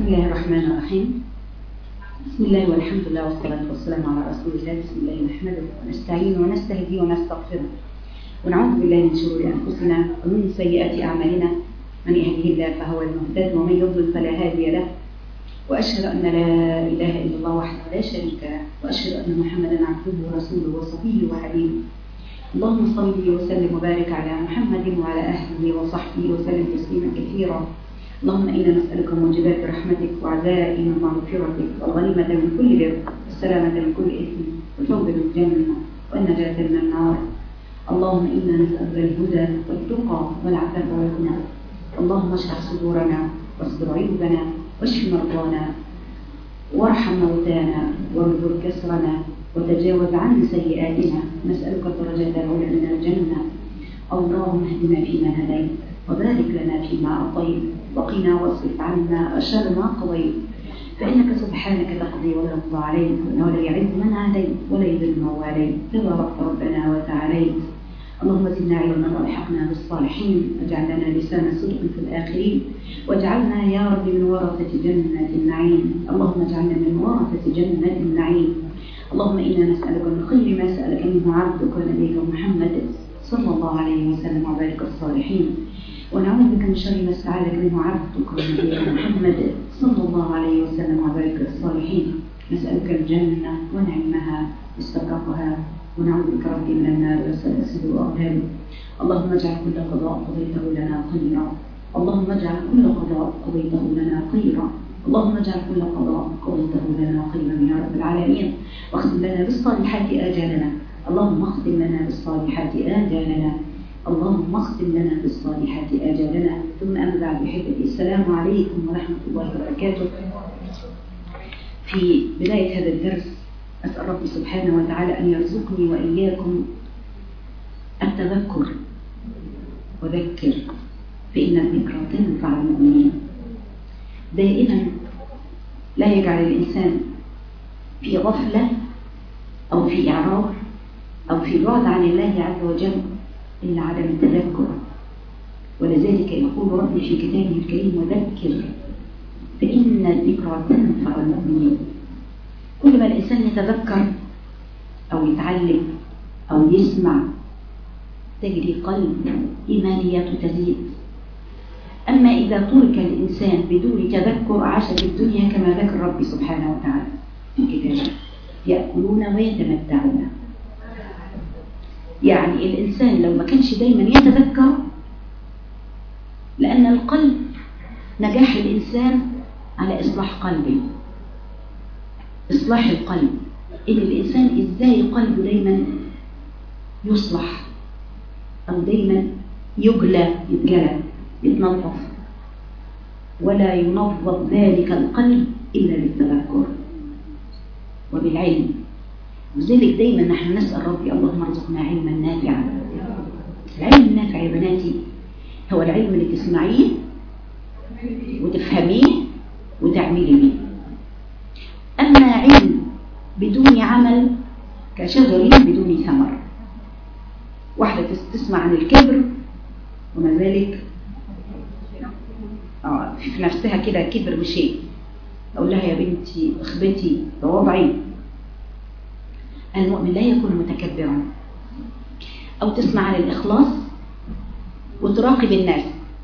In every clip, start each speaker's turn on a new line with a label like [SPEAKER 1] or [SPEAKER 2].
[SPEAKER 1] الله الرحمن الرحيم بسم الله والحمد لله والصلاة والسلام على رسول الله بسم الله نحمده ونستعين ونستهدي ونستغفره ونعوذ بالله من شرور أنفسنا ومن سيئات أعمالنا من يهده الله فهو المهتد ومن يضلل فلا هادي له وأشهد أن لا إله إلا الله وحده لا شريك له وأشهد أن محمدا عبده ورسوله وصفيه وحبيبه اللهم صل وسلم وبارك على محمد وعلى أهله وصحبه وسلم تسليما كثيرا اللهم إنا نسألك موجبات رحمتك وعزائم مغفرتك والغنيمة من كل بر والسلامة من كل إثم والفوز بالجنة والنجاة من النار اللهم إنا نسألك الهدى والتقى والعفاف والغنى اللهم اشرح صدورنا واصبر عيوبنا واشف مرضانا وارحم موتانا وارزق كسرنا وتجاوز عن سيئاتنا نسألك الدرجات العلى من الجنة اللهم اهدنا فيمن هديت وبارك لنا فيما أعطيت وقنا واصرف عنا شر ما قضيت فإنك سبحانك تقضي ولا يقضى عليك وإنه لا يعز من عليك ولا يذل من واليت تبارك ربنا وتعاليت اللهم زدنا علما والحقنا بالصالحين واجعل لنا لسان صدق في الآخرين واجعلنا يا رب من ورثة جنة النعيم اللهم اجعلنا من ورثة جنة النعيم اللهم إنا نسألك من خير ما سألك منه عبدك ونبيك محمد صلى الله عليه وسلم وبارك الصالحين ونعوذ بك من شر ما استعاذك منه عبدك ونبيك محمد صلى الله عليه وسلم وبارك الصالحين نسألك الجنة ونعمها واستبرقها ونعوذ بك ربي من النار وسلاسل وأغلال اللهم اجعل كل قضاء قضيته لنا خيرا اللهم اجعل كل قضاء قضيته لنا خيرا اللهم اجعل كل قضاء قضيته لنا خيرا يا رب العالمين واختم لنا بالصالحات آجالنا اللهم اختم لنا بالصالحات آجالنا اللهم اختم لنا بالصالحات آجالنا ثم أما بعد بحبتي السلام عليكم ورحمة الله وبركاته في بداية هذا الدرس أسأل ربي سبحانه وتعالى أن يرزقني وإياكم التذكر وذكر فإن الذكرى تنفع المؤمنين دائما لا يجعل الإنسان في غفلة أو في إعراض أو في بعد عن الله عز وجل إلا عدم التذكر ولذلك يقول ربي في كتابه الكريم وذكر فإن الذكرى تنفع المؤمنين كل ما الإنسان يتذكر أو يتعلم أو يسمع تجري قلب إيمانياته تزيد أما إذا ترك الإنسان بدون تذكر عاش في الدنيا كما ذكر ربي سبحانه وتعالى في كتابه يأكلون ويتمتعون يعني الإنسان لو ما كانش دايما يتذكر لأن القلب نجاح الإنسان على إصلاح قلبه إصلاح القلب إن الإنسان إزاي قلبه دايما يصلح أو دايما يجلى يتجلى يتنظف ولا ينظف ذلك القلب إلا بالتذكر وبالعلم لذلك دايما نحن نسأل ربي اللهم ارزقنا علما نافعا العلم النافع يا بناتي هو العلم اللي تسمعيه وتفهميه وتعملي بيه أما علم بدون عمل كشجر بدون ثمر واحدة تسمع عن الكبر وما ذلك آه في نفسها كده كبر بشيء أقول لها يا بنتي اخبتي بوضعي المؤمن لا يكون متكبرا أو تسمع عن الإخلاص وتراقب الناس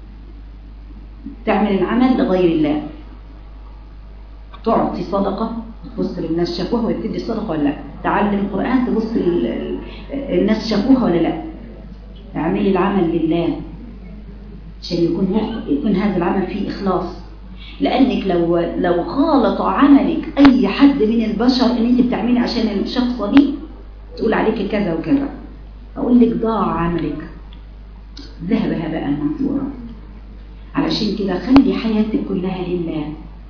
[SPEAKER 1] تعمل العمل لغير الله تعطي صدقة تبص للناس شافوها وتدي الصدقة ولا لا تعلم القرآن تبص الناس شافوها ولا لا اعملي العمل لله عشان يكون يكون هذا العمل فيه إخلاص لأنك لو لو خالط عملك أي حد من البشر إن أنت بتعملي عشان الشخصة دي تقول عليك كذا وكذا أقول لك ضاع عملك ذهب هباء منثورا علشان كده خلي حياتك كلها لله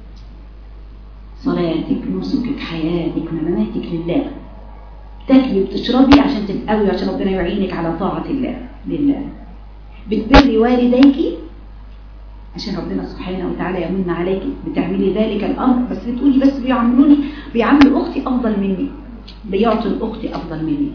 [SPEAKER 1] صلاتك نسكك حياتك مماتك لله تاكلي وتشربي عشان تتقوي عشان ربنا يعينك على طاعة الله لله بتبري والديك عشان ربنا سبحانه وتعالى يمن عليك بتعملي ذلك الأمر بس بتقولي بس بيعملوني بيعملوا أختي أفضل مني بيعطوا الأختي أفضل مني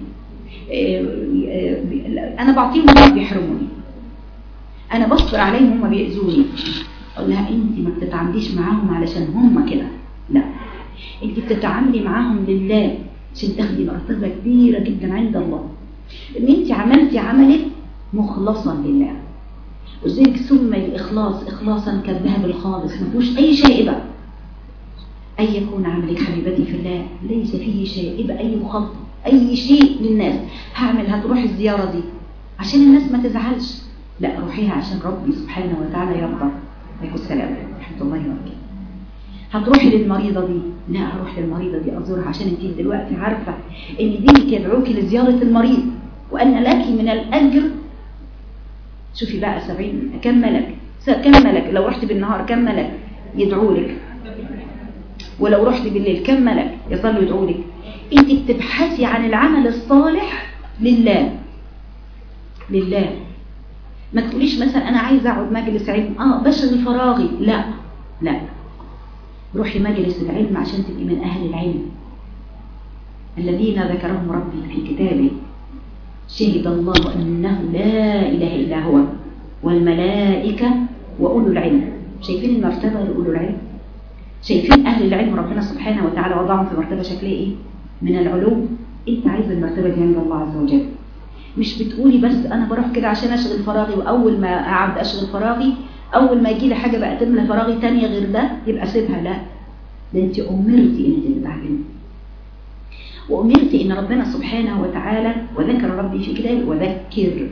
[SPEAKER 1] أنا بعطيهم هم بيحرموني أنا بصبر عليهم هم بيأذوني اقول لها انت ما بتتعامليش معاهم علشان هم كده لا انت بتتعاملي معاهم لله عشان تاخدي مرتبه كبيره جدا عند الله ان انت عملتي عملك مخلصا لله وذلك سمي الاخلاص اخلاصا كالذهب الخالص ما فيهوش اي شائبه أن يكون عملك حبيبتي في الله ليس فيه شائبة أي مخالطة أي شيء للناس هعمل هتروح الزيارة دي عشان الناس ما تزعلش لا روحيها عشان ربي سبحانه وتعالى يرضى عليكم السلام ورحمة الله وبركاته هتروحي للمريضة دي لا هروح للمريضة دي أزورها عشان انت دلوقتي عارفة ان دينك يدعوك لزيارة المريض وأن لك من الأجر شوفي بقى سبعين كم ملك كم ملك لو رحت بالنهار كم ملك يدعو لك ولو رحت بالليل كم ملك يصلوا يدعو لك انت بتبحثي عن العمل الصالح لله لله ما تقوليش مثلا انا عايزه اقعد مجلس علم اه بشغل فراغي لا لا روحي مجلس العلم عشان تبقي من اهل العلم الذين ذكرهم ربي في كتابه شهد الله انه لا اله الا هو والملائكه واولو العلم شايفين المرتبه لاولو العلم شايفين أهل العلم ربنا سبحانه وتعالى وضعهم في مرتبة شكلها إيه؟ من العلو أنت عايز المرتبة دي عند الله عز وجل مش بتقولي بس أنا بروح كده عشان أشغل فراغي وأول ما أقعد أشغل فراغي أول ما يجي لي حاجة بقى تملى فراغي تانية غير ده يبقى سيبها لا ده أنت أمرتي إن أنت تتعلمي وأمرتي إن ربنا سبحانه وتعالى وذكر ربي في كتابه وذكر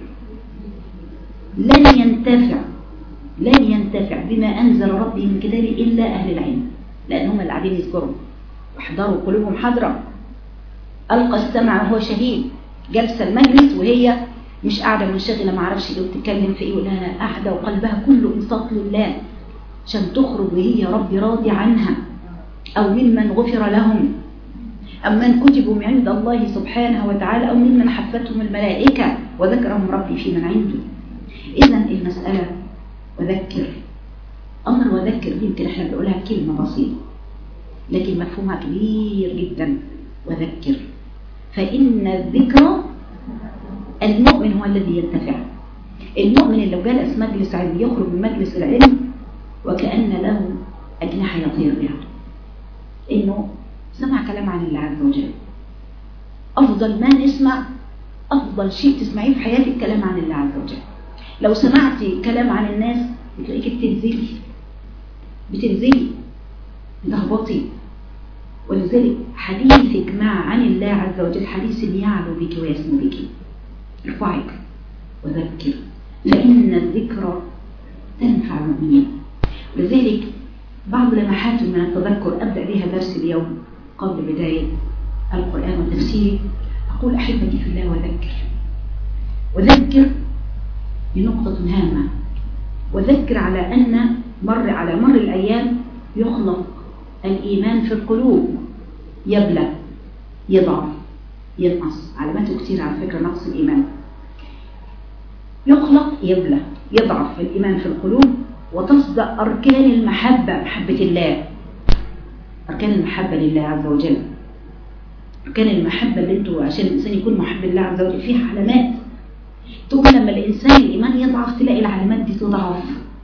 [SPEAKER 1] لن ينتفع لن ينتفع بما أنزل ربي من كتابه إلا أهل العلم لأن هم اللي قاعدين يذكروا واحضروا قلوبهم حضرة ألقى السمع وهو شهيد جلسة المجلس وهي مش قاعدة منشغلة ما اعرفش ايه وتتكلم في ايه ولا انا قاعدة وقلبها كله انصات لله عشان تخرج وهي ربي راضي عنها أو ممن غفر لهم أم من كتبوا من عند الله سبحانه وتعالى أو ممن حفتهم الملائكة وذكرهم ربي في من عنده إذا المسألة وذكر أمر وذكر دي يمكن احنا بنقولها كلمة بسيطة لكن مفهومها كبير جدا وذكر فإن الذكر المؤمن هو الذي ينتفع المؤمن اللي لو جلس مجلس علم يخرج من مجلس العلم وكأن له أجنحة يطير بها إنه سمع كلام عن الله عز وجل أفضل ما نسمع أفضل شيء تسمعيه في حياتك كلام عن الله عز وجل لو سمعتي كلام عن الناس بتلاقيك بتنزلي بتنزلي بتهبطي ولذلك حديثك مع عن الله عز وجل حديث يعلو بك ويسمو بك ارفعك وذكر فإن الذكر تنفع المؤمنين ولذلك بعض لمحات من التذكر أبدأ بها درس اليوم قبل بداية القرآن والتفسير أقول أحبتي في الله وذكر وذكر بنقطة هامة وذكر على أن مر على مر الأيام يخلق الإيمان في القلوب يبلى يضعف ينقص علاماته كثير على فكرة نقص الإيمان يخلق يبلى يضعف الإيمان في القلوب وتصدأ أركان المحبة محبة الله أركان المحبة لله عز وجل أركان المحبة اللي انتوا عشان الإنسان يكون محب لله عز وجل فيها علامات تقوم لما الإنسان الإيمان يضعف تلاقي العلامات دي تضعف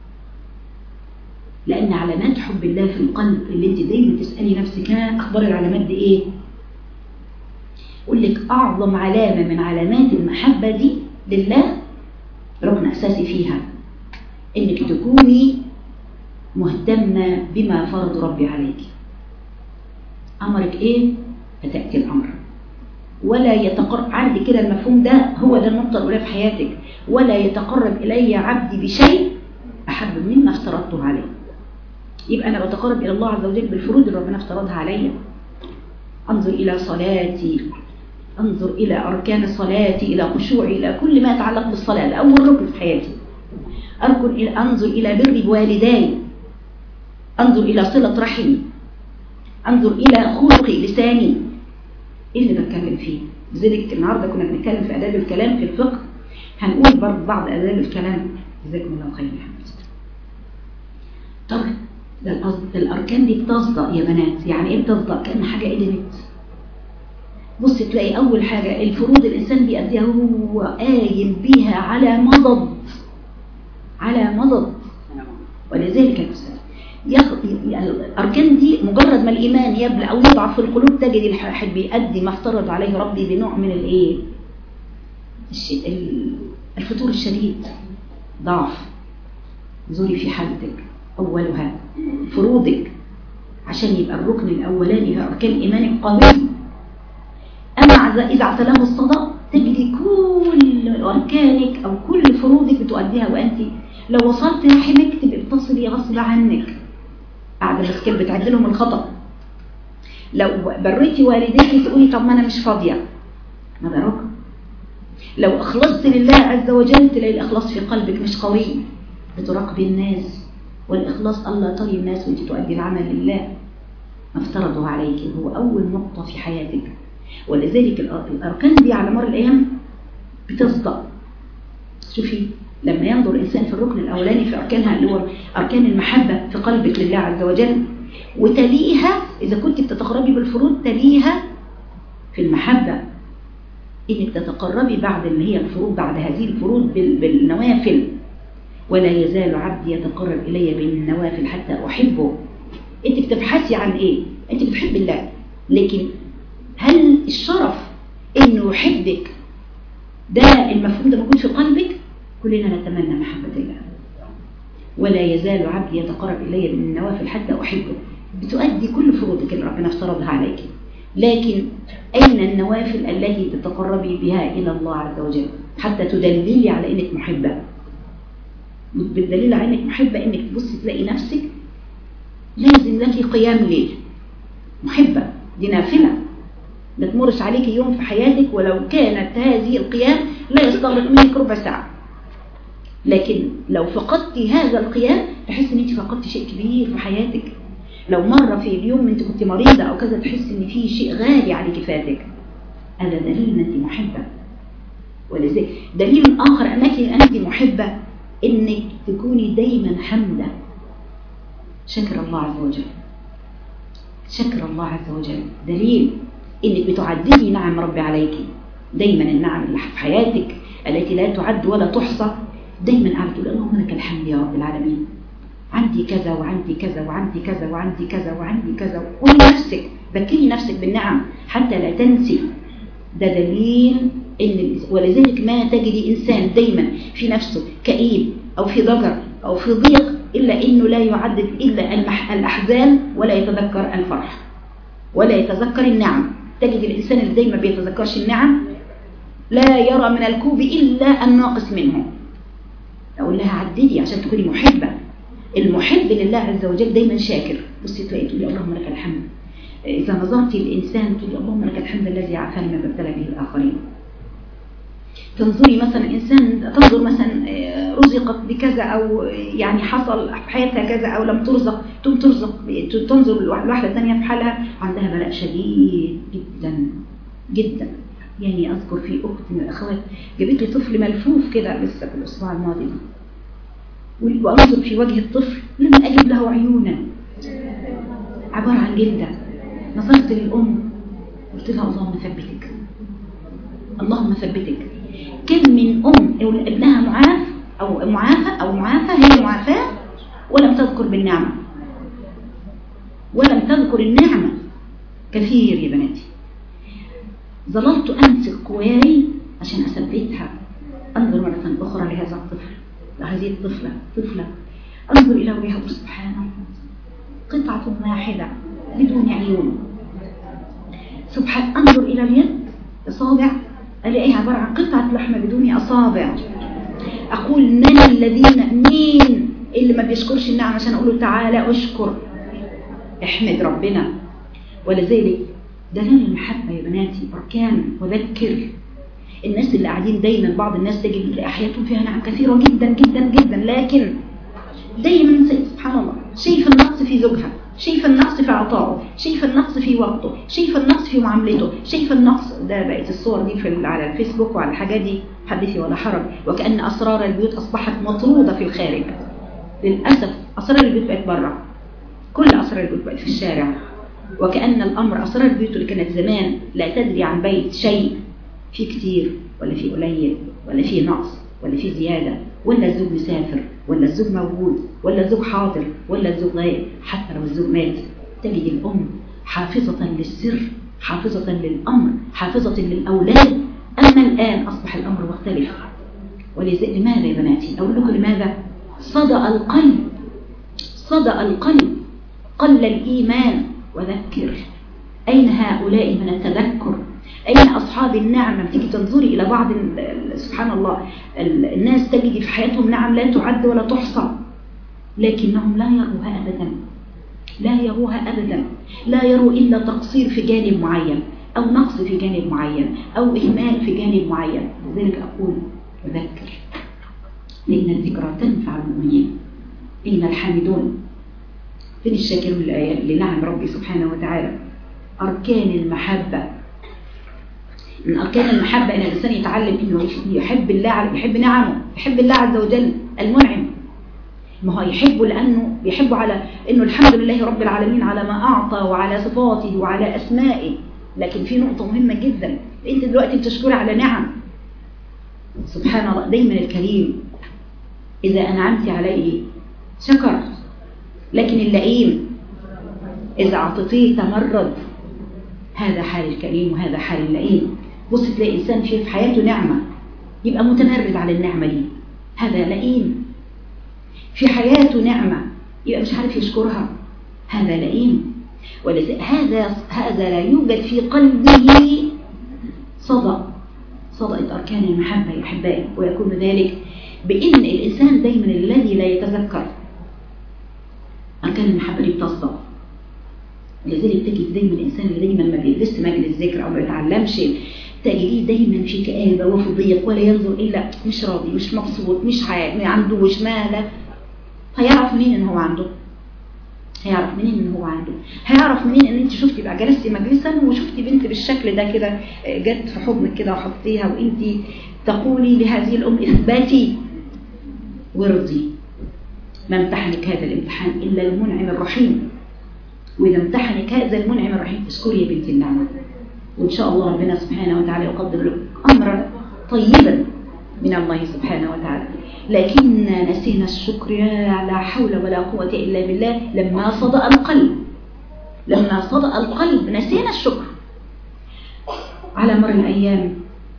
[SPEAKER 1] لأن علامات حب الله في القلب اللي انت دايما تسألي نفسك أخبار العلامات دي إيه أقول لك أعظم علامة من علامات المحبة دي لله ركن أساسي فيها إنك تكوني مهتمة بما فرض ربي عليك أمرك إيه فتأتي الأمر ولا يتقرب عندي كده المفهوم ده هو ده النقطة الأولى في حياتك ولا يتقرب إلي عبدي بشيء أحب مما افترضته عليه يبقى أنا بتقرب إلى الله عز وجل بالفروض اللي ربنا افترضها عليا أنظر إلى صلاتي أنظر إلى أركان صلاتي إلى خشوعي إلى كل ما يتعلق بالصلاة ده أول ركن في حياتي أركن إلى أنظر إلى بر بوالداي أنظر إلى صلة رحمي أنظر إلى خلق لساني إيه اللي بتكلم فيه لذلك النهاردة كنا بنتكلم في آداب الكلام في الفقه هنقول برضه بعض آداب الكلام جزاكم الله خير يا حبيبتي طب ده الأركان دي بتصدق يا بنات يعني إيه بتصدق كأن حاجة قدمت بص تلاقي أول حاجة الفروض الإنسان بيأديها هو قايم بيها على مضض على مضض ولذلك يا أستاذ الأركان دي مجرد ما الإيمان يبلع أو يضعف في القلوب تجد الواحد بيأدي ما افترض عليه ربي بنوع من الإيه الفتور الشديد ضعف زوري في حالتك أولها فروضك عشان يبقى الركن الأولاني في أركان إيمانك قوي أما إذا اعتلاه الصدق تجدي كل أركانك أو كل فروضك بتؤديها وأنت لو وصلت رحمك تبقى بتصلي غصب عنك قاعدة بس كده بتعد لهم الخطأ لو بريتي والديك تقولي طب ما أنا مش فاضية ما ده ركن لو أخلصت لله عز وجل تلاقي الإخلاص في قلبك مش قوي بتراقبي الناس والإخلاص الله طري الناس وانت تؤدي العمل لله ما افترضه عليك هو أول نقطة في حياتك ولذلك الأركان دي على مر الأيام بتصدق شوفي لما ينظر الإنسان في الركن الأولاني في أركانها اللي هو أركان المحبة في قلبك لله عز وجل وتليها إذا كنت بتتقربي بالفروض تليها في المحبة إنك تتقربي بعد اللي هي الفروض بعد هذه الفروض بالنوافل ولا يزال عبدي يتقرب إلي بالنوافل حتى أحبه أنت بتبحثي عن إيه؟ أنت بتحب الله لكن هل الشرف إنه يحبك ده المفهوم ده موجود في قلبك كلنا نتمنى محبة الله ولا يزال عبدي يتقرب إلي بالنوافل حتى أحبه بتؤدي كل فروضك اللي ربنا افترضها عليك لكن أين النوافل التي تتقربي بها إلى الله عز وجل حتى تدللي على إنك محبة بالدليل على إنك محبة إنك تبصي تلاقي نفسك لازم لك قيام ليل محبة دي نافلة ما تمرش عليك يوم في حياتك ولو كانت هذه القيام لا يستغرق منك ربع ساعة لكن لو فقدت هذا القيام تحس ان انت فقدت شيء كبير في حياتك لو مرة في اليوم انت كنت مريضة او كذا تحس ان في شيء غالي عليك فاتك هذا دليل ان انت محبة ولذلك دليل اخر انك انت محبة انك تكوني دايما حمدة شكر الله عز وجل شكر الله عز وجل دليل انك بتعددي نعم ربي عليك دايما النعم اللي في حياتك التي لا تعد ولا تحصى دايما قاعده تقول اللهم لك الحمد يا رب العالمين عندي كذا وعندي كذا وعندي كذا وعندي كذا وعندي كذا قولي نفسك ذكري نفسك بالنعم حتى لا تنسي ده دليل ان ولذلك ما تجدي انسان دايما في نفسه كئيب او في ضجر او في ضيق الا انه لا يعدد الا الاحزان ولا يتذكر الفرح ولا يتذكر النعم تجد الانسان اللي دايما بيتذكرش النعم لا يرى من الكوب الا الناقص منه اقول لها عددي عشان تكوني محبه المحب لله عز وجل دايما شاكر بصي تلاقي تقولي اللهم لك الحمد اذا نظرتي للانسان تقولي اللهم لك الحمد الذي عافاني مما ابتلى به الاخرين تنظري مثلا انسان تنظر مثلا رزقت بكذا او يعني حصل في حياتها كذا او لم ترزق تقوم ترزق تنظر الواحده الثانيه في حالها عندها بلاء شديد جدا جدا يعني اذكر في اخت من الاخوات جابت لي طفل ملفوف كده لسه في الاسبوع الماضي ده وانظر في وجه الطفل لم اجد له عيونا عباره عن جلده نظرت للام قلت لها اللهم ثبتك اللهم ثبتك كم من أم ابنها معاف أو معافى أو معافى هي معافاة ولم تذكر بالنعمة ولم تذكر النعمة كثير يا بناتي ظللت أمسك قواي عشان أثبتها أنظر مرة أخرى لهذا الطفل لهذه الطفلة طفلة أنظر إلى وجهها سبحانه قطعة واحدة بدون عيون سبحان أنظر إلى اليد إصابع ألاقيها عبارة عن قطعة لحمة بدون أصابع أقول من الذين مين اللي ما بيشكرش النعم عشان أقول له تعالى أشكر احمد ربنا ولذلك دليل المحبة يا بناتي أركان وذكر الناس اللي قاعدين دايما بعض الناس تجد حياتهم فيها نعم كثيرة جدا جدا جدا لكن دايما سبحان الله شايف النقص في زوجها شايف النقص في عطائه شايف النقص في وقته شايف النقص في معاملته شايف النقص ده بقت الصور دي في على الفيسبوك وعلى الحاجات دي حدثي ولا حرج وكأن أسرار البيوت أصبحت مطرودة في الخارج للأسف أسرار البيوت بقت بره كل أسرار البيوت بقت في الشارع وكأن الأمر أسرار البيوت اللي كانت زمان لا تدري عن بيت شيء في كتير ولا في قليل ولا في نقص ولا في زيادة ولا الزوج مسافر ولا الزوج موجود ولا الزوج حاضر ولا الزوج غايب حتى لو الزوج مات تجد الأم حافظة للسر حافظة للأمر حافظة للأولاد أما الآن أصبح الأمر مختلف ولذلك لماذا يا بناتي أقول لكم لماذا صدأ القلب صدأ القلب قل الإيمان وذكر أين هؤلاء من التذكر أين أصحاب النعمة تيجي تنظري إلى بعض سبحان الله الناس تجد في حياتهم نعم لا تعد ولا تحصى لكنهم لا يروها أبدا لا يروها أبدا لا يروا إلا تقصير في جانب معين أو نقص في جانب معين أو إهمال في جانب معين لذلك أقول وذكر إن الذكرى تنفع المؤمنين إن الحامدون فين الشاكرون لنعم ربي سبحانه وتعالى أركان المحبة من أركان المحبة إن الإنسان يتعلم إنه يحب الله يحب نعمه يحب الله عز وجل المنعم ما هو يحبه لأنه يحبه على إنه الحمد لله رب العالمين على ما أعطى وعلى صفاته وعلى أسمائه لكن في نقطة مهمة جدا أنت دلوقتي بتشكر على نعم سبحان الله دايما الكريم إذا أنعمت عليه شكر لكن اللئيم إذا أعطيتيه تمرد هذا حال الكريم وهذا حال اللئيم بص تلاقي إنسان في حياته نعمة يبقى متمرد على النعمة دي هذا لئيم في حياته نعمة يبقى مش عارف يشكرها هذا لئيم هذا هذا لا يوجد في قلبه صدق صدقت أركان المحبة يا أحبائي ويكون ذلك بإن الإنسان دايما الذي لا يتذكر أركان المحبة دي بتصدق لذلك تجد دايما الإنسان اللي دايما ما بيدرس مجلس ذكر أو ما بيتعلمش تجديه دايما في كآبة وفي ضيق ولا ينظر إلا مش راضي مش مبسوط مش ما عندوش ماله هيعرف منين إن هو عنده هيعرف منين ان هو عنده هيعرف منين ان انت شفتي بقى جلستي مجلسا وشفتي بنت بالشكل ده كده جت في حضنك كده وحطيها وانت تقولي لهذه الام اثباتي وارضي ما امتحنك هذا الامتحان الا المنعم الرحيم واذا امتحنك هذا المنعم الرحيم اشكري يا بنت النعمه وان شاء الله ربنا سبحانه وتعالى يقدر لك امرا طيبا من الله سبحانه وتعالى لكن نسينا الشكر لا حول ولا قوة إلا بالله لما صدأ القلب لما صدأ القلب نسينا الشكر على مر الأيام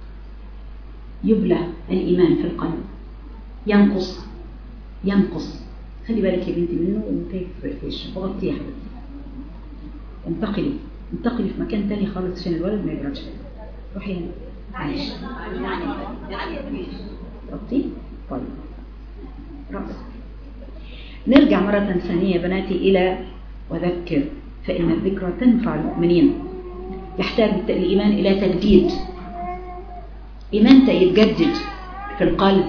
[SPEAKER 1] يبلى الإيمان في القلب ينقص ينقص خلي بالك يا بنتي منه وكيف فرفيش غطيه يا حبيبتي انتقلي انتقلي في مكان تاني خالص عشان الولد ما يبردش روحي هنا معلش ربطي طيب رأس نرجع مرة ثانية بناتي إلى وذكر فإن الذكرى تنفع المؤمنين يحتاج الإيمان إلى تجديد إيمان يتجدد في القلب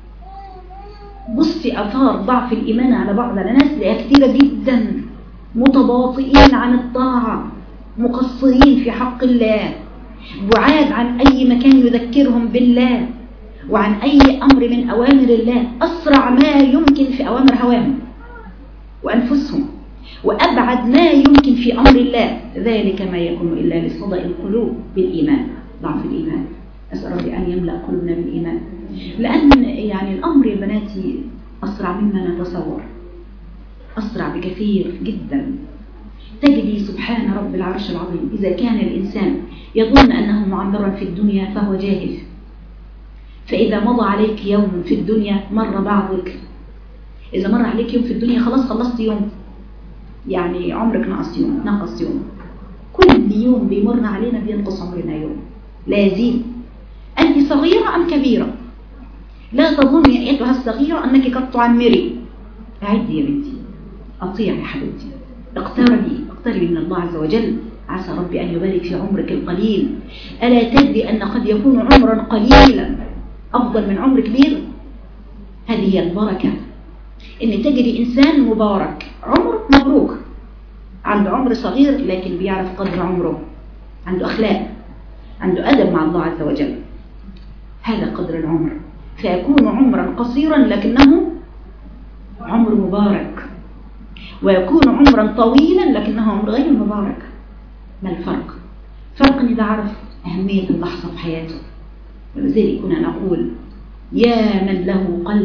[SPEAKER 1] بصي أثار ضعف الإيمان على بعض الناس لها كثيرة جدا متباطئين عن الطاعة مقصرين في حق الله بعاد عن أي مكان يذكرهم بالله وعن أي أمر من أوامر الله أسرع ما يمكن في أوامر هواهم وأنفسهم وأبعد ما يمكن في أمر الله ذلك ما يكون إلا لصدى القلوب بالإيمان ضعف الإيمان أسأل ربي أن يملأ قلوبنا بالإيمان لأن يعني الأمر يا بناتي أسرع مما نتصور أسرع بكثير جدا تجدي سبحان رب العرش العظيم إذا كان الإنسان يظن أنه معذرا في الدنيا فهو جاهل فإذا مضى عليك يوم في الدنيا مر بعضك إذا مر عليك يوم في الدنيا خلاص خلصت يوم يعني عمرك نقص يوم نقص يوم كل يوم بيمر علينا بينقص عمرنا يوم لا يزيد أنت صغيرة أم كبيرة لا تظني أيتها الصغيرة أنك قد تعمري أعدي يا بنتي أطيعي يا حبيبتي اقتربي اقتربي من الله عز وجل عسى ربي أن يبارك في عمرك القليل ألا تدري أن قد يكون عمرا قليلا أفضل من عمر كبير هذه هي البركة إن تجري إنسان مبارك عمر مبروك عنده عمر صغير لكن بيعرف قدر عمره عنده أخلاق عنده أدب مع الله عز وجل هذا قدر العمر فيكون عمرا قصيرا لكنه عمر مبارك ويكون عمرا طويلا لكنه عمر غير مبارك ما الفرق؟ فرق إذا عرف أهمية اللحظة في حياته ولذلك كنا نقول يا من له قلب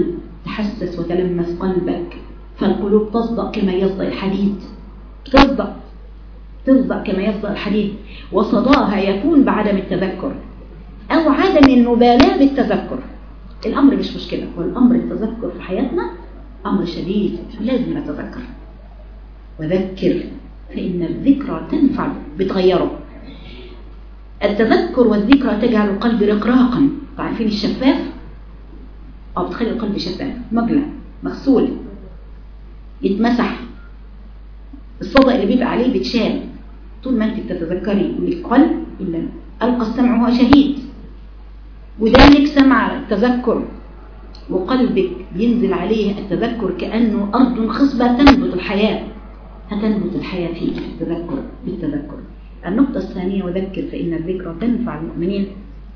[SPEAKER 1] تحسس وتلمس قلبك فالقلوب تصدق كما يصدق الحديد تصدق تصدق كما يصدق الحديد وصداها يكون بعدم التذكر أو عدم المبالاة بالتذكر الأمر مش مشكلة والأمر التذكر في حياتنا أمر شديد لازم نتذكر وذكر فإن الذكرى تنفع بتغيره التذكر والذكرى تجعل القلب رقراقا عارفين الشفاف أو بتخلي القلب شفاف مبلى مغسول يتمسح الصدى اللي بيبقى عليه بتشال طول ما انت بتتذكري القلب إلا ألقى السمع هو شهيد ودانك سمع التذكر وقلبك ينزل عليه التذكر كأنه أرض خصبة تنبت الحياة هتنبت الحياة فيك التذكر بالتذكر النقطة الثانية وذكر فإن الذكرى تنفع المؤمنين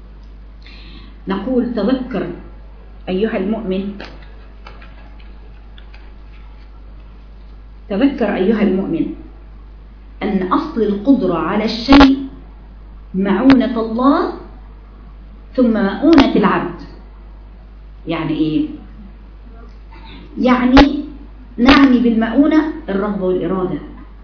[SPEAKER 1] نقول تذكر أيها المؤمن تذكر أيها المؤمن أن أصل القدرة على الشيء معونة الله ثم مؤونة العبد يعني إيه؟ يعني نعني بالمؤونة الرغبة والإرادة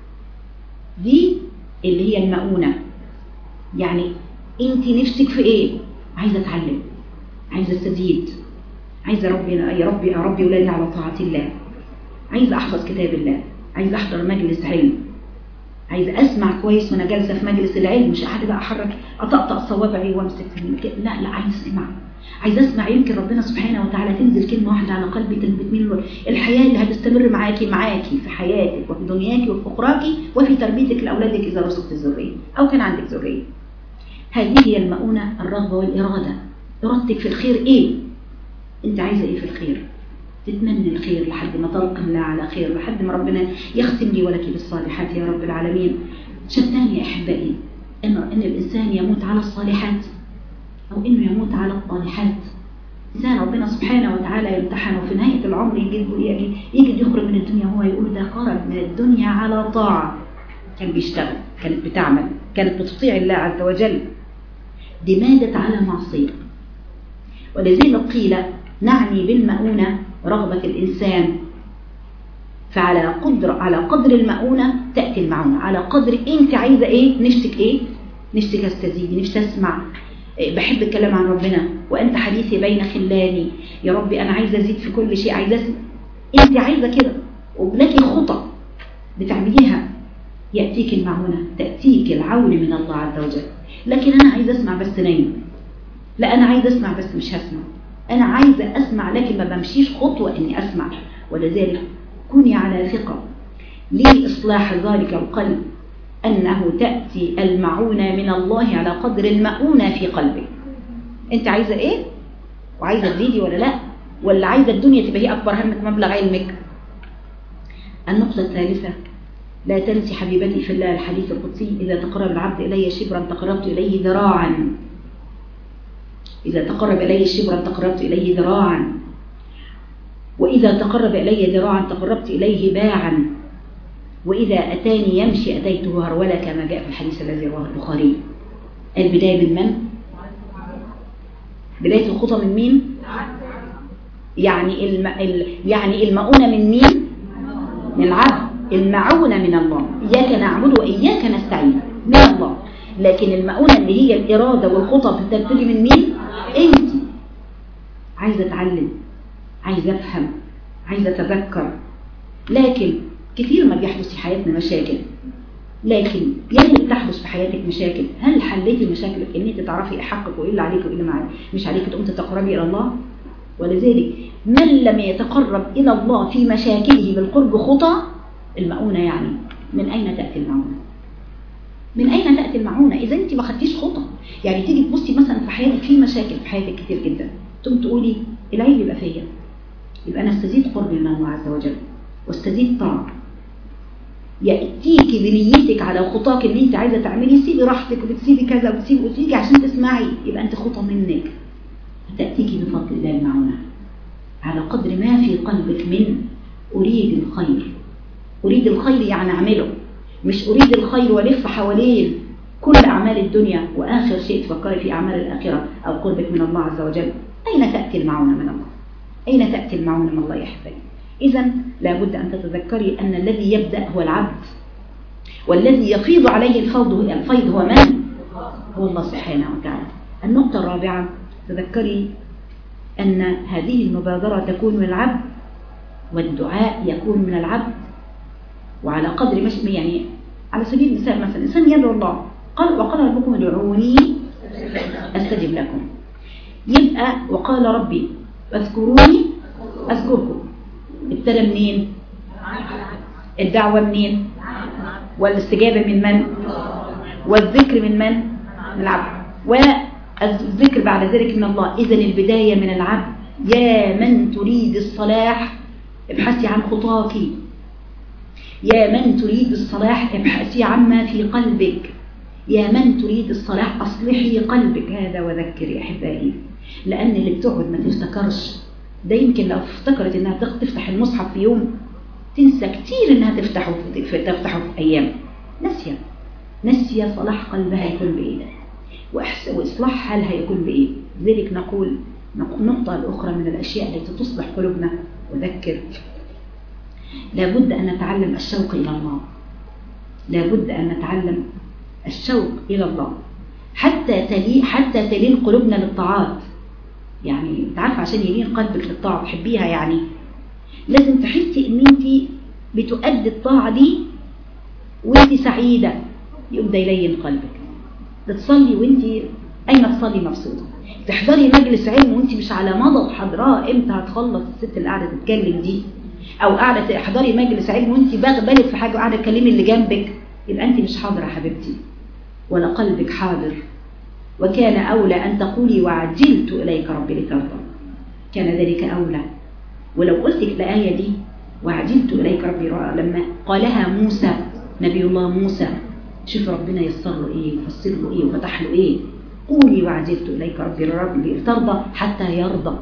[SPEAKER 1] دي اللي هي المؤونة يعني انت نفسك في ايه عايزة اتعلم عايزة استزيد عايزة ربي يا ربي يا ربي ولادي على طاعة الله عايزة احفظ كتاب الله عايزة احضر مجلس علم عايزة اسمع كويس وانا جالسة في مجلس العلم مش قاعدة بقى احرك اطقطق صوابعي وامسك في لا لا عايزة اسمع عايزة اسمع يمكن ربنا سبحانه وتعالى تنزل كلمة واحدة على قلبي تنبت منه الحياة اللي هتستمر معاكي معاكي في حياتك وفي دنياك وفي أخراك وفي تربيتك لأولادك إذا رزقت الذرية أو كان عندك ذرية هذه هي المؤونة الرغبة والإرادة إرادتك في الخير إيه؟ أنت عايزة إيه في الخير؟ تتمنى الخير لحد ما تلقى الله على خير لحد ما ربنا يختم لي ولك بالصالحات يا رب العالمين شتان يا أحبائي إن, إن الإنسان يموت على الصالحات أو إنه يموت على الطالحات إنسان ربنا سبحانه وتعالى يمتحنه في نهاية العمر يجد يجد يخرج من الدنيا وهو يقول ده خرج من الدنيا على طاعة كان بيشتغل كانت بتعمل كانت بتطيع الله عز وجل دي ماتت على معصية ولذلك قيل نعني بالمؤونة رغبة الإنسان فعلى قدر على قدر المؤونة تأتي المعونة على قدر انت عايزة ايه نفسك ايه نفسك استزيد نفسي اسمع بحب الكلام عن ربنا وأنت حديثي بين خلاني يا ربي أنا عايزة أزيد في كل شيء عايزة أسمع أنت عايزة كده وبلاكي خطة بتعمليها يأتيك المعونة تأتيك العون من الله عز وجل لكن أنا عايزة أسمع بس نايم لا أنا عايزة أسمع بس مش هسمع أنا عايزة أسمع لكن ما بمشيش خطوة إني أسمع ولذلك كوني على ثقة لإصلاح ذلك القلب أنه تأتي المعونة من الله على قدر المؤونة في قلبك أنت عايزة إيه؟ وعايزة تزيدي ولا لا؟ ولا عايزة الدنيا تبقى هي أكبر همك مبلغ علمك النقطة الثالثة لا تنسي حبيبتي في الله الحديث القدسي إذا تقرب العبد إلي شبرا تقربت إليه ذراعا إذا تقرب إلي شبرا تقربت إليه ذراعا وإذا تقرب إلي ذراعا تقربت إليه باعا وإذا أتاني يمشي أتيته هرولة كما جاء في الحديث الذي رواه البخاري البداية من من؟ بداية الخطى من مين؟ يعني الم... ال... يعني المؤونة من مين؟ من العبد المعونة من الله إياك نعبد وإياك نستعين من الله لكن المؤونة اللي هي الإرادة والخطى بتبتدي من مين؟ أنت عايزة أتعلم عايزة أفهم عايزة أتذكر لكن كثير ما بيحدث في حياتنا مشاكل لكن يلي بتحدث في حياتك مشاكل هل حليتي مشاكلك ان انت تعرفي ايه حقك وايه اللي عليك وايه اللي معاك مش عليك تقوم تتقربي الى الله ولذلك من لم يتقرب الى الله في مشاكله بالقرب خطى المؤونه يعني من اين تاتي المعونه من اين تاتي المعونه اذا انت ما خدتيش خطى يعني تيجي تبصي مثلا في حياتك في مشاكل في حياتك كتير جدا تقوم تقولي العيب يبقى فيا يبقى انا استزيد قرب من الله عز وجل واستزيد طاعه يأتيكي بنيتك على خطاك اللي انت عايزة تعملي سيبي راحتك وبتسيبي كذا وتسيبي وتيجي عشان تسمعي يبقى انت خطى منك هتأتيكي بفضل الله المعونة على قدر ما في قلبك من أريد الخير أريد الخير يعني أعمله مش أريد الخير ولف حوالين كل أعمال الدنيا وآخر شيء تفكري في أعمال الآخرة أو قربك من الله عز وجل أين تأتي المعونة من الله أين تأتي المعونة من الله يا حبايبي إذا لابد أن تتذكري أن الذي يبدأ هو العبد والذي يفيض عليه الفوض الفيض هو من؟ هو الله سبحانه وتعالى النقطة الرابعة تذكري أن هذه المبادرة تكون من العبد والدعاء يكون من العبد وعلى قدر مش يعني على سبيل المثال مثلا إنسان يدعو الله قال وقال ربكم ادعوني أستجب لكم يبقى وقال ربي اذكروني أذكركم ابتدى منين الدعوة منين والاستجابة من من والذكر من من من العبد والذكر بعد ذلك من الله إذا البداية من العبد يا من تريد الصلاح ابحثي عن خطاك يا من تريد الصلاح ابحثي عما في قلبك يا من تريد الصلاح أصلحي قلبك هذا وذكر يا أحبائي لأن اللي بتقعد ما تفتكرش ده يمكن لو افتكرت انها تفتح المصحف في يوم تنسى كتير انها تفتحه في تفتحه في ايام ناسيه ناسيه صلاح قلبها يكون بايه واصلاح حالها يكون بايه لذلك نقول النقطة الأخرى من الأشياء التي تصلح قلوبنا وذكر لابد أن نتعلم الشوق إلى الله لابد أن نتعلم الشوق إلى الله حتى تلي حتى تلين قلوبنا للطاعات يعني انت عارفه عشان يلين قلبك للطاعه تحبيها يعني لازم تحسي ان انت بتؤدي الطاعه دي وانت سعيده يقوم ده يلين قلبك تصلي وانت اين تصلي مبسوطه تحضري مجلس علم وانت مش على مضض حضراء امتى هتخلص الست اللي قاعده تتكلم دي او قاعده تحضري مجلس علم وانت بالك في حاجه وقاعده تكلمي اللي جنبك يبقى انت مش حاضره حبيبتي ولا قلبك حاضر وكان أولى أن تقولي وعجلت إليك ربي لترضى كان ذلك أولى ولو قلت الآية دي وعجلت إليك ربي لما قالها موسى نبي الله موسى شوف ربنا يسر له إيه وفسر له إيه وفتح له إيه قولي وعجلت إليك ربي ربي لترضى حتى يرضى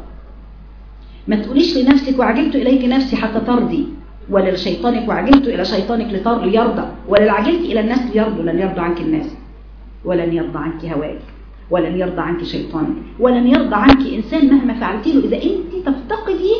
[SPEAKER 1] ما تقوليش لنفسك وعجلت إليك نفسي حتى ترضي ولا لشيطانك وعجلت إلى شيطانك ليرضى ولا عجلت إلى الناس ليرضوا لن يرضى عنك الناس ولن يرضى عنك هواك ولن يرضى عنك شيطانك ولن يرضى عنك إنسان مهما فعلت له إذا أنت تفتقدي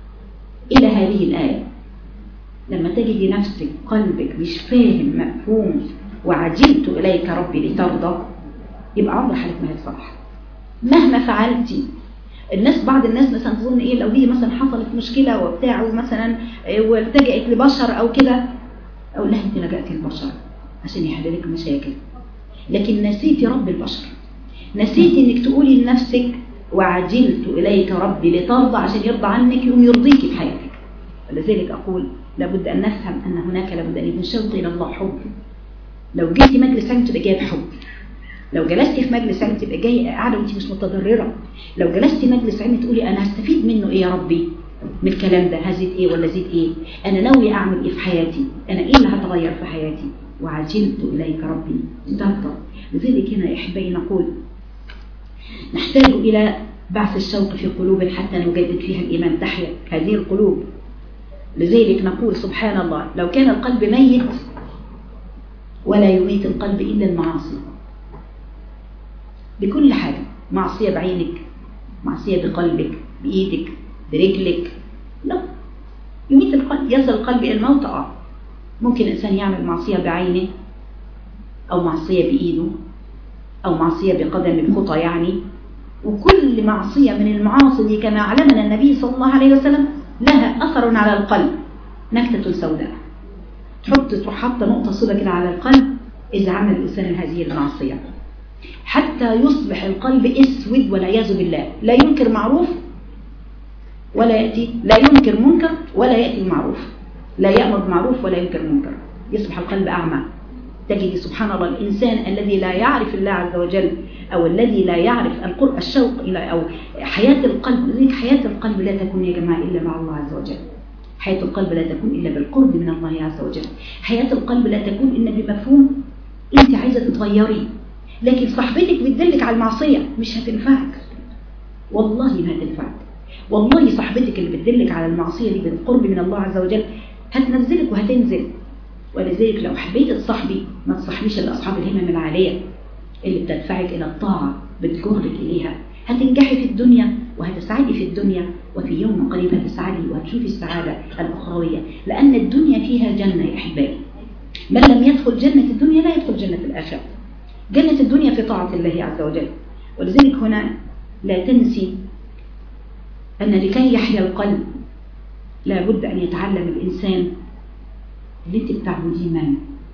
[SPEAKER 1] إلى هذه الآية لما تجدي نفسك قلبك مش فاهم مفهوم وعجلت إليك ربي لترضى يبقى عمر حالك ما هيتصلح مهما فعلتي الناس بعض الناس مثلا تظن ايه لو هي مثلا حصلت مشكلة وبتاع ومثلا والتجأت لبشر او كده اقول لها انت لجأتي للبشر عشان يحل لك مشاكل لكن نسيتي رب البشر نسيتي انك تقولي لنفسك وعجلت اليك ربي لترضى عشان يرضى عنك يوم يرضيك في حياتك ولذلك اقول لابد ان نفهم ان هناك لابد ان يكون شوق الى الله حب لو جيتي مجلس علم تبقى جايه بحب لو جلستي في مجلس علم تبقى جايه قاعده وانت مش متضرره لو جلستي مجلس علم تقولي انا هستفيد منه ايه يا ربي من الكلام ده هزيد ايه ولا زيد ايه انا ناوي اعمل ايه في حياتي انا ايه اللي هتغير في حياتي وعجلت اليك ربي ترضى لذلك هنا يا احبائي نقول نحتاج إلى بعث الشوق في قلوب حتى نجدد فيها الإيمان تحيا هذه القلوب لذلك نقول سبحان الله لو كان القلب ميت ولا يميت القلب إلا المعاصي بكل حاجة معصية بعينك معصية بقلبك بإيدك برجلك لا يميت القلب يصل القلب إلى الموت آه ممكن الإنسان يعمل معصية بعينه أو معصية بإيده أو معصية بقدم الخطى يعني وكل معصية من المعاصي دي كما علمنا النبي صلى الله عليه وسلم لها أثر على القلب نكتة سوداء تحط تروح حاطة نقطة سوداء كده على القلب إذا عمل الإنسان هذه المعصية حتى يصبح القلب اسود والعياذ بالله لا ينكر معروف ولا يأتي لا ينكر منكر ولا يأتي المعروف لا يأمر بمعروف ولا ينكر منكر يصبح القلب أعمى تجد سبحان الله الإنسان الذي لا يعرف الله عز وجل أو الذي لا يعرف القرب الشوق إلى أو حياة القلب لذلك حياة القلب لا تكون يا جماعة إلا مع الله عز وجل حياة القلب لا تكون إلا بالقرب من الله عز وجل حياة القلب لا تكون إلا بمفهوم أنت عايزة تتغيري لكن صاحبتك بتدلك على المعصية مش هتنفعك والله ما هتنفعك والله صاحبتك اللي بتدلك على المعصية دي بالقرب من الله عز وجل هتنزلك وهتنزل ولذلك لو حبيت تصاحبي ما تصاحبيش الا اصحاب الهمم العاليه اللي بتدفعك الى الطاعه بتجرك اليها هتنجحي في الدنيا وهتسعدي في الدنيا وفي يوم قريب هتسعدي وهتشوفي السعادة الأخروية لأن الدنيا فيها جنة يا أحبائي من لم يدخل جنة الدنيا لا يدخل جنة الآخرة جنة الدنيا في طاعة الله عز وجل ولذلك هنا لا تنسي أن لكي يحيا القلب لابد أن يتعلم الإنسان اللي انت بتعبديه من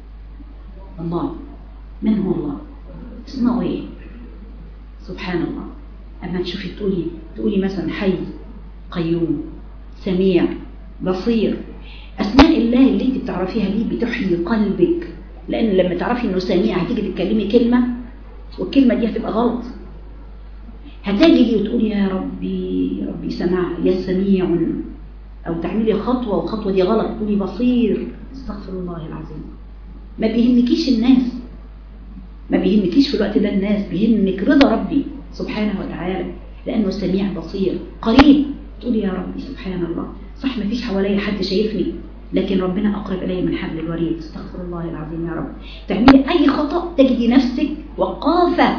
[SPEAKER 1] الله من هو الله اسمه ايه سبحان الله أما تشوفي تقولي تقولي مثلا حي قيوم سميع بصير أسماء الله اللي انت بتعرفيها دي بتحيي قلبك لأن لما تعرفي إنه سميع هتيجي تتكلمي كلمة والكلمة دي هتبقى غلط هتجي وتقولي يا ربي ربي سمع يا سميع أو تعملي خطوة والخطوة دي غلط تقولي بصير استغفر الله العظيم ما بيهمكيش الناس ما بيهمكيش في الوقت ده الناس بيهمك رضا ربي سبحانه وتعالى لأنه سميع بصير قريب تقولي يا ربي سبحان الله صح ما فيش حواليا حد شايفني لكن ربنا أقرب إلي من حبل الوريد استغفر الله العظيم يا رب تعملي أي خطأ تجدي نفسك وقافة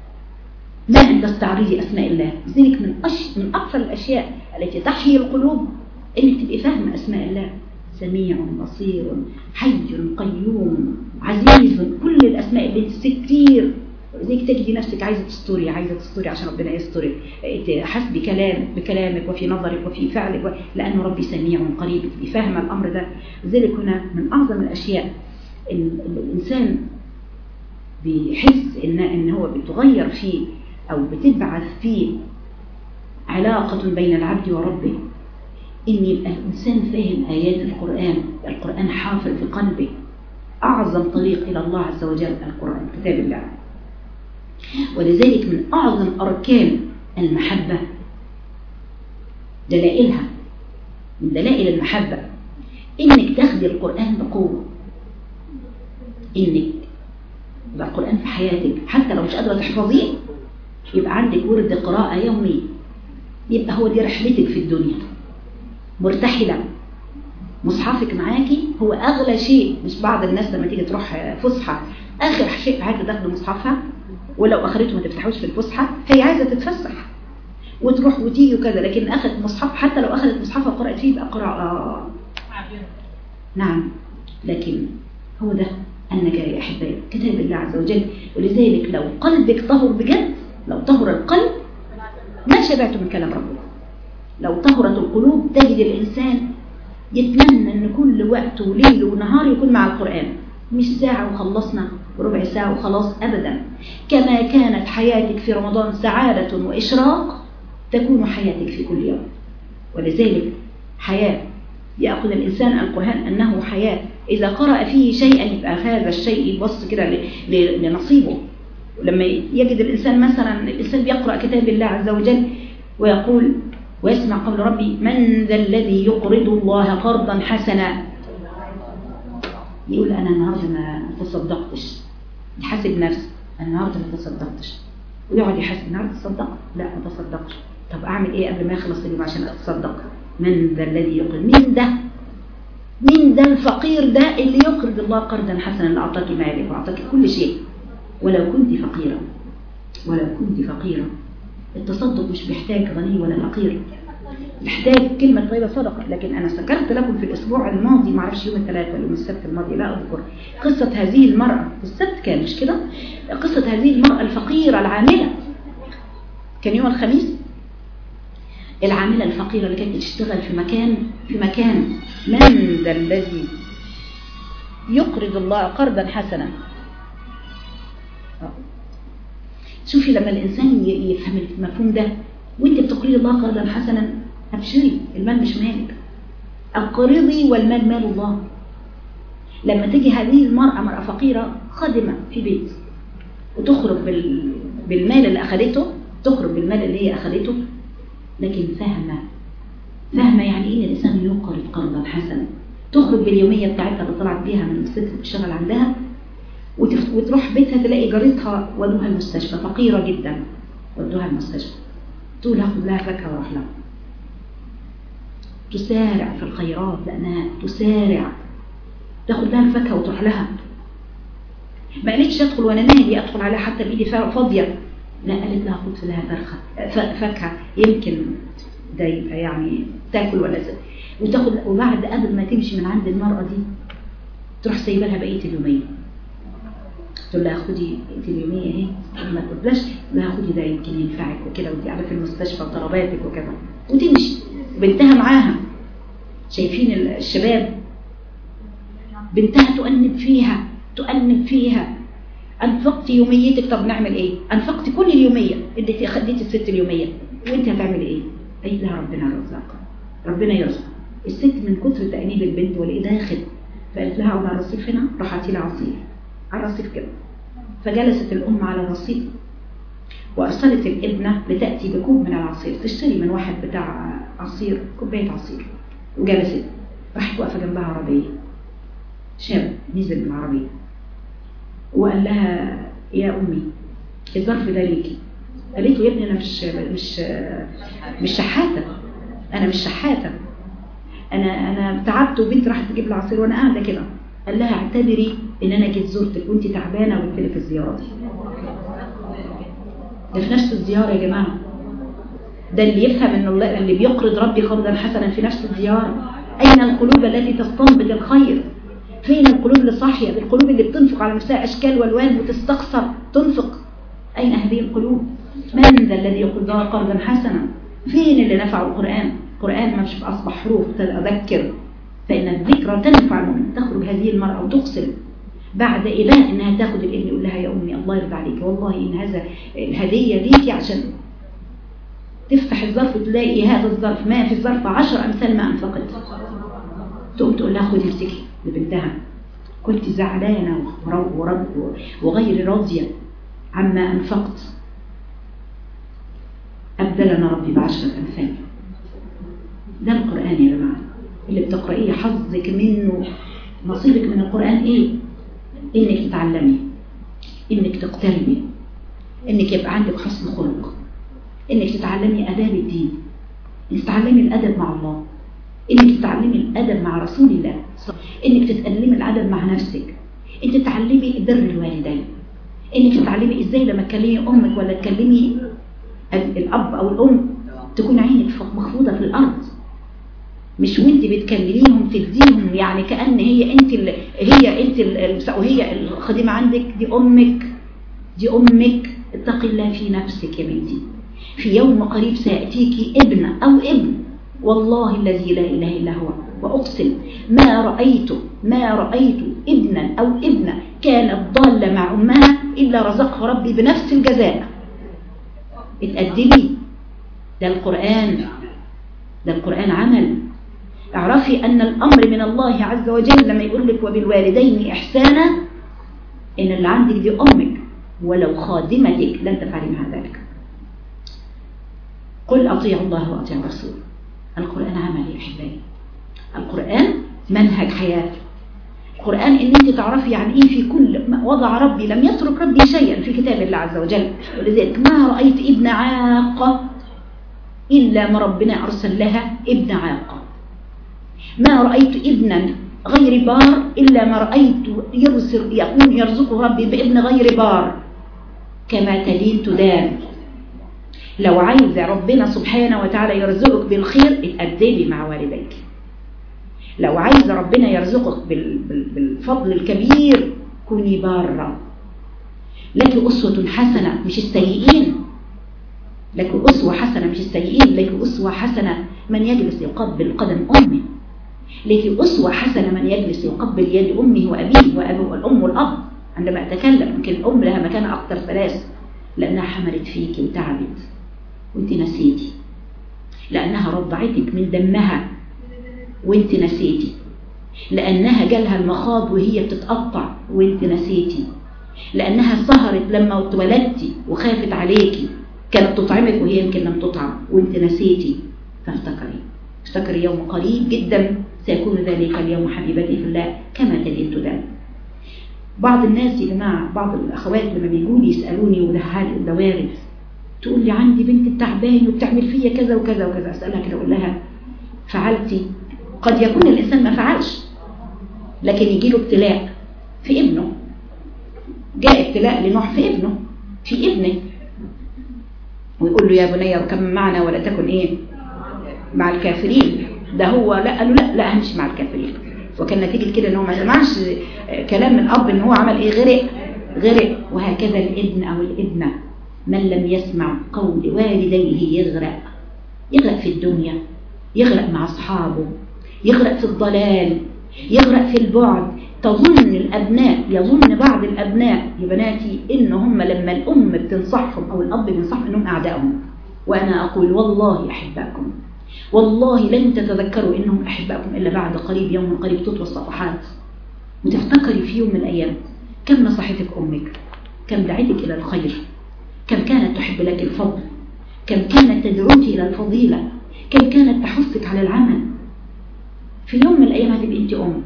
[SPEAKER 1] ما عند استعرضي أسماء الله لذلك من, أش... من أكثر الأشياء التي تحيي القلوب إنك تبقي فاهمة أسماء الله سميع بصير حي قيوم عزيز كل الأسماء اللي كتير لذلك تجدي نفسك عايزة تستوري عايزة تستوري عشان ربنا يسترك حسب كلام بكلامك وفي نظرك وفي فعلك و... لأنه ربي سميع قريب تبقي فاهمة الأمر ده لذلك هنا من أعظم الأشياء إن الإنسان بيحس إن, إن هو بتغير فيه أو بتبعث فيه علاقة بين العبد وربه إن يبقى الإنسان فاهم آيات القرآن القرآن حافظ في قلبه أعظم طريق إلى الله عز وجل القرآن كتاب الله ولذلك من أعظم أركان المحبة دلائلها من دلائل المحبة إنك تاخدي القرآن بقوة إنك يبقى القرآن في حياتك حتى لو مش قادرة تحفظيه يبقى عندك ورد قراءة يومي يبقى هو دي رحلتك في الدنيا مرتحلة مصحفك معاكي هو أغلى شيء مش بعض الناس لما تيجي تروح فسحة آخر شيء عايزة تاخد مصحفها ولو أخرته ما تفتحوش في الفسحة هي عايزة تتفسح وتروح وتيجي وكذا لكن أخذت مصحف حتى لو أخذت مصحفها وقرأت فيه يبقى قراءة نعم لكن هو ده أنك يا أحبائي كتاب الله عز وجل ولذلك لو قلبك طهر بجد لو طهر القلب ما شبعت من كلام ربنا لو طهرت القلوب تجد الإنسان يتمنى أن كل وقت وليل ونهار يكون مع القرآن مش ساعة وخلصنا وربع ساعة وخلاص أبدا كما كانت حياتك في رمضان سعادة وإشراق تكون حياتك في كل يوم ولذلك حياة يأخذ الإنسان القرآن أنه حياة إذا قرأ فيه شيئا يبقى هذا الشيء يبص كده لنصيبه لما يجد الإنسان مثلا الإنسان بيقرأ كتاب الله عز وجل ويقول ويسمع قول ربي من ذا الذي يقرض الله قرضا حسنا يقول أنا النهاردة ما تصدقتش يحاسب نفسه أنا النهاردة ما تصدقتش ويقعد يحاسب النهاردة تصدقت لا ما تصدقتش طب أعمل إيه قبل ما يخلص اليوم عشان أتصدق من ذا الذي يقرض مين ده مين ده الفقير ده اللي يقرض الله قرضا حسنا اللي أعطاك مالك وأعطاك كل شيء ولو كنت فقيرا ولو كنت فقيرا التصدق مش بيحتاج غني ولا فقير محتاج كلمة طيبة صدقة لكن أنا ذكرت لكم في الأسبوع الماضي ما اعرفش يوم الثلاثاء ولا يوم السبت الماضي لا أذكر قصة هذه المرأة في السبت كان مش كده قصة هذه المرأة الفقيرة العاملة كان يوم الخميس العاملة الفقيرة اللي كانت بتشتغل في مكان في مكان من ذا الذي يقرض الله قرضا حسنا شوفي لما الإنسان يفهم المفهوم ده وانت بتقرضي الله قرضا حسنا ابشري المال مش مالك اقرضي والمال مال الله لما تجي هذه المرأة مرأة فقيرة خادمة في بيت وتخرج بال... بالمال اللي أخذته تخرج بالمال اللي هي أخذته لكن فاهمة فاهمة يعني إيه الإنسان يقرض قرضا حسنا تخرج باليومية بتاعتها اللي طلعت بيها من الست بتشتغل عندها وتف... وتروح بيتها تلاقي جارتها ودوها المستشفى فقيرة جدا ودوها المستشفى تقول هاخد لها فاكهة واروح لها تسارع في الخيرات لأنها تسارع تاخد لها الفاكهة وتروح لها ما قالتش ادخل وانا نادي ادخل عليها حتى بايدي فاضية لا قالت لها خد لها فرخة ف- فاكهة يمكن ده يبقى يعني تاكل ولا زي. وتاخد وبعد قبل ما تمشي من عند المرأة دي تروح سايبه لها بقية اليومية تقول لها خدي بقية اليومية اهي ما تقولهاش لها خدي ده يمكن ينفعك وكده وانت قاعدة في المستشفى وطلباتك وكذا وتمشي بنتها معاها شايفين ال- الشباب بنتها تؤنب فيها تؤنب فيها انفقت يوميتك طب نعمل ايه انفقت كل اليوميه اديتي خديتي الست اليوميه وانت هتعملي ايه قالت لها ربنا رزقك ربنا يرزق الست من كتر تأنيب البنت والايه داخل فقالت لها اقعد على الرصيف هنا راح هاتي لي عصير على الرصيف كده فجلست الام على الرصيف وارسلت الابنه لتاتي بكوب من العصير تشتري من واحد بتاع عصير كوبايه عصير وجلست راحت واقفه جنبها عربيه شاب نزل من العربيه وقال لها يا امي الظرف ده ليكي قالت له يا ابني انا مش مش مش شحاته انا مش شحاته انا انا تعبت وبنتي راحت تجيب لي عصير وانا قاعده كده قال لها اعتبري ان انا جيت زرتك وانت تعبانه وجبت لك الزياره دي ده في نفس الزياره يا جماعه ده اللي يفهم ان الله اللي بيقرض ربي قرضا حسنا في نفس الزياره اين القلوب التي تستنبط الخير فين القلوب اللي صاحيه القلوب اللي بتنفق على نفسها اشكال والوان وتستخسر تنفق اين هذه القلوب من ذا الذي يقرض الله قرضا حسنا فين اللي نفع القران القران ما مش اصبح حروف تذكر فان الذكرى تنفع المؤمن تخرج هذه المراه وتقسم بعد إله إنها تاخد الابن يقول لها يا أمي الله يرضى عليك والله إن هذا الهدية ليكي عشان تفتح الظرف تلاقي هذا الظرف ما في الظرف عشر أمثال ما أنفقت تقوم تقول لها خدي امسكي لبنتها كنت زعلانة ورب ورب وغير راضية عما أنفقت أبدلنا ربي بعشرة أمثال ده القرآن يا جماعة اللي بتقرأيه حظك منه نصيبك من القرآن إيه؟ إنك تتعلمي إنك تقتربي إنك يبقى عندك حسن خلق إنك تتعلمي آداب الدين إنك تتعلمي الأدب مع الله إنك تتعلمي الأدب مع رسول الله إنك تتعلمي الأدب مع نفسك إنك تتعلمي بر الوالدين إنك تتعلمي إزاي لما تكلمي أمك ولا تكلمي الأب أو الأم تكون عينك مخفوضة في الأرض مش وانت بتكلميهم تديهم يعني كأن هي انت ال... هي انت ال... وهي الخادمة عندك دي امك دي امك اتقي الله في نفسك يا بنتي في يوم قريب سيأتيك ابن او ابن والله الذي لا اله الا هو واقسم ما رأيت ما رأيت ابنا او ابنة كانت ضالة مع امها الا رزقها ربي بنفس الجزاء اتقدمي ده القرآن ده القرآن عمل اعرفي أن الأمر من الله عز وجل لما يقول لك وبالوالدين إحسانا إن اللي عندك دي أمك ولو خادمتك لن تفعلي مع ذلك قل أطيع الله وأطيع الرسول القرآن عمل يا أحبائي القرآن منهج حياة القرآن إن أنت تعرفي يعني إيه في كل وضع ربي لم يترك ربي شيئا في كتاب الله عز وجل ولذلك ما رأيت ابن عاقة إلا ما ربنا أرسل لها ابن عاقة ما رأيت ابنا غير بار إلا ما رأيت يرسل يكون يرزقه ربي بابن غير بار كما تدين تدان لو عايز ربنا سبحانه وتعالى يرزقك بالخير اتأدبي مع والديك لو عايز ربنا يرزقك بالفضل الكبير كوني بارة لك أسوة حسنة مش السيئين لك أسوة حسنة مش السيئين لك أسوة حسنة من يجلس يقبل قدم أمه لك أسوة حسنة من يجلس يقبل يد أمه وأبيه وأبوه والأم والأب عندما أتكلم يمكن الأم لها مكان أكثر ثلاث لأنها حملت فيك وتعبت وانت نسيتي لأنها رضعتك من دمها وانت نسيتي لأنها جالها المخاض وهي بتتقطع وانت نسيتي لأنها سهرت لما اتولدتي وخافت عليكي كانت تطعمك وهي يمكن لم تطعم وانت نسيتي فافتكري افتكري يوم قريب جدا سيكون ذلك اليوم حبيبتي في الله كما تدين تدان بعض الناس يا جماعة بعض الأخوات لما بيجوا لي يسألوني وده حال ده وارد تقول لي عندي بنت تعبان وبتعمل فيا كذا وكذا وكذا أسألها كده أقول لها فعلتي قد يكون الإنسان ما فعلش لكن يجي له ابتلاء في ابنه جاء ابتلاء لنوح في ابنه في ابنه ويقول له يا بني اركب معنا ولا تكن ايه مع الكافرين ده هو لا قال له لا لا همشي مع الكافرين وكان نتيجة كده ان هو ما سمعش كلام الاب ان هو عمل ايه غرق غرق وهكذا الابن او الابنة من لم يسمع قول والديه يغرق يغرق في الدنيا يغرق مع اصحابه يغرق في الضلال يغرق في البعد تظن الأبناء يظن بعض الأبناء يا بناتي إن هم لما الأم بتنصحهم أو الأب بينصحهم إنهم أعدائهم وأنا أقول والله أحبكم والله لن تتذكروا إنهم أحبكم إلا بعد قريب يوم قريب تطوى الصفحات وتفتكري في يوم من الأيام كم نصحتك أمك كم دعتك إلى الخير كم كانت تحب لك الفضل كم كانت تدعوك إلى الفضيلة كم كانت تحثك على العمل في يوم من الأيام هتبقي أنت أم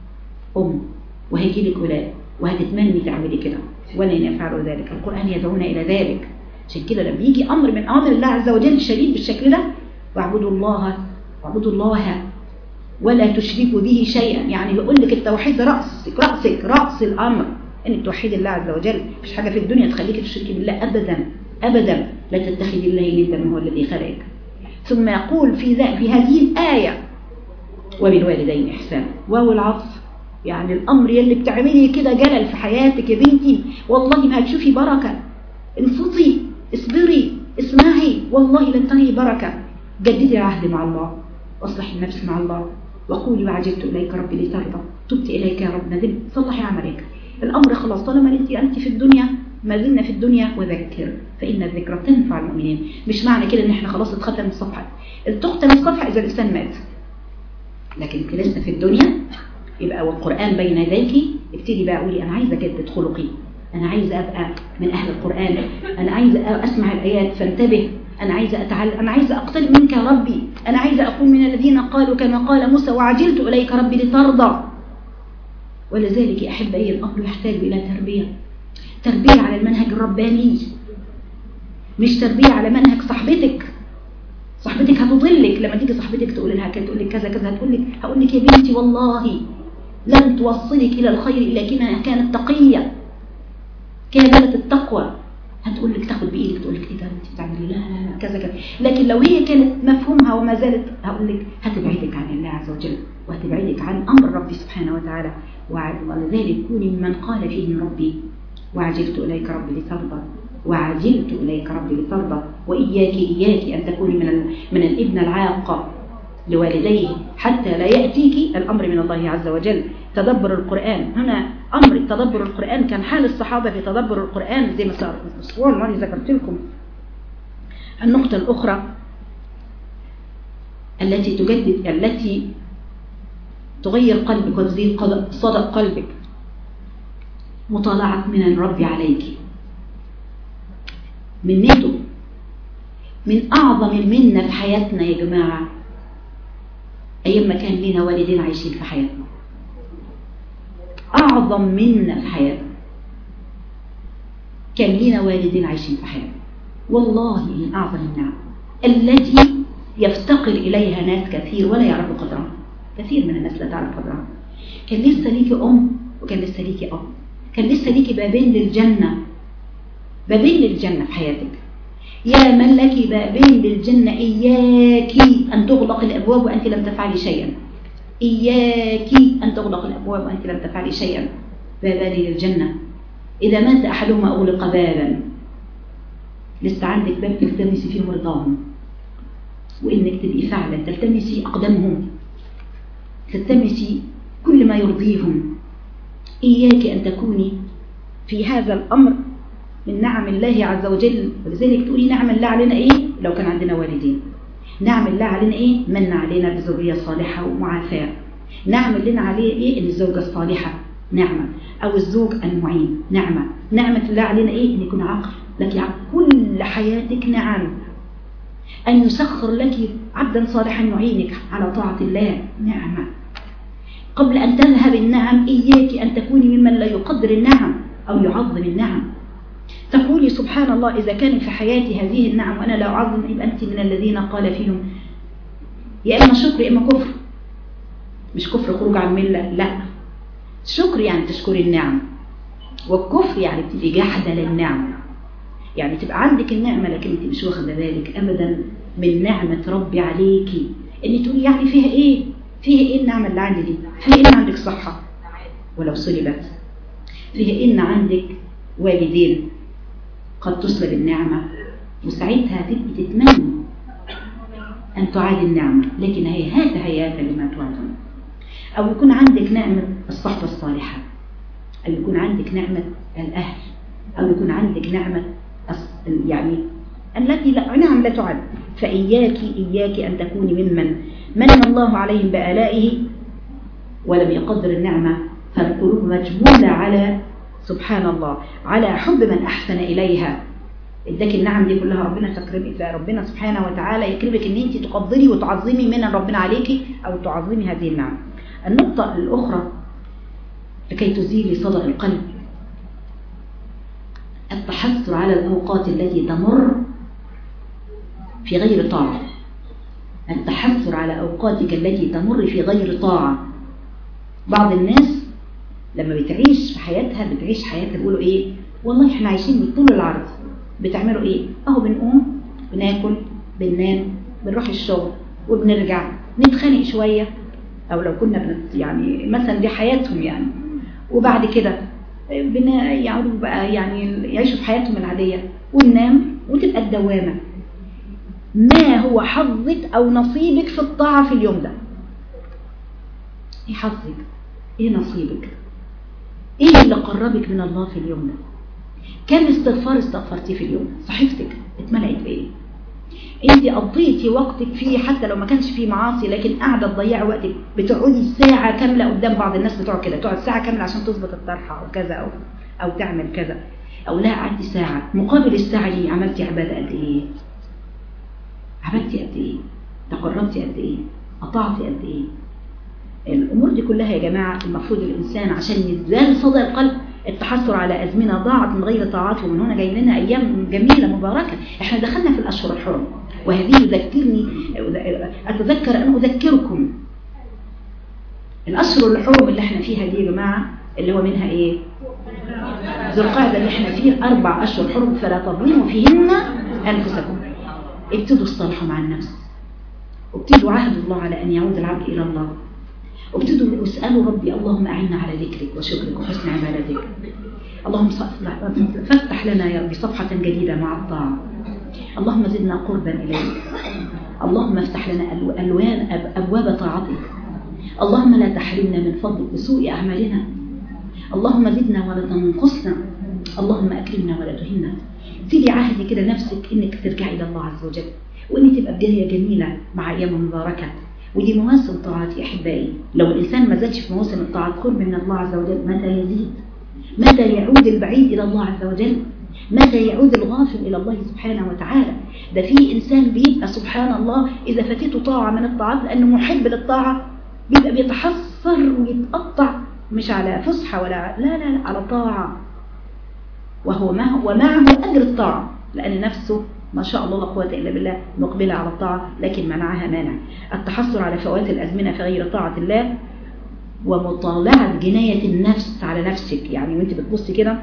[SPEAKER 1] أم وهيجي لك ولاد وهتتمني تعملي كده ولن يفعلوا ذلك القرآن يدعونا إلى ذلك عشان كده لما يجي أمر من أمر الله عز وجل شديد بالشكل ده واعبدوا الله واعبدوا الله ولا تشركوا به شيئا يعني بيقول لك التوحيد رأسك رأسك رأس الأمر أن توحيد الله عز وجل مش حاجة في الدنيا تخليك تشركي بالله أبدا أبدا لا تتخذي الله ندا هو الذي خلقك ثم يقول في ذا في هذه الآية وبالوالدين إحسان واو العطف يعني الأمر يلي بتعملي كده جلل في حياتك يا بنتي والله ما هتشوفي بركة انفطي اصبري اسمعي والله لن تنهي بركة جددي العهد مع الله واصلحي النفس مع الله وقولي وعجبت إليك ربي لترضى تبت إليك يا رب ندمت صلحي عملك الأمر خلاص طالما انت أنت في الدنيا ما زلنا في الدنيا وذكر فإن الذكرى تنفع المؤمنين مش معنى كده ان احنا خلاص اتختم الصفحة تختم الصفحة إذا الإنسان مات لكن انت لسه في الدنيا يبقى والقرآن بين يديك ابتدي بقى قولي أنا عايزة أجدد خلقي أنا عايزة أبقى من أهل القرآن أنا عايزة أسمع الآيات فانتبه أنا عايزة أتعلم أنا عايزة أقترب منك يا ربي أنا عايزة أكون من الذين قالوا كما قال موسى وعجلت إليك ربي لترضى ولذلك أحب أي الأمر يحتاج إلى تربية تربية على المنهج الرباني مش تربية على منهج صاحبتك صاحبتك هتضلك لما تيجي صاحبتك تقول لها كده تقول لك كذا كذا هتقول لك هقول لك يا بنتي والله لن توصلك إلى الخير إلا كما كانت تقية كانت التقوى هتقول لك تاخد بإيدك تقول لك إيه ده أنت بتعملي لا لا لا كذا كذا لكن لو هي كانت مفهومها وما زالت هقول لك هتبعدك عن الله عز وجل وهتبعدك عن أمر ربي سبحانه وتعالى ولذلك كوني ممن قال فيه ربي وعجلت إليك ربي لترضى وعجلت إليك ربي لترضى وإياك إياك أن تكوني من من الابن العاق لوالديه حتى لا يأتيك الأمر من الله عز وجل تدبر القرآن هنا أمر تدبر القرآن كان حال الصحابة في تدبر القرآن زي ما صار الأسبوع الماضي ذكرت لكم النقطة الأخرى التي تجدد التي تغير قلبك وتزيد صدق قلبك مطالعة من الرب عليك منته من أعظم المنة في حياتنا يا جماعة أيام ما كان لنا والدين عايشين في حياتنا أعظم منا في حياتنا كان لنا والدين عايشين في حياتنا والله من أعظم النعم التي يفتقر إليها ناس كثير ولا يعرفوا قدرها كثير من الناس لا تعرف قدرها كان لسه ليكي أم وكان لسه ليكي أب كان لسه ليكي بابين للجنة بابين للجنة في حياتك يا من لك بابين للجنة إياك أن تغلق الأبواب وأنت لم تفعلي شيئا إياك أن تغلق الأبواب وأنت لم تفعلي شيئا بابان للجنة إذا مات أحدهما أغلق بابا لسه عندك باب تلتمسي فيه رضاهم وإنك تبقي فعلا تلتمسي أقدامهم تلتمسي كل ما يرضيهم إياك أن تكوني في هذا الأمر من نعم الله عز وجل ولذلك تقولي نعم الله علينا إيه لو كان عندنا والدين نعم الله علينا إيه من علينا بزوجية صالحة ومعافاة نعم لنا عليه إيه إن الزوجة الصالحة نعمة أو الزوج المعين نعمة نعمة الله علينا إيه إن يكون عقل لك عقل كل حياتك نعم أن يسخر لك عبدا صالحا يعينك على طاعة الله نعمة قبل أن تذهب النعم إياك أن تكوني ممن لا يقدر النعم أو يعظم النعم تقولي سبحان الله إذا كان في حياتي هذه النعم وأنا لا أعظم يبقى أنت من الذين قال فيهم يا إما شكر يا إما كفر مش كفر خروج عن ملة لا شكر يعني تشكري النعم والكفر يعني بتبقي جحدة للنعم يعني تبقى عندك النعمة لكن انت مش واخدة بالك ابدا من نعمة ربي عليكي ان تقولي يعني فيها ايه فيها ايه النعمة اللي عندي دي فيها ايه ان عندك صحة ولو صلبت فيها ايه ان عندك والدين قد تسلب النعمة وساعتها تبقي تتمنى أن تعادي النعمة لكن هيهات هيات لما توعدون أو يكون عندك نعمة الصحبة الصالحة أو يكون عندك نعمة الأهل أو يكون عندك نعمة يعني التي لا نعم لا تعد فإياك إياك أن تكوني ممن من الله عليهم بآلائه ولم يقدر النعمة فالقلوب مجبولة على سبحان الله على حب من أحسن إليها اداك النعم دي كلها ربنا تكرمك ربنا سبحانه وتعالى يكرمك ان انت تقدري وتعظمي من ربنا عليكي او تعظمي هذه النعم النقطة الأخرى لكي تزيلي صدر القلب التحسر على الأوقات التي تمر في غير طاعة التحسر على أوقاتك التي تمر في غير طاعة بعض الناس لما بتعيش في حياتها بتعيش حياتها بيقولوا ايه والله احنا عايشين بالطول العرض بتعملوا ايه اهو بنقوم بناكل بننام بنروح الشغل وبنرجع نتخانق شوية او لو كنا بنت يعني مثلا دي حياتهم يعني وبعد كده بنا يعودوا بقى يعني يعيشوا في حياتهم العادية وننام وتبقى الدوامة ما هو حظك او نصيبك في الطاعة في اليوم ده ايه حظك ايه نصيبك ايه اللي قربك من الله في اليوم ده كم استغفار استغفرتيه في اليوم صحيفتك اتملأت بايه انت قضيتي وقتك فيه حتى لو ما كانش فيه معاصي لكن قاعده تضيعي وقتك بتقعدي ساعه كامله قدام بعض الناس بتقعد كده تقعد ساعه كامله عشان تظبط الطرحه او كذا او او تعمل كذا او لا قعدتي ساعه مقابل الساعه دي عملتي عباده قد ايه عملتي قد ايه تقربتي قد ايه قطعتي قد ايه الامور دي كلها يا جماعه المفروض الانسان عشان يزال صدى القلب التحسر على أزمنة ضاعت من غير طاعات ومن هنا جاي لنا أيام جميلة مباركة احنا دخلنا في الأشهر الحرم وهذه يذكرني أتذكر أن أذكركم الأشهر الحرم اللي احنا فيها دي يا جماعة اللي هو منها ايه ذو القعدة اللي احنا فيه أربع أشهر حرم فلا تظلموا فيهن أنفسكم ابتدوا الصالح مع النفس وابتدوا عهد الله على أن يعود العبد إلى الله وابتدوا اسألوا ربي اللهم أعنا على ذكرك وشكرك وحسن عبادتك اللهم فافتح لنا يا ربي صفحة جديدة مع الطاعة اللهم زدنا قربا إليك اللهم افتح لنا ألوان أبواب طاعتك اللهم لا تحرمنا من فضلك بسوء أعمالنا اللهم زدنا ولا تنقصنا اللهم أكرمنا ولا تهنا سيدي عهدي كده نفسك إنك ترجعي إلى الله عز وجل وإن تبقى بداية جميلة مع أيام مباركة ودي مواسم طاعات يا احبائي لو الانسان ما زادش في مواسم الطاعات قرب من الله عز وجل متى يزيد متى يعود البعيد الى الله عز وجل متى يعود الغافل الى الله سبحانه وتعالى ده في انسان بيبقى سبحان الله اذا فاتته طاعه من الطاعات لانه محب للطاعه بيبقى بيتحسر ويتقطع مش على فسحه ولا لا لا, لا على طاعه وهو معه ومعه اجر الطاعه لان نفسه ما شاء الله لا قوة إلا بالله مقبلة على الطاعة لكن منعها مانع التحصر على فوات الأزمنة في غير طاعة الله ومطالعة جناية النفس على نفسك يعني وانت بتبصي كده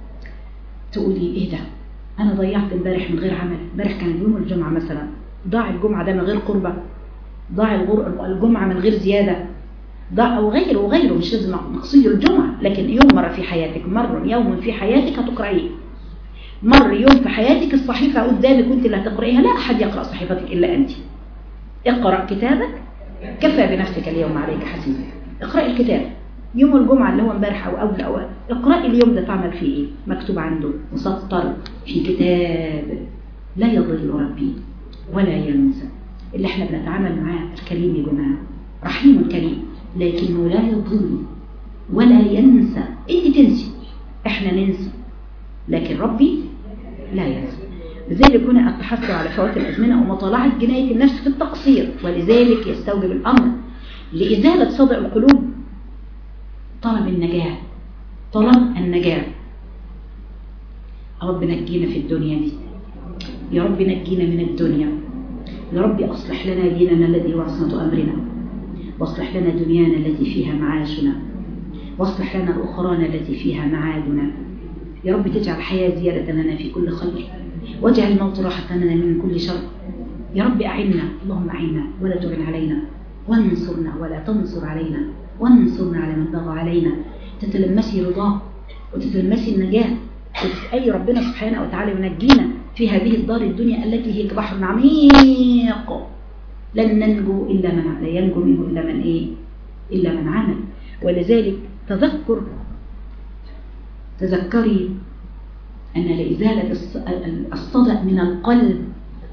[SPEAKER 1] تقولي ايه ده انا ضيعت امبارح من غير عمل امبارح كان يوم الجمعة مثلا ضاع الجمعة ده من غير قربة ضاع الجمعة من غير زيادة ضاع او غيره وغيره مش لازم مقصود الجمعة لكن يوم مرة في حياتك مر يوم في حياتك هتقرأيه مر يوم في حياتك الصحيفة قدامك وانت اللي هتقرأيها لا أحد يقرأ صحيفتك إلا أنت اقرأ كتابك كفى بنفسك اليوم عليك حسيبا اقرأ الكتاب يوم الجمعة اللي هو امبارح أو قبل أو اقرأ اليوم ده تعمل فيه إيه مكتوب عنده مسطر في كتاب لا يضل ربي ولا ينسى اللي احنا بنتعامل معاه الكريم يا جماعة رحيم كريم لكنه لا يضل ولا ينسى انت تنسي احنا ننسى لكن ربي لا ينسى لذلك هنا التحثر على فوات الأزمنة ومطالعة جناية النفس في التقصير ولذلك يستوجب الأمر لإزالة صدع القلوب طلب النجاة طلب النجاة رب نجينا في الدنيا دي يا رب نجينا من الدنيا يا رب أصلح لنا ديننا الذي هو عصمة أمرنا واصلح لنا دنيانا التي فيها معاشنا واصلح لنا الأخرانا التي فيها معادنا يا رب تجعل الحياة زيادة لنا في كل خير واجعل الموت راحة لنا من كل شر يا رب أعنا اللهم أعنا ولا تعن علينا وانصرنا ولا تنصر علينا وانصرنا على من بغى علينا تتلمسي رضاه وتتلمسي النجاة وتسألي ربنا سبحانه وتعالى ينجينا في هذه الدار الدنيا التي هي كبحر عميق لن ننجو إلا من لا ينجو منه إلا من إيه إلا من عمل ولذلك تذكر تذكري أن لإزالة الصدأ من القلب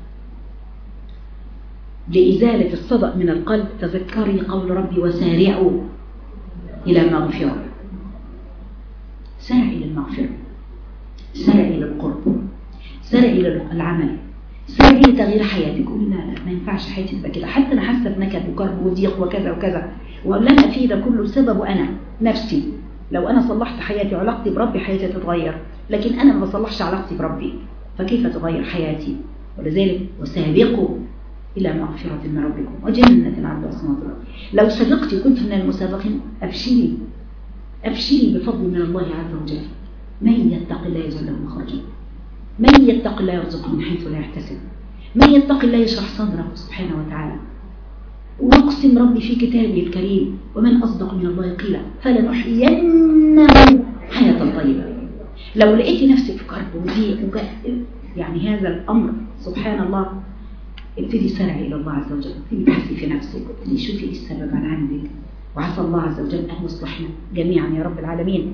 [SPEAKER 1] لإزالة الصدأ من القلب تذكري قول ربي وسارعوا إلى المغفرة سارعي للمغفرة سارعي للقرب سارعي للعمل سارعي لتغيير حياتك قولي لا لا ما ينفعش حياتي تبقى كده حتى أنا حاسة بنكد وكرب وضيق وكذا وكذا ولن أفي ده كله سبب أنا نفسي لو أنا صلحت حياتي وعلاقتي بربي حياتي تتغير لكن أنا ما بصلحش علاقتي بربي فكيف تغير حياتي ولذلك وسابقوا إلى مغفرة من ربكم وجنة عرض السماوات والأرض لو سبقت وكنت من المسابقين أبشري أبشري بفضل من الله عز وجل من يتق الله يجعل له مخرجا من يتق الله يرزقه من حيث لا يحتسب من يتق الله يشرح صدره سبحانه وتعالى واقسم ربي في كتابه الكريم ومن أصدق من الله قيلا فلنحيينه حياة طيبة لو لقيتي نفسك في كرب وضيق يعني هذا الأمر سبحان الله ابتدي سرعي إلى الله عز وجل ابتدي تحسي في نفسك ابتدي شوفي إيه السبب عن عندك وعسى الله عز وجل أن يصلحنا جميعا يا رب العالمين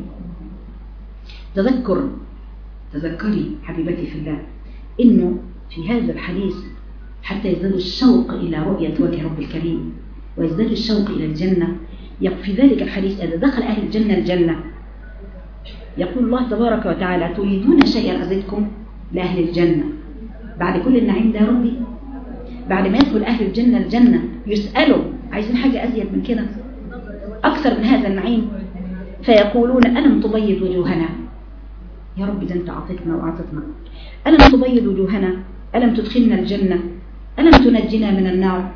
[SPEAKER 1] تذكر تذكري حبيبتي في الله إنه في هذا الحديث حتى يزداد الشوق إلى رؤية وجه رب الكريم ويزداد الشوق إلى الجنة في ذلك الحديث إذا دخل أهل الجنة الجنة يقول الله تبارك وتعالى تريدون شيئا أزدكم لأهل الجنة بعد كل النعيم ده يا ربي بعد ما يدخل أهل الجنة الجنة يسألوا عايزين حاجة أزيد من كده أكثر من هذا النعيم فيقولون ألم تبيض وجوهنا يا رب ده أنت أعطيتنا وأعطتنا ألم تبيض وجوهنا ألم تدخلنا الجنة ألم تنجنا من النار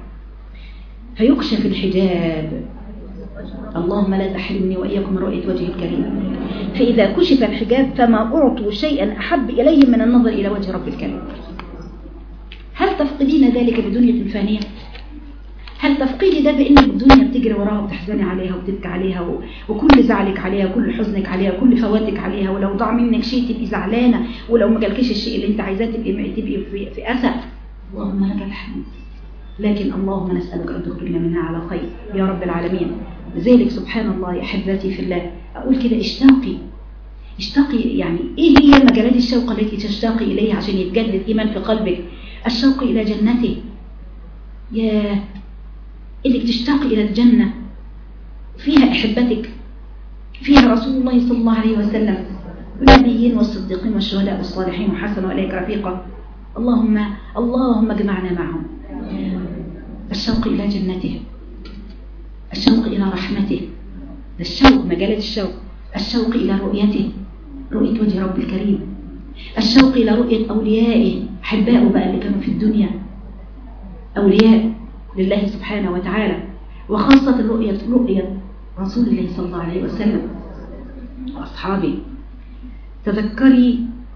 [SPEAKER 1] فيكشف الحجاب اللهم لا تحرمني وإياكم من رؤية وجه الكريم فإذا كشف الحجاب فما أعطوا شيئا أحب إليهم من النظر إلى وجه رب الكريم هل تفقدين ذلك بدنيا فانية هل تفقدي ده بأنك الدنيا بتجري وراها وتحزني عليها وتبكي عليها و... وكل زعلك عليها وكل حزنك عليها وكل فواتك عليها ولو ضاع منك شيء تبقي زعلانة ولو ما جالكيش الشيء اللي انت عايزاه تبقي تبقي في, في أسى اللهم لك الحمد لكن اللهم نسألك أن تخرجنا منها على خير يا رب العالمين لذلك سبحان الله يا أحبتي في الله أقول كده اشتاقي اشتاقي يعني إيه هي مجالات الشوق التي تشتاقي إليها عشان يتجدد إيمان في قلبك الشوق إلى جنته يا إنك تشتاقي إلى الجنة فيها أحبتك فيها رسول الله صلى الله عليه وسلم والنبيين والصديقين والشهداء والصالحين وحسن وإليك رفيقا اللهم اللهم اجمعنا معهم الشوق إلى جنته الشوق إلى رحمته الشوق مجالة الشوق الشوق إلى رؤيته رؤية وجه رب الكريم الشوق إلى رؤية أوليائه أحبائه بقى اللي كانوا في الدنيا أولياء لله سبحانه وتعالى وخاصة رؤية رؤية رسول الله صلى الله عليه وسلم وأصحابه تذكري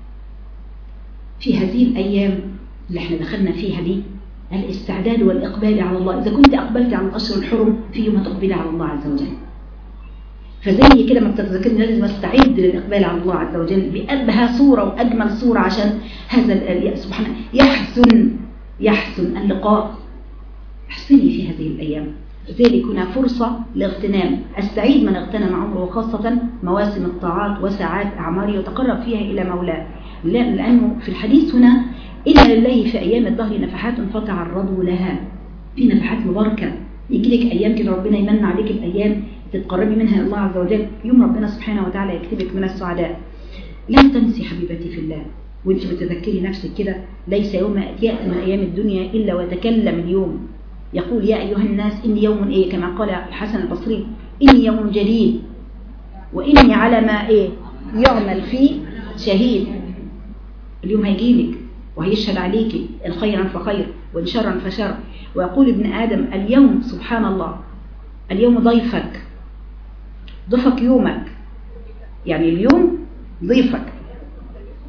[SPEAKER 1] في هذه الأيام اللي احنا دخلنا فيها دي الاستعداد والإقبال على الله إذا كنت أقبلت على الأشهر الحرم في يوم تقبلي على الله عز وجل فزي كده ما بتتذكرني لازم استعد للإقبال على الله عز وجل بأبهى صورة وأجمل صورة عشان هذا سبحانه يحسن يحسن اللقاء احسني في هذه الأيام لذلك هنا فرصة لاغتنام السعيد من اغتنم عمره وخاصة مواسم الطاعات وساعات أعماره يتقرب فيها إلى مولاه لأنه في الحديث هنا إن لله في أيام الظهر نفحات فتعرضوا لها في نفحات مباركة يجي لك أيام كده ربنا يمن عليك الأيام تتقربي منها الله عز وجل يوم ربنا سبحانه وتعالى يكتبك من السعداء لا تنسي حبيبتي في الله وانت بتذكري نفسك كده ليس يوم يأتي من أيام الدنيا إلا وتكلم اليوم يقول يا أيها الناس إني يوم إيه كما قال الحسن البصري إني يوم جديد وإني على ما إيه يعمل فيه شهيد اليوم هيجيلك وهيشهد عليك إن خيرا فخير وإن شرا فشر ويقول ابن آدم اليوم سبحان الله اليوم ضيفك ضيفك يومك يعني اليوم ضيفك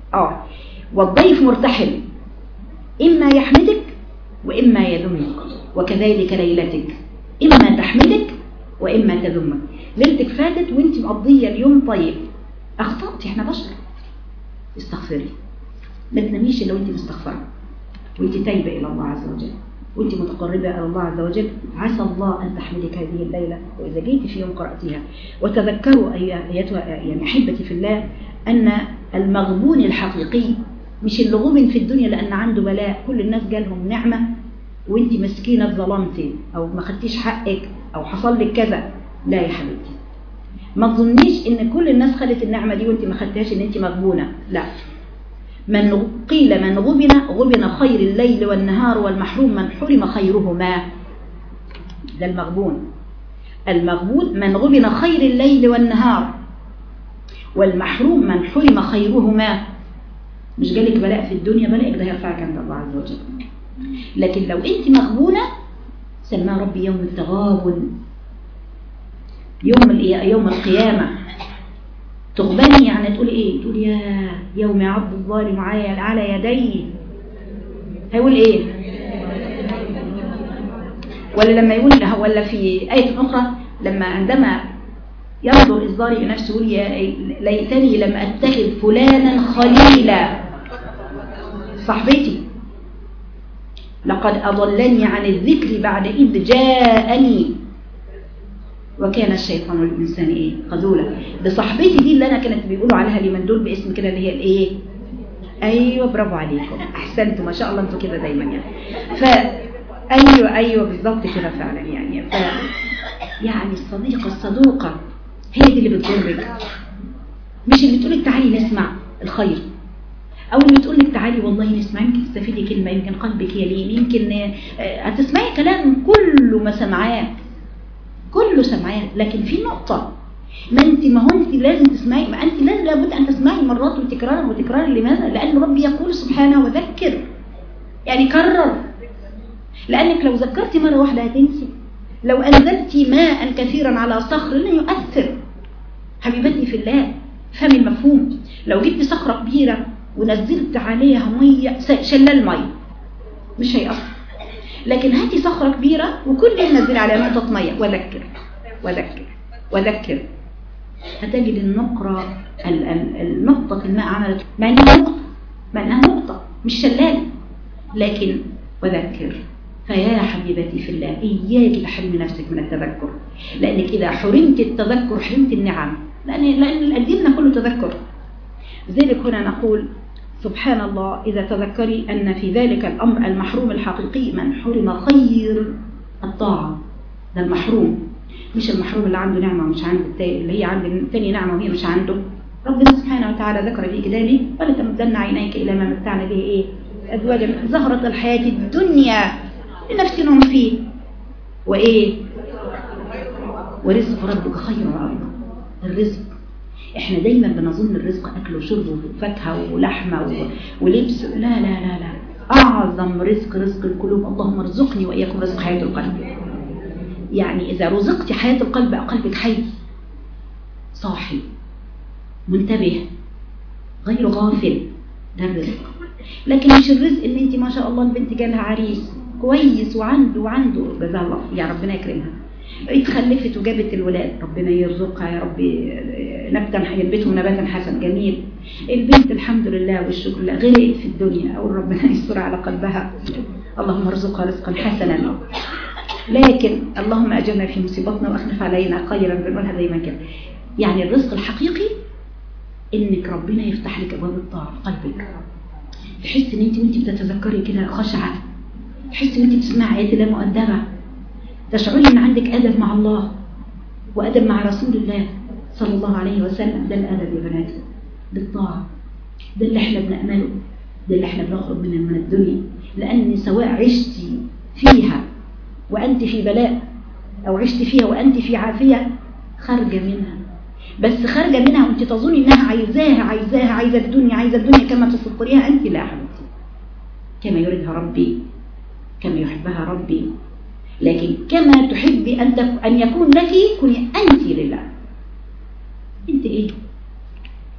[SPEAKER 1] اه والضيف مرتحل إما يحمدك وإما يذمك وكذلك ليلتك إما تحمدك وإما تذمك ليلتك فاتت وانت مقضية اليوم طيب أخطأت احنا بشر استغفري ما تناميش لو انت مستغفرة وانت تايبة إلى الله عز وجل وانت متقربة إلى الله عز وجل عسى الله أن تحمدك هذه الليلة وإذا جيت في يوم قرأتها وتذكروا أيتها يعني أحبتي في الله أن المغبون الحقيقي مش اللي غبن في الدنيا لأن عنده بلاء كل الناس جالهم نعمة وانت مسكينة ظلمتي أو ما خدتيش حقك أو حصل لك كذا لا يا حبيبتي ما تظنيش ان كل الناس خدت النعمة دي وانت ما خدتهاش ان انت مغبونة لا من قيل من غبن غبن خير الليل والنهار والمحروم من حرم خيرهما ده المغبون المغبون من غبن خير الليل والنهار والمحروم من حرم خيرهما مش جالك بلاء في الدنيا بلاءك ده يرفعك عند الله عز وجل لكن لو انت مغبونة سماه ربي يوم التغابن يوم يوم القيامة تغبني يعني تقول ايه تقول يا يوم يعض الظالم على يديه هيقول ايه ولا لما يقول لها ولا في آية أخرى لما عندما ينظر الظالم نفسه يقول يا ليتني لم أتخذ فلانا خليلا صاحبتي لقد أضلني عن الذكر بعد إذ جاءني وكان الشيطان الإنسان إيه خذولا بصاحبتي دي اللي أنا كانت بيقولوا عليها اليومين دول باسم كده اللي هي الإيه أيوة برافو عليكم أحسنتوا ما شاء الله أنتوا كده دايما يعني ف أيوة أيوة بالظبط كده فعلا يعني ف يعني الصديقة الصدوقة هي دي اللي بتضرك مش اللي تقولك تعالي نسمع الخير او اللي بتقول لك تعالي والله نسمع يمكن تستفيدي كلمه يمكن قلبك يلين يمكن هتسمعي كلام كله ما سمعاه كله سمعاه لكن في نقطه ما انت ما هو انت لازم تسمعي ما انت لازم لابد ان تسمعي مرات وتكرارا وتكرارا لماذا لان ربي يقول سبحانه وذكر يعني كرر لانك لو ذكرتي مره واحده هتنسي لو انزلتي ماء كثيرا على صخر لن يؤثر حبيبتي في الله فهمي المفهوم لو جبت صخره كبيره ونزلت عليها مية شلال مية مش هيأثر لكن هاتي صخرة كبيرة وكل يوم نزل عليها نقطة مية وذكر وذكر وذكر هتجد النقرة النقطة الماء عملت مع انها نقطة مع انها نقطة مش شلال لكن وذكر فيا حبيبتي في الله إياك تحرمي نفسك من التذكر لأنك إذا حرمت التذكر حرمت النعم لأن, لأن ديننا كله تذكر لذلك هنا نقول سبحان الله إذا تذكري أن في ذلك الأمر المحروم الحقيقي من حرم خير الطاعة ده المحروم مش المحروم اللي عنده نعمة ومش عنده التاني اللي هي عنده تاني نعمة وهي مش عنده ربنا سبحانه وتعالى ذكر في كتابه ولا تمدن عينيك إلى ما متعنا به إيه أزواجا زهرة الحياة الدنيا لنفتنهم فيه وإيه ورزق ربك خير وأرضى الرزق احنا دايما بنظن الرزق اكل وشرب وفاكهه ولحمه ولبس لا لا لا لا اعظم رزق رزق القلوب اللهم ارزقني واياكم رزق حياه القلب يعني اذا رزقت حياه القلب قلبك حي صاحي منتبه غير غافل ده الرزق لكن مش الرزق ان انت ما شاء الله البنت جالها عريس كويس وعنده وعنده جزاها الله يا ربنا يكرمها اتخلفت وجابت الولاد ربنا يرزقها يا رب نبتا ينبتهم نباتا حسن جميل البنت الحمد لله والشكر لله غرقت في الدنيا أو ربنا يستر على قلبها اللهم ارزقها رزقا حسنا لكن اللهم أجرنا في مصيبتنا وأخلف علينا خيرا بنقولها دايما كده يعني الرزق الحقيقي انك ربنا يفتح لك ابواب الطاعه في قلبك تحس ان انت وانت بتتذكري كده خشعه تحس ان انت بتسمعي ايات الله مؤدبه تشعري ان عندك ادب مع الله وادب مع رسول الله صلى الله عليه وسلم ده الادب يا بنات بالطاعه ده اللي احنا بنأمله ده اللي احنا بنخرج منه من الدنيا لان سواء عشتي فيها وانت في بلاء او عشت فيها وانت في عافيه خارجه منها بس خارجه منها وانت تظني انها عايزاها عايزاها عايزه الدنيا عايزه الدنيا كما تسطريها انت لا حبيبتي كما يريدها ربي كما يحبها ربي لكن كما تحبي أن, أن يكون لك كوني أنت لله أنت إيه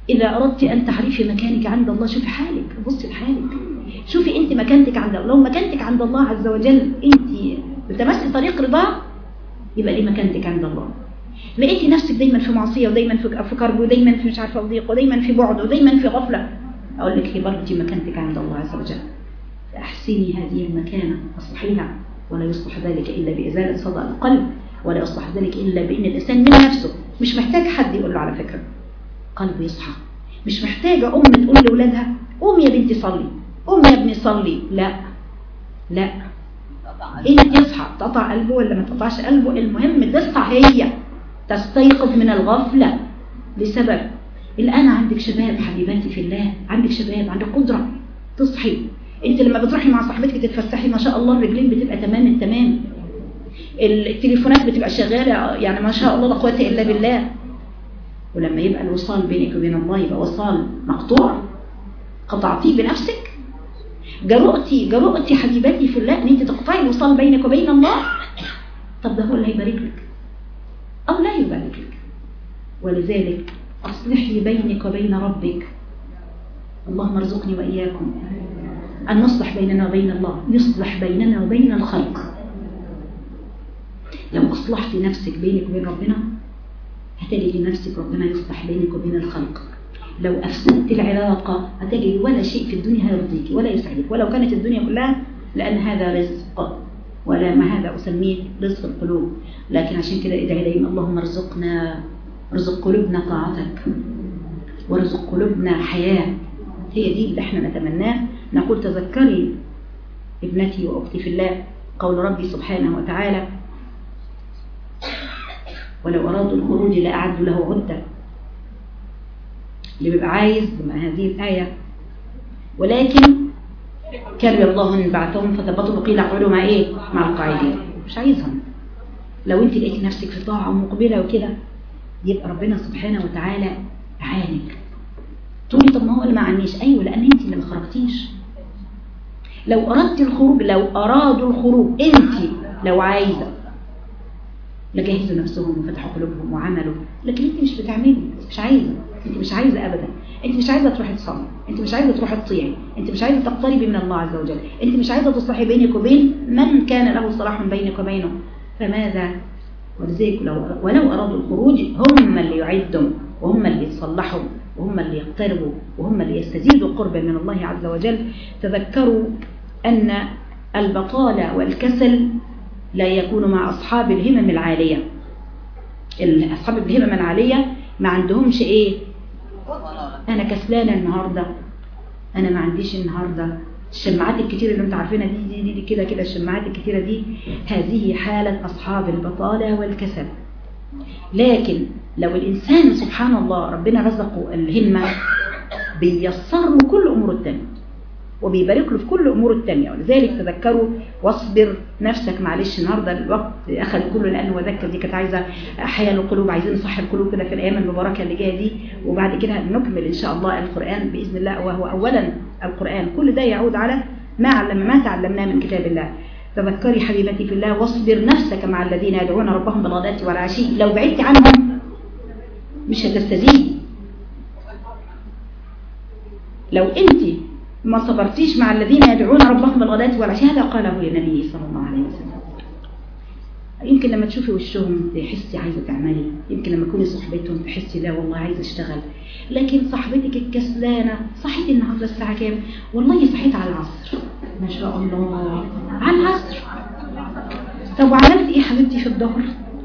[SPEAKER 1] إذا أردت أن تعرفي مكانك عند الله شوفي حالك بصي لحالك شوفي أنت مكانتك عند الله لو مكانتك عند الله عز وجل أنت بتمسي طريق رضاه يبقى ليه مكانتك عند الله لقيتي نفسك دايما في معصية ودايما في في كرب ودايما في مش عارفة ضيق ودايما في بعد ودايما في غفلة أقول لك برضه مكانتك عند الله عز وجل أحسني هذه المكانة أصلحيها ولا يصلح ذلك إلا بإزالة صدى القلب ولا يصلح ذلك إلا بإن الإنسان من نفسه مش محتاج حد يقول له على فكرة قلبه يصحى مش محتاجة أم تقول لأولادها قوم يا بنتي صلي قوم يا ابني صلي لا لا انت تصحى تقطع قلبه ولا ما تقطعش قلبه المهم تصحى هي تستيقظ من الغفلة لسبب الآن عندك شباب حبيباتي في الله عندك شباب عندك قدرة تصحي انت لما بتروحي مع صاحبتك تتفسحي ما شاء الله الرجلين بتبقى تمام التمام التليفونات بتبقى شغالة يعني ما شاء الله لا قوه إلا بالله ولما يبقى الوصال بينك وبين الله يبقى وصال مقطوع قطعتيه بنفسك جرؤتي جرؤتي حبيبتي في الله ان انت تقطعي الوصال بينك وبين الله طب ده هو اللي هيبارك لك او لا يبارك لك ولذلك اصلحي بينك وبين ربك اللهم ارزقني واياكم ان نصلح بيننا وبين الله يصلح بيننا وبين الخلق لو اصلحتي نفسك بينك وبين ربنا هتجدي نفسك ربنا يصلح بينك وبين الخلق لو أفسدت العلاقة هتجد ولا شيء في الدنيا هيرضيك ولا يسعدك ولو كانت الدنيا كلها لأن هذا رزق ولا ما هذا أسميه رزق القلوب لكن عشان كده ادعي دايما اللهم ارزقنا ارزق قلوبنا طاعتك وارزق قلوبنا حياة هي دي اللي احنا نتمناه نقول تذكري ابنتي وأختي في الله قول ربي سبحانه وتعالى ولو أرادوا الخروج لأعدوا له عدة اللي بيبقى عايز بما هذه الآية ولكن كره الله ان بعثهم فثبتوا وقيل اقعدوا مع ايه مع القاعدين مش عايزهم لو انت لقيتي نفسك في طاعه ومقبله وكده يبقى ربنا سبحانه وتعالى عانك تقولي طب ما هو اللي ما عنيش ايوه لان انت اللي ما خرجتيش لو اردت الخروج لو ارادوا الخروج انت لو عايزه لجهزوا نفسهم وفتحوا قلوبهم وعملوا لكن انت مش بتعملي مش عايزه انت مش عايزه ابدا انت مش عايزه تروحي تصلي انت مش عايزه تروحي تطيعي انت مش عايزه تقتربي من الله عز وجل انت مش عايزه تصلحي بينك وبين من كان له صلاح بينك وبينه فماذا ولذلك لو ولو ارادوا الخروج هم اللي يعدوا وهم اللي يصلحوا وهم اللي يقتربوا وهم اللي يستزيدوا قربا من الله عز وجل تذكروا ان البطاله والكسل لا يكون مع اصحاب الهمم العاليه اصحاب الهمم العاليه ما عندهمش ايه انا كسلانه النهارده انا ما عنديش النهارده الشماعات الكتيره اللي انتوا عارفينها دي دي, دي كده كده الشماعات الكتيره دي هذه حاله اصحاب البطاله والكسل لكن لو الانسان سبحان الله ربنا رزقه الهمه بيسر له كل اموره التانيه وبيبارك له في كل اموره التانية ولذلك تذكروا واصبر نفسك معلش النهارده الوقت اخذ كله لانه وذكر دي كانت عايزه احياء القلوب عايزين نصحي القلوب كده في الايام المباركه اللي جايه دي وبعد كده نكمل ان شاء الله القران باذن الله وهو اولا القران كل ده يعود على ما علم ما تعلمناه من كتاب الله تذكري حبيبتي في الله واصبر نفسك مع الذين يدعون ربهم بالغداة والعشي لو بعدت عنهم مش هتستزيد لو انت ما صبرتيش مع الذين يدعون ربهم بالغداة والعشي هذا قاله للنبي صلى الله عليه وسلم يمكن لما تشوفي وشهم تحسي عايزة تعملي يمكن لما تكوني صحبتهم تحسي لا والله عايزة اشتغل لكن صاحبتك الكسلانة صحيت النهارده الساعة كام والله صحيت على العصر ما شاء الله على العصر طب وعملت ايه حبيبتي في الظهر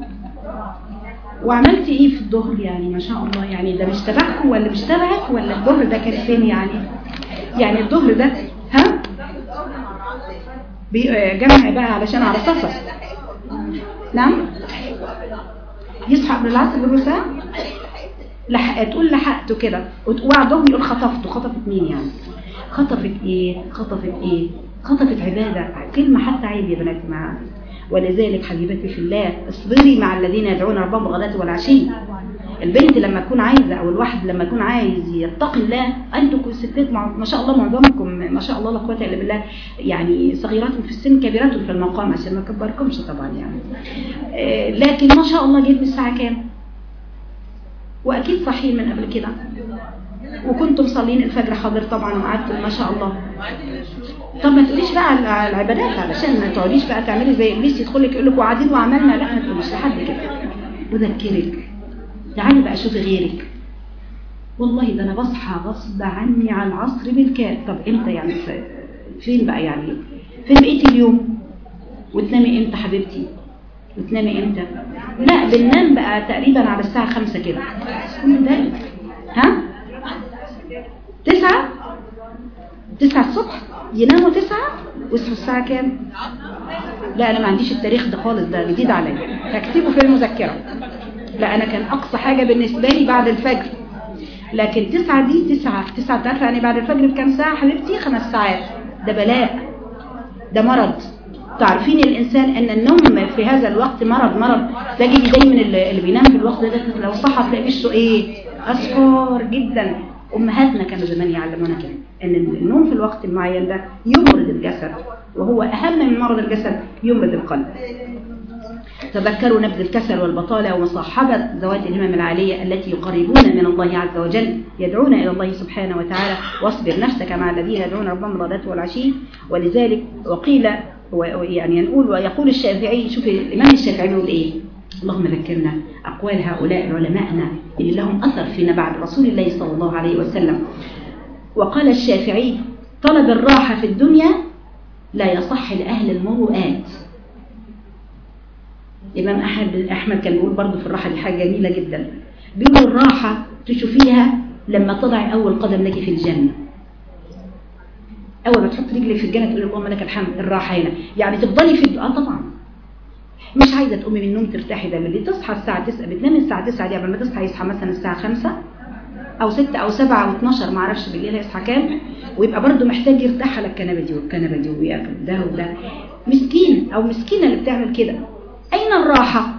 [SPEAKER 1] وعملت ايه في الظهر يعني ما شاء الله يعني ده مش تبعكم ولا مش تبعك ولا الظهر ده كان فين يعني يعني الظهر ده ها جمع بقى علشان على سفر نعم يصحى قبل العصر بربع ساعه لح... تقول لحقته كده وبعضهم يقول خطفته خطفت مين يعني خطفت ايه خطفت ايه خطفت عباده كلمه حتى عيب يا بنات معاها ولذلك حبيبتي في الله اصبري مع الذين يدعون ربهم بالغداة والعشي البنت لما تكون عايزة أو الواحد لما يكون عايز يتقي الله أنتم ستات ما شاء الله معظمكم ما شاء الله لا قوة إلا بالله يعني صغيرات في السن كبيرات في المقام عشان ما كبركمش طبعا يعني لكن ما شاء الله جيت الساعة كام وأكيد صحيين من قبل كده وكنتم مصلين الفجر حاضر طبعا وقعدتم ما شاء الله طب ما تقوليش بقى على العبادات علشان ما تقعديش بقى تعملي زي ابليس يدخل لك يقول لك وقاعدين وعملنا لا ما تقوليش لحد كده وذكرك تعالي بقى شوفي غيرك والله ده انا بصحى غصب عني على العصر بالكاد طب امتى يعني فين بقى يعني فين بقيتي اليوم وتنامي امتى حبيبتي وتنامي امتى لا بننام بقى تقريبا على الساعة خمسة كده كل ده ها تسعة تسعة الصبح يناموا تسعة ويصحوا الساعة كام لا انا ما عنديش التاريخ ده خالص ده جديد عليا هكتبه في المذكرة لا انا كان اقصى حاجة بالنسبة لي بعد الفجر لكن تسعة دي تسعة تسعة تعرف يعني بعد الفجر بكام ساعة حبيبتي خمس ساعات ده بلاء ده مرض تعرفين الإنسان أن النوم في هذا الوقت مرض مرض تجد دايما اللي بينام في الوقت ده لو صحى تلاقي وشه إيه أصفر جدا أمهاتنا كانوا زمان يعلمونا كده أن النوم في الوقت المعين ده يمرض الجسد وهو أهم من مرض الجسد يمرض القلب تذكروا نبذ الكسل والبطالة ومصاحبة ذوات الهمم العالية التي يقربون من الله عز وجل يدعون إلى الله سبحانه وتعالى واصبر نفسك مع الذين يدعون ربهم الغداة والعشي ولذلك وقيل يعني نقول ويقول الشافعي شوف الإمام الشافعي بيقول إيه اللهم ذكرنا أقوال هؤلاء علماءنا اللي لهم أثر فينا بعد رسول الله صلى الله عليه وسلم وقال الشافعي طلب الراحة في الدنيا لا يصح لأهل المروءات الإمام أحمد أحمد كان بيقول برضه في الراحة دي حاجة جميلة جدا بيقول الراحة تشوفيها لما تضعي أول قدم لك في الجنة أول ما تحط رجلك في الجنة تقول اللهم لك الحمد الراحة هنا يعني تفضلي في آه طبعا مش عايزة تقومي من النوم ترتاحي ده بالليل تصحى الساعة 9 بتنامي الساعة 9 دي قبل ما تصحى يصحى مثلا الساعة 5 أو 6 أو 7 أو 12 ما اعرفش بالليل هيصحى كام ويبقى برضه محتاج يرتاح على الكنبة دي والكنبة دي وياكل ده وده مسكين أو مسكينة اللي بتعمل كده أين الراحة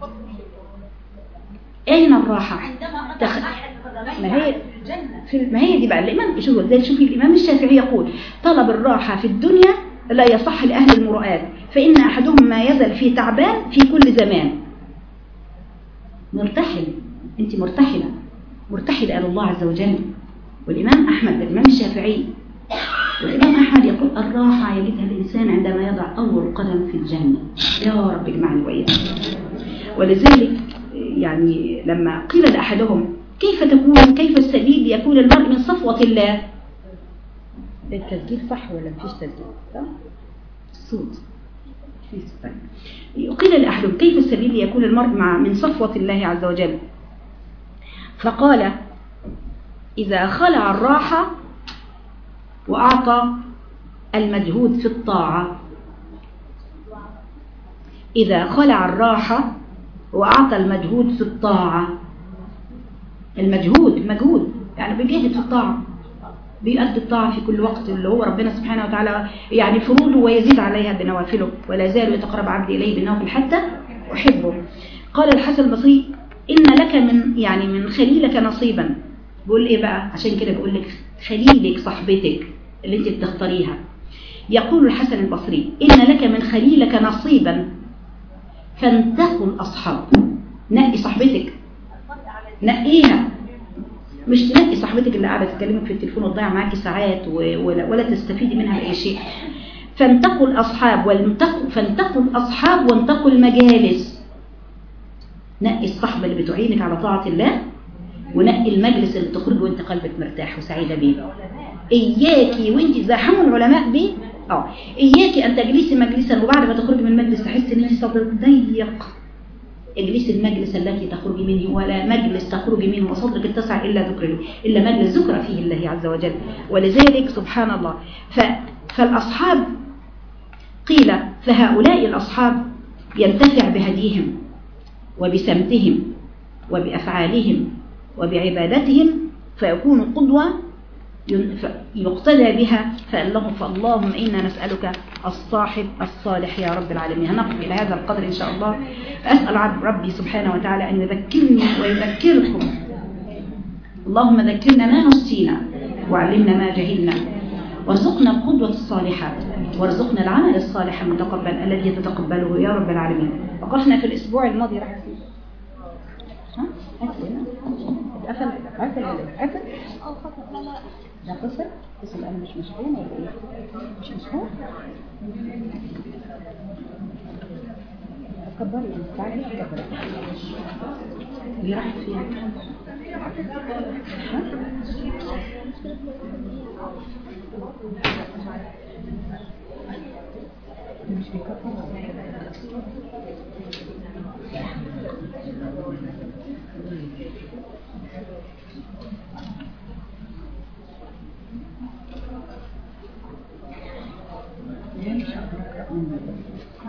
[SPEAKER 1] أين الراحة تخ... ما هي في ما هي دي بقى الإمام شوف ازاي شوفي الإمام الشافعي يقول طلب الراحة في الدنيا لا يصح لأهل المرؤات فإن أحدهم ما يزل في تعبان في كل زمان مرتحل أنت مرتحلة مرتحلة إلى الله عز وجل والإمام أحمد الإمام الشافعي والإمام أحمد يقول الراحة يجدها الإنسان عندما يضع أول قدم في الجنة يا رب اجمعني وإياك ولذلك يعني لما قيل لأحدهم كيف تكون كيف السبيل يكون المرء من صفوة الله التسجيل صح ولا مفيش تسجيل صح؟ صوت قيل لأحدهم كيف السبيل يكون المرء مع من صفوة الله عز وجل فقال إذا خلع الراحة وأعطى المجهود في الطاعة إذا خلع الراحة وأعطى المجهود في الطاعة المجهود مجهود يعني بيجهد في الطاعة بيؤدي الطاعة في كل وقت اللي هو ربنا سبحانه وتعالى يعني فروضه ويزيد عليها بنوافله ولا زال يتقرب عبدي إليه بالنوافل حتى أحبه قال الحسن البصري إن لك من يعني من خليلك نصيبا بقول إيه بقى عشان كده بقول لك خليلك صاحبتك اللي انت بتختاريها يقول الحسن البصري إن لك من خليلك نصيبا فانتقوا الأصحاب نقي صاحبتك نقيها مش تنقي صاحبتك اللي قاعدة تكلمك في التليفون وتضيع معاكي ساعات ولا, ولا تستفيدي منها بأي شيء فانتقوا الأصحاب والمنتقوا فانتقوا الأصحاب وانتقوا المجالس نقي الصحبة اللي بتعينك على طاعة الله ونقي المجلس اللي تخرج وانت قلبك مرتاح وسعيدة بيه إياكي وانت زحموا العلماء بيه اه إياكي أن تجلسي مجلسا وبعد ما تخرجي من المجلس تحسي ان انت صدرك ضيق اجلسي المجلس التي تخرجي منه ولا مجلس تخرجي منه وصدرك اتسع إلا ذكر إلا مجلس ذكر فيه الله عز وجل ولذلك سبحان الله ف فالأصحاب قيل فهؤلاء الأصحاب ينتفع بهديهم وبسمتهم وبأفعالهم وبعبادتهم فيكون قدوة يقتدى بها فاللهم إنا نسألك الصاحب الصالح يا رب العالمين هنقف إلى هذا القدر إن شاء الله أسأل ربي سبحانه وتعالى أن يذكرني ويذكركم اللهم ذكرنا ما نسينا وعلمنا ما جهلنا وارزقنا القدوة الصالحة وارزقنا العمل الصالح المتقبل الذي يتقبله يا رب العالمين وقفنا في الأسبوع الماضي راح ها؟ قفل قفل قفل ده قصر قصر انا مش مشغول ولا ايه مش مشغول كبري انت تعالي كبري هي راحت فين مش بيكبر مش هقدر اقرا من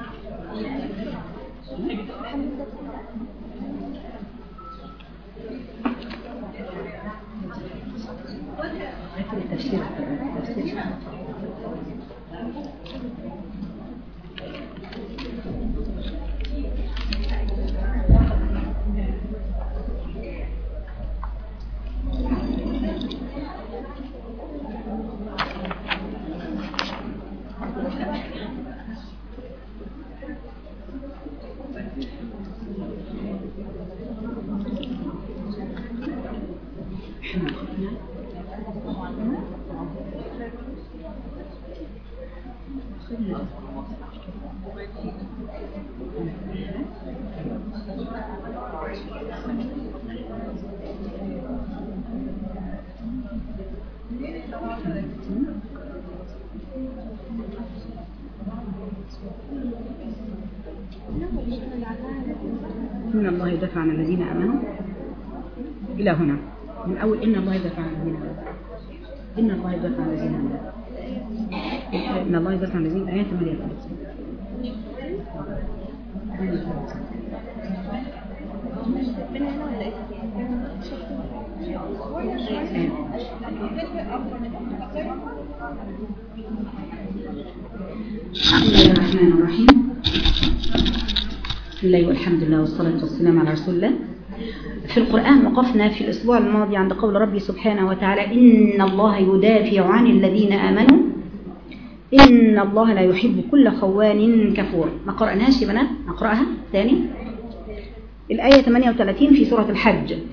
[SPEAKER 1] التفسير التفسير إن الله يدافع عن الذين آمنوا إلى هنا من أول إن الله يدافع عن الذين آمنوا إن الله يدافع عن الذين آمنوا إن الله يدافع عن الذين آية 38 بسم الله الرحمن الرحيم بسم الله والحمد لله والصلاة والسلام على رسول الله في القرآن وقفنا في الأسبوع الماضي عند قول ربي سبحانه وتعالى إن الله يدافع عن الذين آمنوا إن الله لا يحب كل خوان كفور ما قرأناش يا بنات نقرأها ثاني الآية 38 في سورة الحج آه،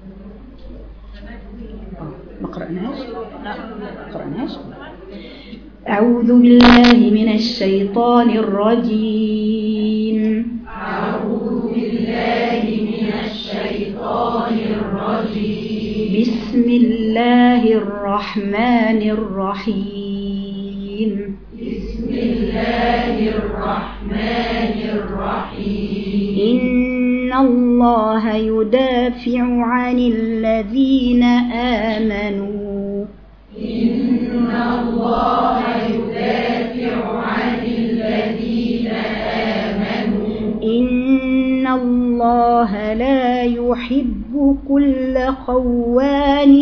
[SPEAKER 1] ما قرأناش لا ما قرأناش أعوذ بالله من الشيطان الرجيم
[SPEAKER 2] أعوذ بالله من الشيطان الرجيم
[SPEAKER 1] بسم الله الرحمن الرحيم
[SPEAKER 2] بسم الله الرحمن الرحيم
[SPEAKER 1] إن الله يدافع عن الذين آمنوا
[SPEAKER 2] إن الله يدافع عن الذين آمنوا
[SPEAKER 1] إن الله لا يحب كل خوان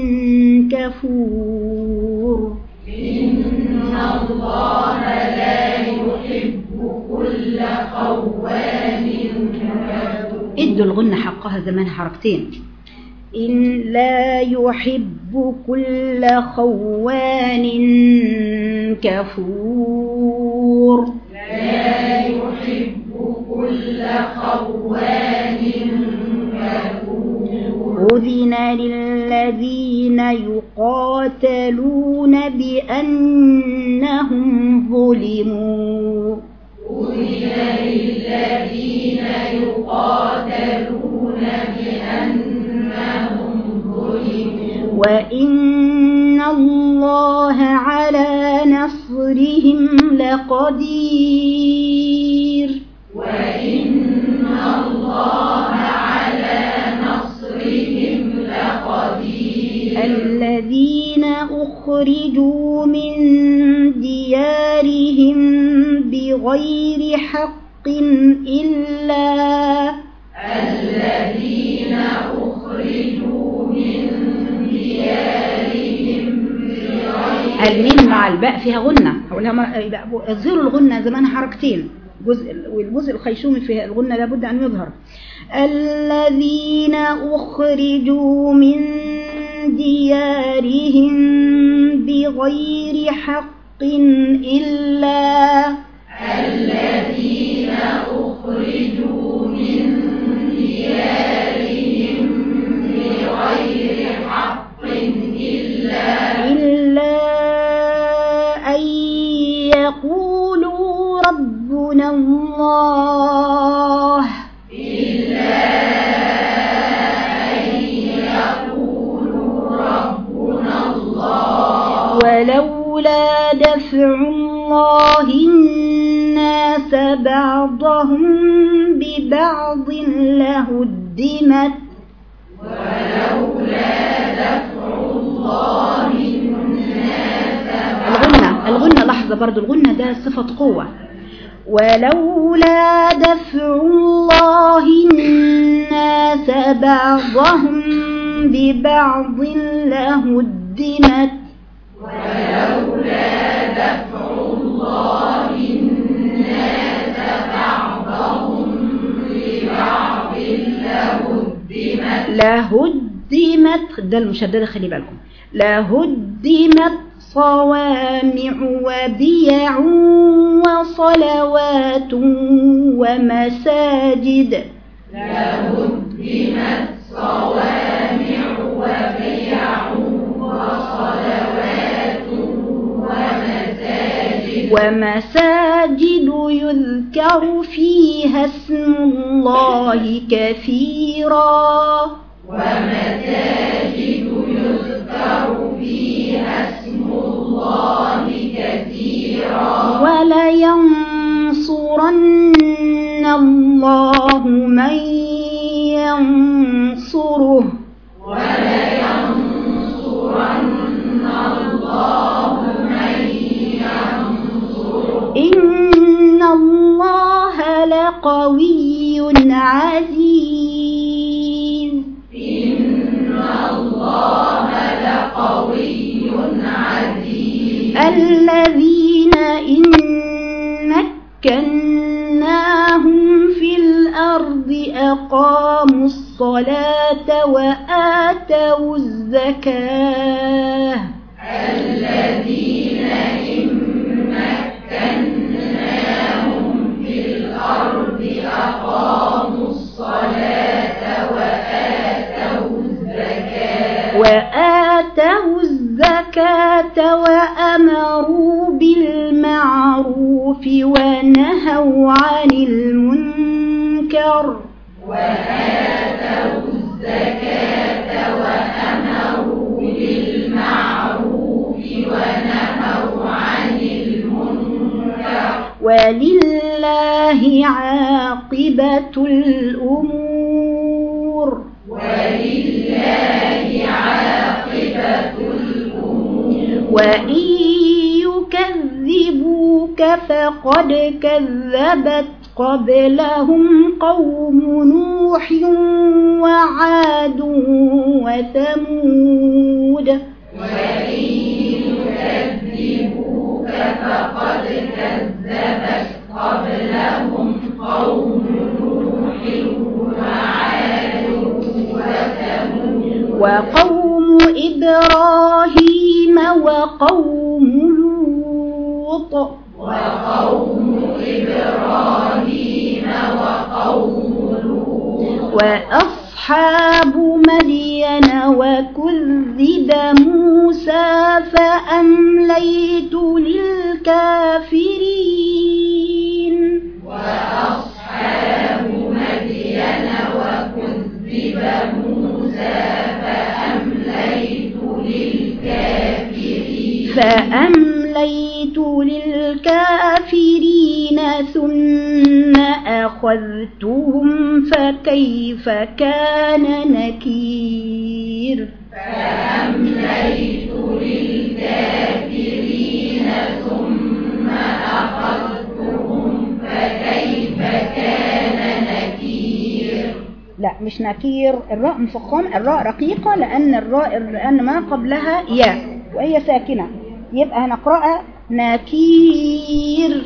[SPEAKER 1] كفور
[SPEAKER 2] إن الله لا يحب كل خوان كفور
[SPEAKER 1] ادوا الغنة حقها زمان حركتين إن لا يحب كل خوان كفور
[SPEAKER 2] لا يحب كل خوان كفور
[SPEAKER 1] أذن للذين يقاتلون بأنهم ظلموا
[SPEAKER 2] أذن للذين يقاتلون بأنهم ظلموا
[SPEAKER 1] وإن الله على نصرهم لقدير
[SPEAKER 2] وإن الله على نصرهم لقدير
[SPEAKER 1] الذين أخرجوا من ديارهم بغير حق إلا
[SPEAKER 2] الذين أخرجوا من ديارهم بغير
[SPEAKER 1] الميم مع الباء فيها غنة هقولها مر... لا، اظهروا الغنة زمان حركتين جزء والجزء الخيشومي في الغنة لابد أن يظهر الذين أخرجوا من ديارهم بغير حق إلا
[SPEAKER 2] الذين أخرجوا من ديارهم بغير حق إلا
[SPEAKER 1] الله ولولا دفع الله الناس بعضهم ببعض لهدمت الغنة الغنة لحظة برضو الغنة ده صفة قوة ولولا دفع الله الناس بعضهم ببعض لهدمت لهدمت ده المشددة خلي بالكم لهدمت صوامع وبيع وصلوات ومساجد ومساجد يذكر فيها اسم الله كثيرا ولينصرن الله من ينصره إن الله لقوي عزيز الذين إن مكناهم في الأرض أقاموا الصلاة وآتوا الزكاة وآتوا الزكاة وأمروا بالمعروف ونهوا عن المنكر ولله عاقبة الأمور وإن يكذبوك فقد كذبت قبلهم قوم نوح وعاد وثمود وقوم إبراهيم وقوم لوط وأصحاب مدين وكذب موسى فأمليت للكافرين فأمليت للكافرين ثم أخذتهم فكيف كان نكير لا مش نكير الراء مفخم الراء رقيقة لأن الراء لأن ما قبلها ياء وهي ساكنة يبقى هنقرأها نكير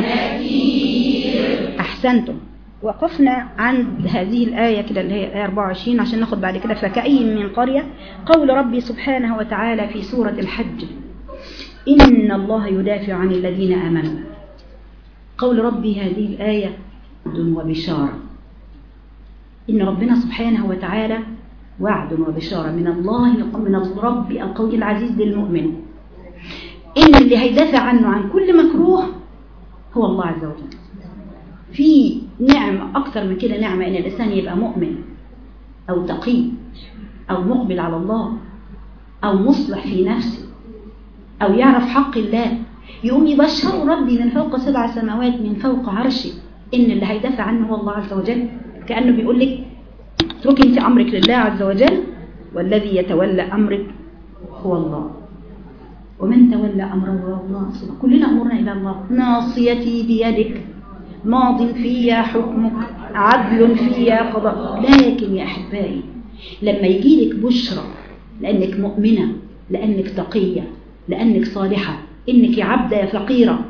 [SPEAKER 1] أحسنتم وقفنا عند هذه الآية كده اللي هي الآية 24 عشان ناخد بعد كده فكأي من قرية قول ربي سبحانه وتعالى في سورة الحج إن الله يدافع عن الذين آمنوا قول ربي هذه الآية وبشارة إن ربنا سبحانه وتعالى وعد وبشارة من الله من الرب القوي العزيز للمؤمن إن اللي هيدافع عنه عن كل مكروه هو الله عز وجل في نعمة أكثر من كده نعمة إن الإنسان يبقى مؤمن أو تقي أو مقبل على الله أو مصلح في نفسه أو يعرف حق الله يقوم يبشر ربي من فوق سبع سماوات من فوق عرشه إن اللي هيدافع عنه هو الله عز وجل كأنه بيقول لك اتركي انت أمرك لله عز وجل والذي يتولى أمرك هو الله ومن تولى أمره هو الله كلنا أمرنا إلى الله ناصيتي بيدك ماض فيا حكمك عدل فيا قضاء لكن يا أحبائي لما يجي لك بشرى لأنك مؤمنة لأنك تقية لأنك صالحة إنك عبدة فقيرة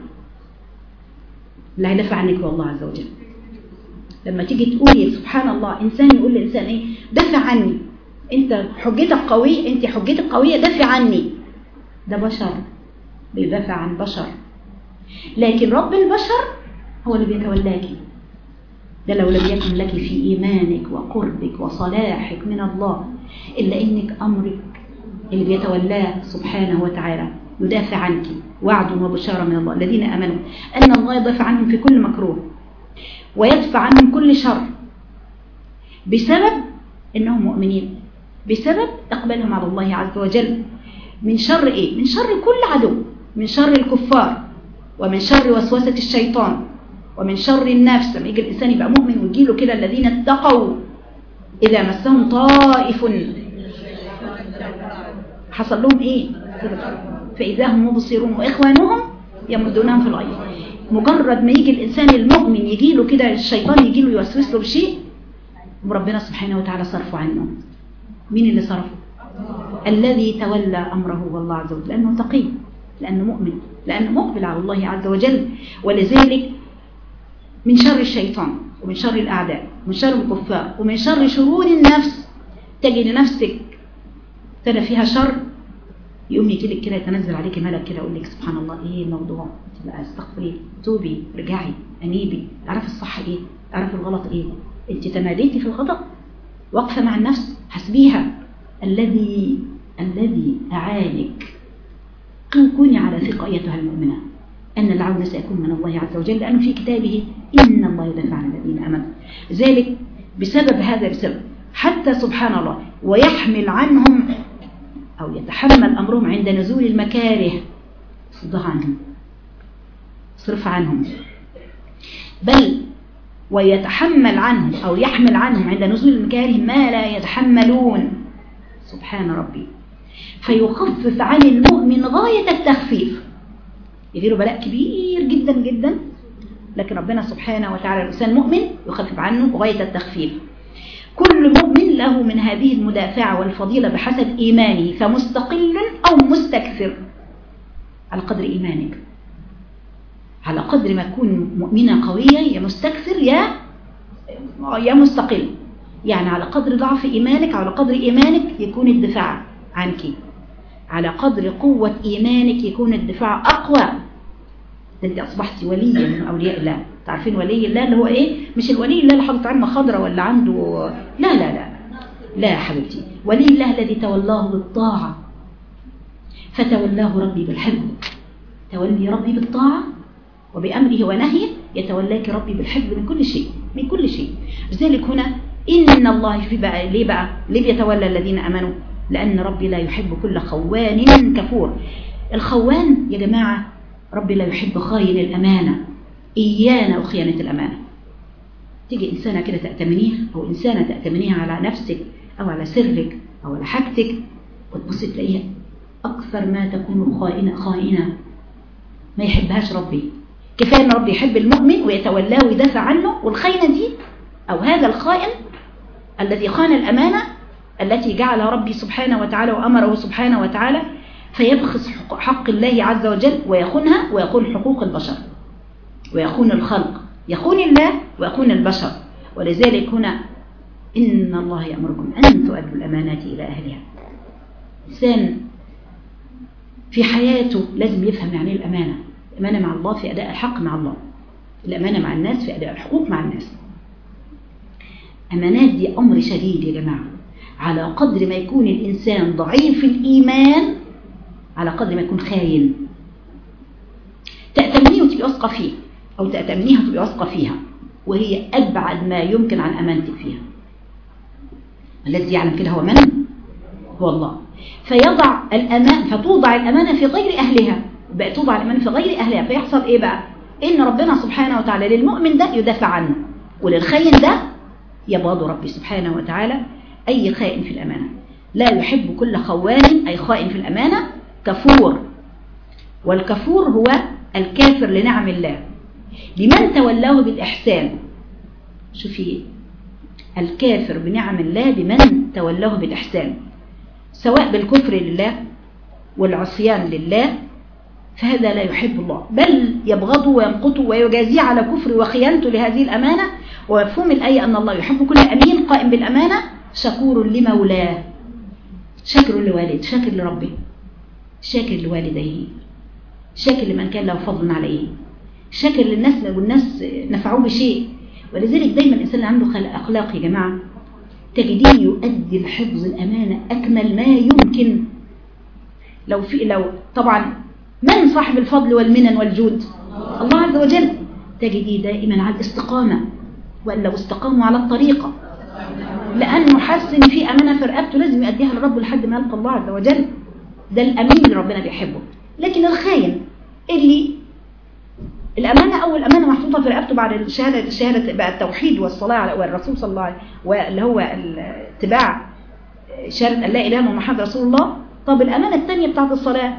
[SPEAKER 1] لا يدفع عنك هو الله عز وجل لما تيجي تقولي سبحان الله إنسان يقول لإنسان إيه دافع عني أنت حجتك قوية أنت حجتك قوية دافع عني ده بشر بيدافع عن بشر لكن رب البشر هو اللي بيتولاكي ده لو لم يكن لك في إيمانك وقربك وصلاحك من الله إلا إنك أمرك اللي بيتولاه سبحانه وتعالى يدافع عنك وعد وبشارة من الله الذين أمنوا أن الله يدافع عنهم في كل مكروه ويدفع عنهم كل شر بسبب أنهم مؤمنين بسبب إقبالهم على الله عز وجل من شر إيه؟ من شر كل عدو من شر الكفار ومن شر وسوسة الشيطان ومن شر النفس لما يجي الإنسان يبقى مؤمن ويجي له كده الذين اتقوا إذا مسهم طائف حصل لهم إيه فإذا هم مبصرون وإخوانهم يمدونهم في الغيب مجرد ما يجي الإنسان المؤمن يجي له كده الشيطان يجي له يوسوس له بشيء وربنا سبحانه وتعالى صرفه عنه مين اللي صرفه الذي تولى أمره هو الله عز وجل لأنه تقي لأنه مؤمن لأنه مقبل على الله عز وجل ولذلك من شر الشيطان ومن شر الأعداء ومن شر الكفار ومن شر شرور النفس تجد نفسك ابتدى فيها شر يقوم يجي لك كده يتنزل عليك ملك كده يقول لك سبحان الله ايه الموضوع تبقى استغفري توبي ارجعي انيبي اعرفي الصح ايه اعرفي الغلط ايه انت تماديتي في الغضب واقفه مع النفس حسبيها الذي الذي اعانك كوني على ثقه ايتها المؤمنه ان العون سيكون من الله عز وجل لانه في كتابه ان الله يدافع عن الذين امنوا ذلك بسبب هذا بسبب حتى سبحان الله ويحمل عنهم أو يتحمل أمرهم عند نزول المكاره صدها عنهم صرف عنهم بل ويتحمل عنهم أو يحمل عنهم عند نزول المكاره ما لا يتحملون سبحان ربي فيخفف عن المؤمن غاية التخفيف يجيله بلاء كبير جدا جدا لكن ربنا سبحانه وتعالى الإنسان مؤمن يخفف عنه غاية التخفيف كل مؤمن له من هذه المدافعة والفضيلة بحسب إيمانه فمستقل أو مستكثر على قدر إيمانك على قدر ما تكون مؤمنة قوية يا مستكثر يا يا مستقل يعني على قدر ضعف إيمانك على قدر إيمانك يكون الدفاع عنك على قدر قوة إيمانك يكون الدفاع أقوى انت أصبحت وليا من أولياء الله تعرفين ولي الله اللي هو إيه مش الولي الله اللي حاطط عمة خضرة ولا عنده لا لا لا لا يا حبيبتي ولي الله الذي تولاه بالطاعة فتولاه ربي بالحفظ تولي ربي بالطاعة وبأمره ونهيه يتولاك ربي بالحفظ من كل شيء من كل شيء لذلك هنا إن الله في بقى ليه بقى ليه بيتولى الذين أمنوا لأن ربي لا يحب كل خوان كفور الخوان يا جماعة ربي لا يحب خاين الأمانة إيانا وخيانة الأمانة تيجي إنسانة كده تأتمنيها أو إنسانة تأتمنيها على نفسك أو على سرك أو على حاجتك وتبص تلاقيها أكثر ما تكون خائنة خائنة ما يحبهاش ربي كفاية أن ربي يحب المؤمن ويتولاه ويدافع عنه والخينة دي أو هذا الخائن الذي خان الأمانة التي جعل ربي سبحانه وتعالى وأمره سبحانه وتعالى فيبخس حق الله عز وجل ويخونها ويخون حقوق البشر ويخون الخلق يخون الله ويخون البشر ولذلك هنا إن الله يأمركم أن تؤدوا الأمانات إلى أهلها إنسان في حياته لازم يفهم يعني الأمانة الأمانة مع الله في أداء الحق مع الله الأمانة مع الناس في أداء الحقوق مع الناس أمانات دي أمر شديد يا جماعة على قدر ما يكون الإنسان ضعيف الإيمان على قدر ما يكون خاين تأتمنيه وتبقى واثقة فيه أو تأتمنيها وتبقى واثقة فيها وهي أبعد ما يمكن عن أمانتك فيها الذي يعلم كده هو من؟ هو الله فيضع الأمان فتوضع الأمانة في غير أهلها بقى توضع الأمانة في غير أهلها فيحصل إيه بقى؟ إن ربنا سبحانه وتعالى للمؤمن ده يدافع عنه وللخاين ده يبغض ربي سبحانه وتعالى أي خائن في الأمانة لا يحب كل خوان أي خائن في الأمانة كفور والكفور هو الكافر لنعم الله لمن تولاه بالإحسان شوفي الكافر بنعم الله لمن تولاه بالإحسان سواء بالكفر لله والعصيان لله فهذا لا يحب الله بل يبغضه ويمقته ويجازيه على كفر وخيانته لهذه الأمانة ومفهوم الآية أن الله يحب كل أمين قائم بالأمانة شكور لمولاه شاكر لوالد شاكر لربه شاكر لوالديه شاكر لمن كان له فضل عليه شاكر للناس والناس نفعوه بشيء ولذلك دايما الإنسان اللي عنده خلق أخلاق يا جماعة تجديه يؤدي الحفظ الأمانة أكمل ما يمكن لو في لو طبعا من صاحب الفضل والمنن والجود الله عز وجل تجديه دائما على الاستقامة وأن لو استقاموا على الطريقة لأن محسن في أمانة في رقبته لازم يؤديها للرب لحد ما يلقى الله عز وجل ده الأمين اللي ربنا بيحبه لكن الخاين اللي الأمانة أول أمانة محطوطة في رقبته بعد الشهادة شهادة بقى التوحيد والصلاة على والرسول صلى الله عليه واللي هو اتباع شهادة أن لا إله إلا محمد رسول الله طب الأمانة الثانية بتاعت الصلاة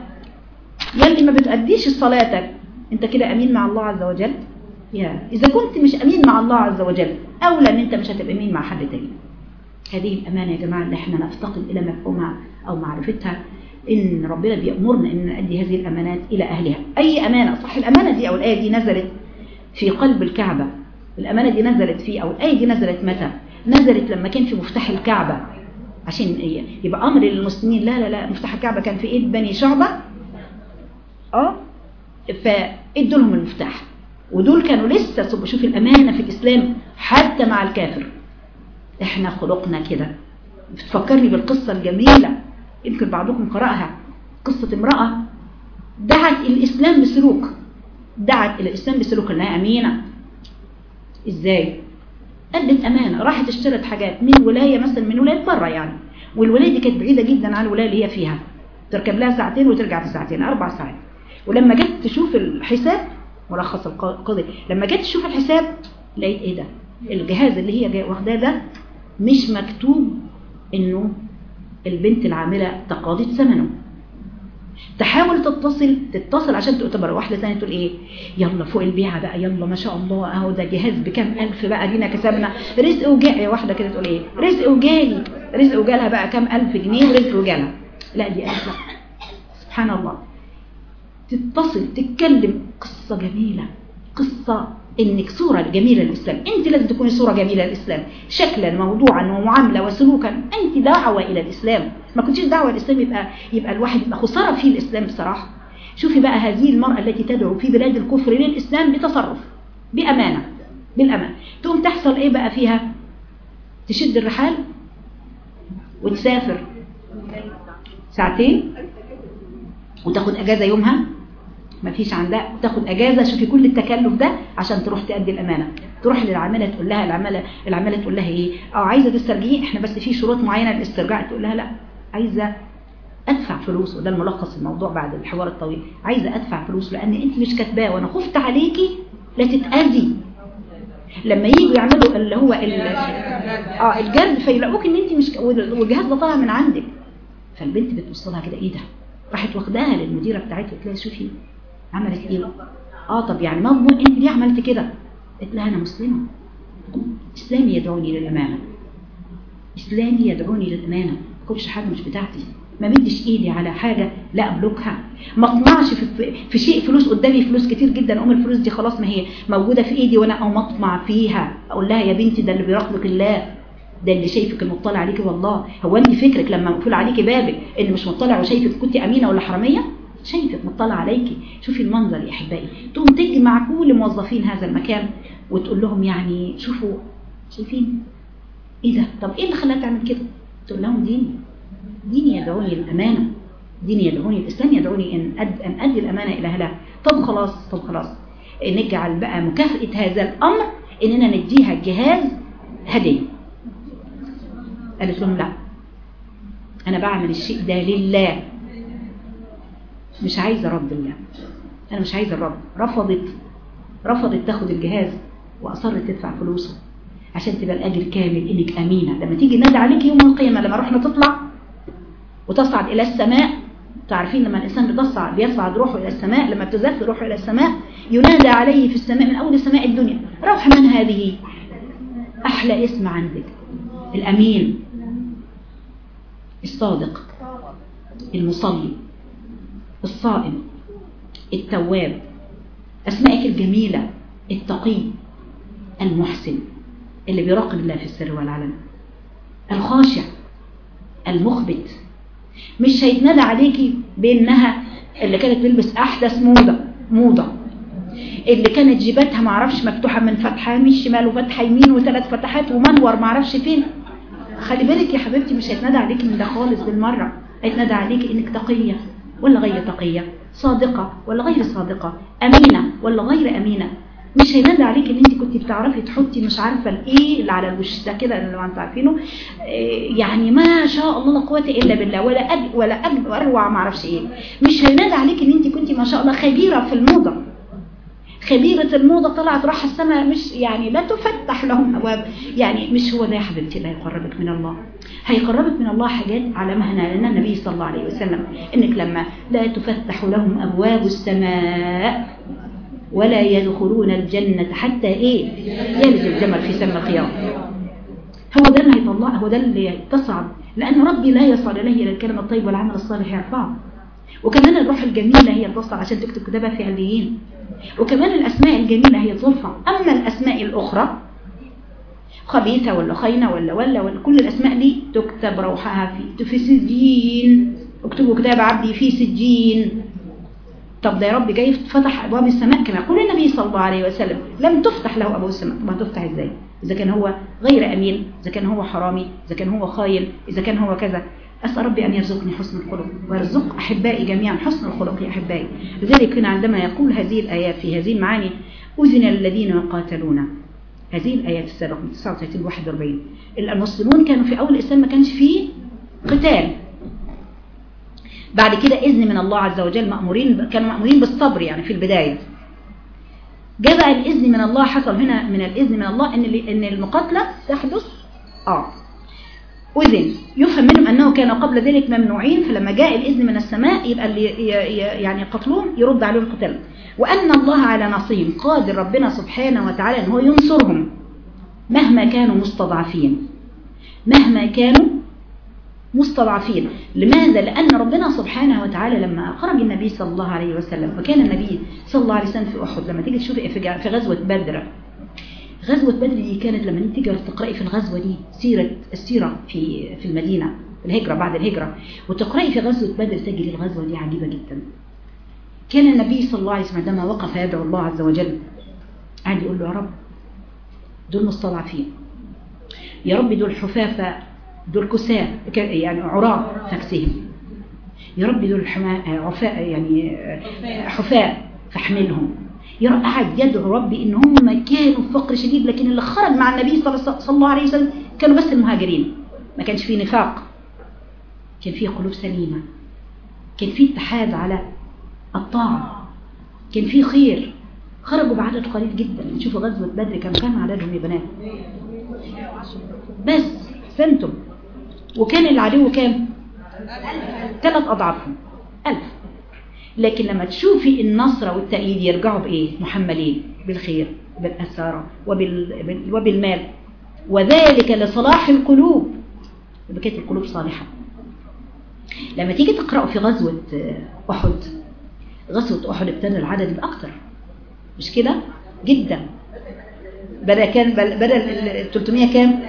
[SPEAKER 1] يلي ما بتأديش صلاتك أنت كده أمين مع الله عز وجل يا إذا كنت مش أمين مع الله عز وجل أولى أن أنت مش هتبقى أمين مع حد تاني هذه الأمانة يا جماعة اللي احنا نفتقد إلى مفهومها أو معرفتها إن ربنا بيأمرنا إن نؤدي هذه الأمانات إلى أهلها أي أمانة صح الأمانة دي أو الآية دي نزلت في قلب الكعبة الأمانة دي نزلت فيه أو الآية دي نزلت متى نزلت لما كان في مفتاح الكعبة عشان يبقى أمر للمسلمين لا لا لا مفتاح الكعبة كان في إيد بني شعبة اه فادوا لهم المفتاح ودول كانوا لسه شوف الأمانة في الإسلام حتى مع الكافر احنا خلقنا كده بتفكرني بالقصة الجميلة يمكن بعضكم قرأها قصة امرأة دعت الإسلام بسلوك دعت إلى الإسلام بسلوك أنها أمينة إزاي؟ أدت أمانة راحت اشترت حاجات من ولاية مثلا من ولاية بره يعني والولاية دي كانت بعيدة جدا عن الولاية اللي هي فيها تركب لها ساعتين وترجع في ساعتين أربع ساعات ولما جت تشوف الحساب ملخص القضية لما جت تشوف الحساب لقيت ايه ده الجهاز اللي هي واخداه ده مش مكتوب انه البنت العاملة تقاضت ثمنه تحاول تتصل تتصل عشان تعتبر واحدة ثانيه تقول ايه يلا فوق البيعة بقى يلا ما شاء الله اهو ده جهاز بكام الف بقى دينا كسبنا رزق وجاء واحدة كده تقول ايه رزق وجالي رزق وجالها بقى كام الف جنيه ورزق وجالها لا دي قالت لا سبحان الله تتصل تتكلم قصة جميلة قصة انك صورة جميلة للإسلام انت لازم تكوني صورة جميلة للإسلام شكلا موضوعا ومعاملة وسلوكا انت دعوة الى الإسلام ما كنتيش دعوة الإسلام يبقى يبقى الواحد يبقى خسارة في الإسلام بصراحة شوفي بقى هذه المرأة التي تدعو في بلاد الكفر للإسلام بتصرف بأمانة بالأمان تقوم تحصل ايه بقى فيها تشد الرحال وتسافر ساعتين وتاخد اجازة يومها ما فيش عندها تاخد اجازه شوفي كل التكلف ده عشان تروح تأدي الامانه تروح للعماله تقول لها العماله العماله تقول لها ايه اه عايزه تسترجعي احنا بس في شروط معينه للاسترجاع تقول لها لا عايزه ادفع فلوس وده الملخص الموضوع بعد الحوار الطويل عايزه ادفع فلوس لان انت مش كاتباه وانا خفت عليكي لا تتاذي لما ييجوا يعملوا اللي هو اه الجرد فيلاقوك ان انت مش والجهاز ده طالع من عندك فالبنت بتبص لها كده ايه ده راحت واخداها للمديره بتاعتها قلت لها شوفي عملت ايه اه طب يعني مضمون انت ليه عملت كده قلت لها انا مسلمه اسلامي يدعوني للامانه اسلامي يدعوني للامانه ما كنتش حاجه مش بتاعتي ما مدش ايدي على حاجه لا املكها ما اطمعش في, في شيء فلوس قدامي فلوس كتير جدا اقوم الفلوس دي خلاص ما هي موجوده في ايدي وانا اقوم اطمع فيها اقول لها يا بنتي ده اللي بيراقبك الله ده اللي شايفك المطلع عليكي والله هو انت فكرك لما مقفول عليكي بابك اللي مش مطلع وشايفك كنت امينه ولا حراميه شايفك مطلع عليكي شوفي المنظر يا احبائي تقوم تجمع كل موظفين هذا المكان وتقول لهم يعني شوفوا شايفين ايه ده طب ايه اللي خلاها تعمل كده تقول لهم ديني ديني يدعوني للامانه ديني يدعوني الاسلام يدعوني ان أد ان ادي الامانه الى اهلها طب خلاص طب خلاص نجعل بقى مكافاه هذا الامر اننا نديها الجهاز هديه قالت لهم لا انا بعمل الشيء ده لله مش عايزه رد الله انا مش عايزه الرد رفضت رفضت تاخد الجهاز واصرت تدفع فلوسه عشان تبقى الاجر كامل انك امينه لما تيجي نادي عليك يوم القيامه لما رحنا تطلع وتصعد الى السماء تعرفين لما الانسان بتصعد بيصعد روحه الى السماء لما بتزف روحه الى السماء ينادى عليه في السماء من اول سماء الدنيا روح من هذه احلى اسم عندك الامين الصادق المصلي الصائم التواب أسمائك الجميلة التقي المحسن اللي بيراقب الله في السر والعلن الخاشع المخبت مش هيتنادى عليكي بانها اللي كانت تلبس احدث موضه موضه اللي كانت جيباتها معرفش مفتوحه من فتحه من الشمال وفتحه يمين وثلاث فتحات ومنور معرفش فين خلي بالك يا حبيبتي مش هيتنادى عليكي من ده خالص بالمره هيتنادى عليكي انك تقيه ولا غير تقيه صادقه ولا غير صادقه امينه ولا غير امينه مش هينادى عليك ان انت كنت بتعرفي تحطي مش عارفه الايه اللي على الوش ده كده اللي انتوا عارفينه إيه يعني ما شاء الله لا قوه الا بالله ولا أج ولا أج اروع ما اعرفش ايه مش هينادى عليك ان انت كنت ما شاء الله خبيره في الموضه خبيرة الموضة طلعت راح السماء مش يعني لا تفتح لهم أبواب يعني مش هو ده يا حبيبتي اللي هيقربك من الله هيقربك من الله حاجات علمها لنا النبي صلى الله عليه وسلم إنك لما لا تفتح لهم أبواب السماء ولا يدخلون الجنة حتى إيه يلج الجمل في سم الخياط هو ده اللي هيطلع هو ده اللي تصعد لأن ربي لا يصل إليه إلى الكلمة الطيب والعمل الصالح يرفعه وكمان الروح الجميلة هي تصل عشان تكتب كتابها في عليين وكمان الأسماء الجميلة هي ترفع أما الأسماء الأخرى خبيثة ولا خاينة ولا ولا ولا كل الأسماء دي تكتب روحها في في سجين اكتبوا كتاب عبدي في سجين طب ده يا رب جاي فتح أبواب السماء كما يقول النبي صلى الله عليه وسلم لم تفتح له أبواب السماء طب هتفتح إزاي إذا كان هو غير أمين إذا كان هو حرامي إذا كان هو خاين إذا كان هو كذا أسأل ربي أن يرزقني حسن الخلق ويرزق أحبائي جميعا حسن الخلق يا أحبائي لذلك هنا عندما يقول هذه الآيات في هذه المعاني أذن الذين يقاتلون هذه الآيات السابقة من 39 41 المسلمون كانوا في أول الإسلام ما كانش فيه قتال بعد كده إذن من الله عز وجل مأمورين كانوا مأمورين بالصبر يعني في البداية جاء بقى الإذن من الله حصل هنا من الإذن من الله إن إن المقاتلة تحدث آه أذن يفهم منهم أنه كانوا قبل ذلك ممنوعين فلما جاء الإذن من السماء يبقى اللي يعني يقتلون يرد عليهم القتال وأن الله على نصيهم قادر ربنا سبحانه وتعالى أن هو ينصرهم مهما كانوا مستضعفين مهما كانوا مستضعفين لماذا؟ لأن ربنا سبحانه وتعالى لما خرج النبي صلى الله عليه وسلم وكان النبي صلى الله عليه وسلم في أحد لما تيجي تشوفي في غزوة بدر غزوة بدر دي كانت لما انت تيجي تقرأي في الغزوة دي سيرة السيرة في في المدينة الهجرة بعد الهجرة وتقرأي في غزوة بدر تجري الغزوة دي عجيبة جدا كان النبي صلى الله عليه وسلم عندما وقف يدعو الله عز وجل قاعد يقول له يا رب دول مستضعفين يا رب دول حفافة دول كساة يعني عراة فاكسهم يا رب دول عفاء يعني حفاء فاحملهم يرى قاعد يدعو ربي ان هم كانوا في فقر شديد لكن اللي خرج مع النبي صلى الله عليه وسلم كانوا بس المهاجرين ما كانش فيه نفاق كان فيه قلوب سليمة كان فيه اتحاد على الطاعة كان فيه خير خرجوا بعدد قليل جدا نشوفوا غزوة بدر كم كان عددهم يا بنات بس فهمتم وكان العدو كام ثلاث أضعافهم ألف لكن لما تشوفي النصر والتأييد يرجعوا بإيه محملين بالخير بالأسارة وبال... وبالمال وذلك لصلاح القلوب كانت القلوب صالحة لما تيجي تقرأوا في غزوة أحد غزوة أحد ابتدى العدد بأكثر مش كده جدا بدأ كان بدأ ال 300 كام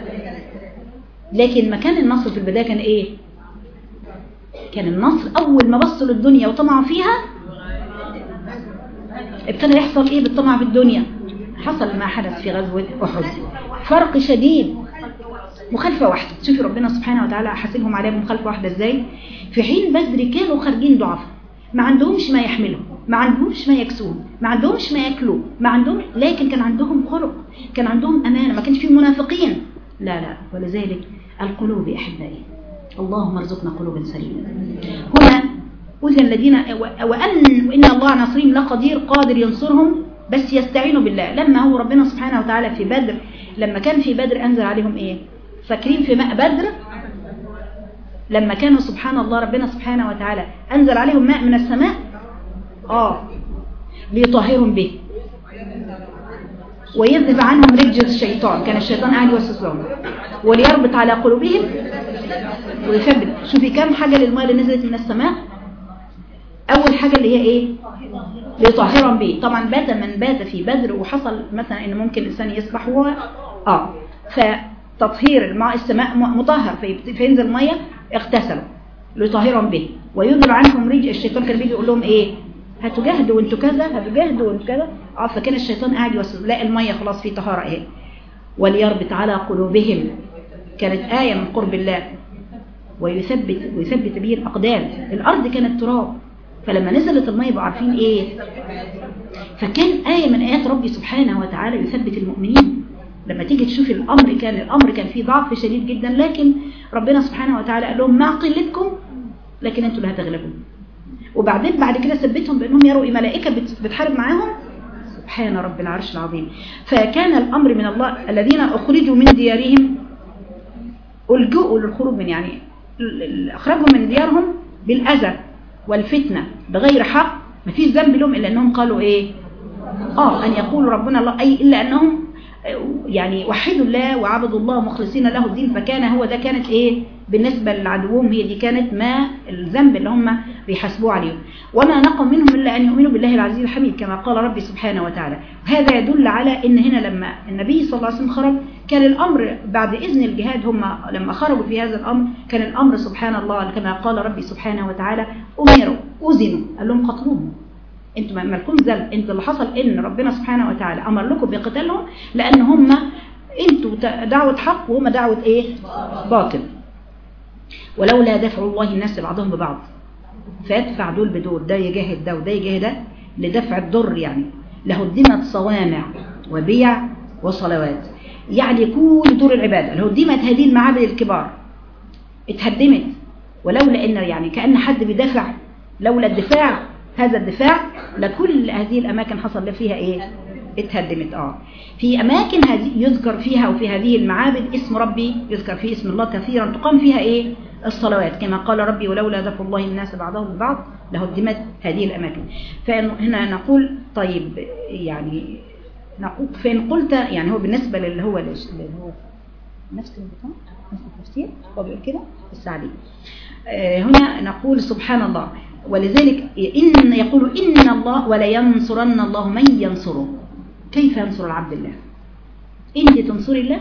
[SPEAKER 1] لكن مكان النصر في البداية كان ايه كان النصر أول ما بصوا للدنيا وطمعوا فيها ابتدى يحصل إيه بالطمع في الدنيا حصل ما حدث في غزوة أحد فرق شديد مخالفة واحدة شوفي ربنا سبحانه وتعالى حاسبهم عليها مخالفة واحدة ازاي في حين بدر كانوا خارجين ضعف ما عندهمش ما يحملهم ما عندهمش ما يكسون ما عندهمش ما ياكلوا ما عندهم لكن كان عندهم خلق كان عندهم امانه ما كانش فيهم منافقين لا لا ولذلك القلوب احبائي اللهم ارزقنا قلوبا سليمه هنا أذن الذين وأن وإن الله نصرهم لقدير قادر ينصرهم بس يستعينوا بالله لما هو ربنا سبحانه وتعالى في بدر لما كان في بدر أنزل عليهم إيه فاكرين في ماء بدر لما كانوا سبحان الله ربنا سبحانه وتعالى أنزل عليهم ماء من السماء آه ليطهرهم به ويذهب عنهم رجز الشيطان كان الشيطان قاعد يوسوس لهم وليربط على قلوبهم ويثبت شوفي كم حاجة للماء اللي نزلت من السماء أول حاجة اللي هي إيه ليطهرهم به طبعا بات من بات في بدر وحصل مثلا إن ممكن الإنسان يصبح هو آه فتطهير الماء السماء مطهر فينزل مية اغتسلوا ليطهرهم به ويذهب عنهم رجل الشيطان كان بيجي يقول لهم إيه هتجاهدوا وانتوا كذا هتجاهدوا وانتوا كذا اه فكان الشيطان قاعد يوسوس لا الميه خلاص في طهاره اهي وليربط على قلوبهم كانت آية من قرب الله ويثبت ويثبت به الأقدام الأرض كانت تراب فلما نزلت المية يبقوا عارفين إيه فكان آية من آيات ربي سبحانه وتعالى يثبت المؤمنين لما تيجي تشوف الأمر كان الأمر كان فيه ضعف شديد جدا لكن ربنا سبحانه وتعالى قال لهم مع قلتكم لكن انتوا اللي هتغلبوا وبعدين بعد كده ثبتهم بأنهم يروا ملائكة بتحارب معاهم سبحان رب العرش العظيم فكان الأمر من الله الذين أخرجوا من ديارهم ألجؤوا للخروج من يعني أخرجهم من ديارهم بالأذى والفتنة بغير حق ما فيش ذنب لهم إلا أنهم قالوا إيه آه أن يقولوا ربنا الله أي إلا أنهم يعني وحدوا الله وعبدوا الله مخلصين له الدين فكان هو ده كانت ايه بالنسبة لعدوهم هي دي كانت ما الذنب اللي هم بيحاسبوه عليه وما نقم منهم إلا أن يؤمنوا بالله العزيز الحميد كما قال ربي سبحانه وتعالى وهذا يدل على أن هنا لما النبي صلى الله عليه وسلم خرج كان الأمر بعد إذن الجهاد هم لما خرجوا في هذا الأمر كان الأمر سبحان الله كما قال ربي سبحانه وتعالى أمروا أذنوا قال لهم قتلوهم انتوا ما لكم ذنب انت اللي حصل ان ربنا سبحانه وتعالى امر لكم بقتالهم لان هم انتوا دعوه حق وهم دعوه ايه باطل ولولا دفع الله الناس بعضهم ببعض فيدفع دول بدول ده يجاهد ده وده يجاهد ده لدفع الضر يعني لهدمت صوامع وبيع وصلوات يعني كل دور العباده لهدمت هذه المعابد الكبار اتهدمت ولولا ان يعني كان حد بيدافع لولا الدفاع هذا الدفاع لكل هذه الأماكن حصل فيها إيه اتهدمت آه في أماكن هذه يذكر فيها وفي هذه المعابد اسم ربي يذكر فيه اسم الله كثيرا تقام فيها إيه الصلوات كما قال ربي ولولا دفع الله الناس بعضهم ببعض لهدمت هذه الأماكن فهنا نقول طيب يعني نقول فإن قلت يعني هو بالنسبة للي هو اللي هو نفس البطاقة نفس التفسير هو بيقول كده السعدي آه هنا نقول سبحان الله ولذلك إن يقول إن الله ولا ينصرن الله من ينصره كيف ينصر العبد الله أنت تنصري الله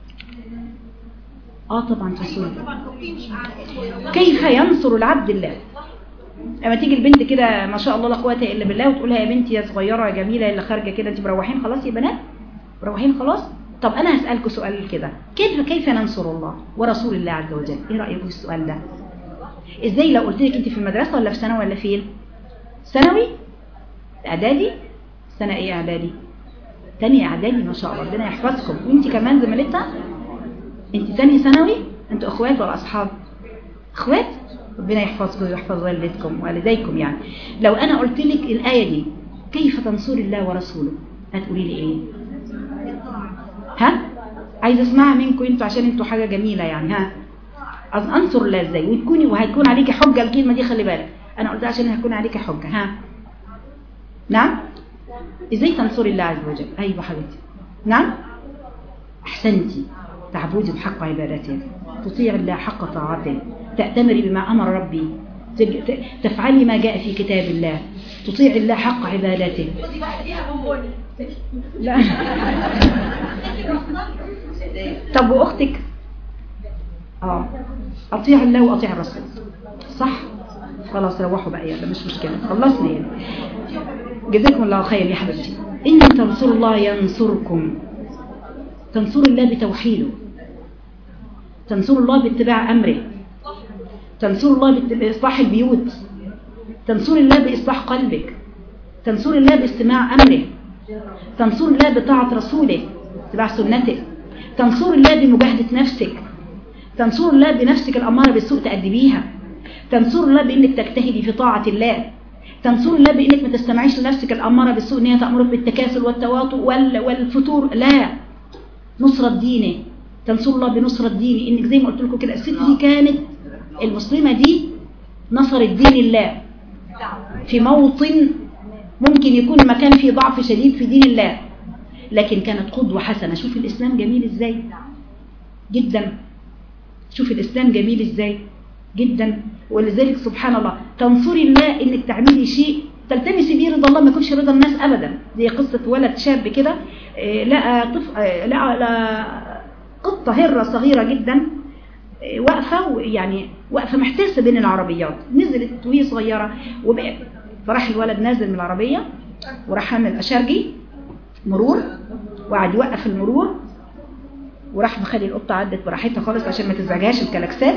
[SPEAKER 1] آه طبعا تنصري كيف ينصر العبد الله اما تيجي البنت كده ما شاء الله لا قوه الا بالله وتقول لها يا بنتي يا صغيره يا جميله اللي خارجه كده انت مروحين خلاص يا بنات مروحين خلاص طب انا هسالكم سؤال كده كيف كيف ننصر الله ورسول الله عز وجل ايه رايكم في السؤال ده ازاي لو قلت لك انت في المدرسه ولا في ثانوي ولا فين ثانوي اعدادي سنه ايه اعدادي تاني اعدادي ما شاء الله ربنا يحفظكم وانت كمان زميلتها انت تاني ثانوي انتوا اخوات ولا اصحاب اخوات ربنا يحفظكم ويحفظ والدتكم والديكم يعني لو انا قلت لك الايه دي كيف تنصر الله ورسوله هتقولي لي ايه ها عايزه اسمعها منكم انتوا عشان انتوا حاجه جميله يعني ها انصر الله ازاي وتكوني وهيكون عليكي حجه الكلمه دي خلي بالك انا قلت عشان هيكون عليكي حجه ها نعم ازاي تنصري الله عز وجل ايوه حبيبتي نعم احسنتي تعبدي بحق عبادته تطيع الله حق طاعته تأتمري بما أمر ربي تفعلي ما جاء في كتاب الله تطيع الله حق عبادته لا طب وأختك اه أطيع الله وأطيع الرسول صح خلاص روحوا بقى يلا مش مشكلة خلصنا يعني جزاكم الله خير يا حبيبتي إن تنصروا الله ينصركم تنصروا الله بتوحيده تنصروا الله باتباع أمره تنصر الله بإصلاح البيوت تنصر الله بإصلاح قلبك تنصر الله باستماع أمره تنصر الله بطاعة رسوله اتباع سنته تنصر الله بمجاهدة نفسك تنصر الله بنفسك الأمارة بالسوء تأدبيها تنصر الله بأنك تجتهدي في طاعة الله تنصر الله بأنك ما تستمعيش لنفسك الأمارة بالسوء أن هي تأمرك بالتكاسل والتواطؤ وال- والفتور لا نصرة دينه تنصر الله بنصرة دينه إنك زي ما قلت لكم كده الست دي كانت المسلمة دي نصرت دين الله في موطن ممكن يكون مكان فيه ضعف شديد في دين الله لكن كانت قدوة حسنة شوف الإسلام جميل إزاي جدا شوف الإسلام جميل إزاي جدا ولذلك سبحان الله تنصري الله إنك تعملي شيء تلتمسي بيه رضا الله ما يكونش رضا الناس أبدا زي قصة ولد شاب كده آه، لقى طف... آه، لقى لقى قطة هرة صغيرة جدا آه، واقفة و- يعني واقفة محتاسة بين العربيات نزلت وهي صغيرة وبقى فراح الولد نازل من العربية وراح عامل أشارجي مرور وقعد يوقف المرور وراح مخلي القطة عدت براحتها خالص عشان ما تزعجهاش الكلاكسات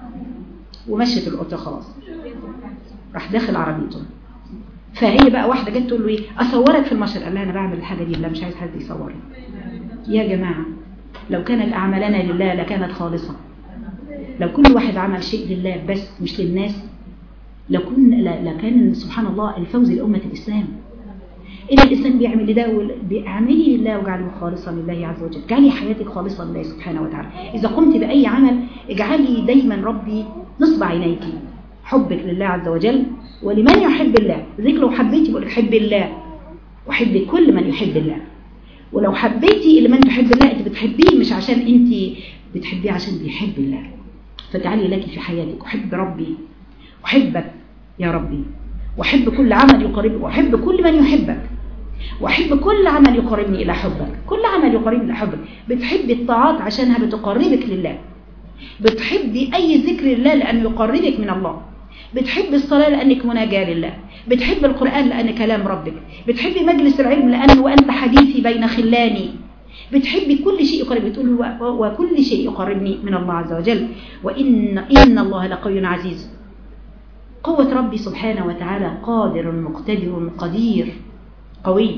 [SPEAKER 1] ومشت القطة خلاص راح داخل عربيته فهي بقى واحدة جت تقول له ايه اصورك في المشهد قال لها انا بعمل الحاجة دي لا مش عايز حد يصورني يا جماعة لو كانت اعمالنا لله لكانت خالصة لو كل واحد عمل شيء لله بس مش للناس لكن لا- لكان سبحان الله الفوز لأمة الإسلام إن الإنسان بيعمل لده وال- بيعملي لله وجعله خالصا لله عز وجل اجعلي حياتك خالصا لله سبحانه وتعالى إذا قمت بأي عمل اجعلي دايما ربي نصب عينيك حبك لله عز وجل ولمن يحب الله ذيك لو حبيتي بقولك حب الله وحبي كل من يحب الله ولو حبيتي اللي من تحب الله انت بتحبيه مش عشان انت بتحبيه عشان بيحب الله فتعالي لك في حياتك أحب ربي أحبك يا ربي وأحب كل عمل يقربك وأحب كل من يحبك وأحب كل عمل يقربني إلى حبك كل عمل يقربني إلى حبك بتحبي الطاعات عشانها بتقربك لله بتحبي أي ذكر لله لأنه يقربك من الله بتحبي الصلاة لأنك مناجاة لله بتحبي القرآن لأن كلام ربك بتحبي مجلس العلم لأنه وأنت حديثي بين خلاني بتحبي كل شيء يقرب بتقول و- وكل شيء يقربني من الله عز وجل وإن إن الله لقوي عزيز قوة ربي سبحانه وتعالى قادر مقتدر قدير قوي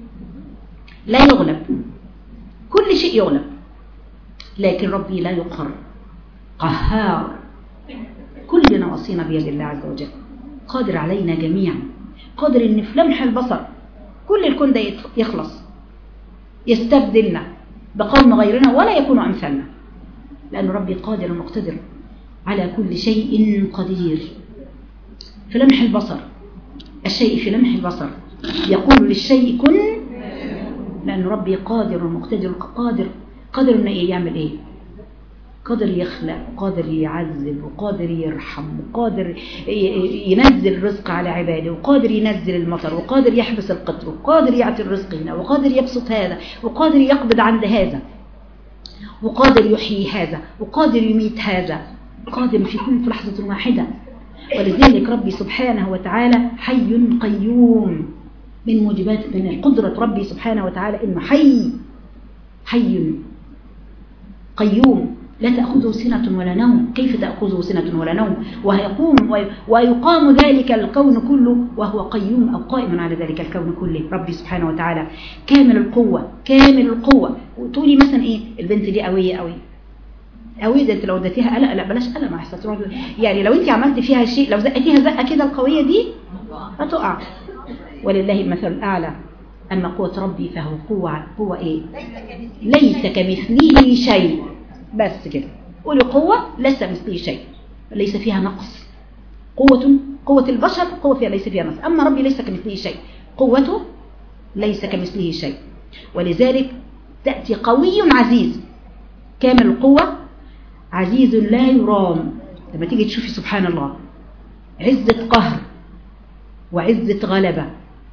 [SPEAKER 1] لا يغلب كل شيء يغلب لكن ربي لا يقهر قهار كل نواصينا بيد الله عز وجل قادر علينا جميعا قادر ان في لمح البصر كل الكون ده يت- يخلص يستبدلنا بقوم غيرنا ولا يكون امثالنا لان ربي قادر مقتدر على كل شيء قدير في لمح البصر الشيء في لمح البصر يقول للشيء كن لأن ربي قادر ومقتدر قادر قادر إنه إيه يعمل إيه قادر يخلق وقادر يعذب وقادر يرحم وقادر ي- ي- ينزل الرزق على عباده وقادر ينزل المطر وقادر يحبس القطر وقادر يعطي الرزق هنا وقادر يبسط هذا وقادر يقبض عند هذا وقادر يحيي هذا وقادر يميت هذا قادر في كل في لحظة واحدة ولذلك ربي سبحانه وتعالى حي قيوم من موجبات من قدرة ربي سبحانه وتعالى إنه حي حي قيوم لا تأخذه سنة ولا نوم كيف تأخذه سنة ولا نوم ويقوم وي- ويقام ذلك الكون كله وهو قيوم أو قائم على ذلك الكون كله ربي سبحانه وتعالى كامل القوة كامل القوة وتقولي مثلا إيه البنت دي قوية قوي قوية ده انت لو اديتيها قلق لا بلاش قلق ما احسن تروح يعني لو انت عملت فيها شيء لو زقتيها زقة كده القوية دي هتقع ولله المثل الأعلى أما قوة ربي فهو قوة قوة إيه ليس كمثله شيء بس كده قولي قوة ليس مثله شيء ليس فيها نقص قوة قوة البشر قوة فيها ليس فيها نقص أما ربي ليس كمثله شيء قوته ليس كمثله شيء ولذلك تأتي قوي عزيز كامل القوة عزيز لا يرام لما تيجي تشوفي سبحان الله عزة قهر وعزة غلبة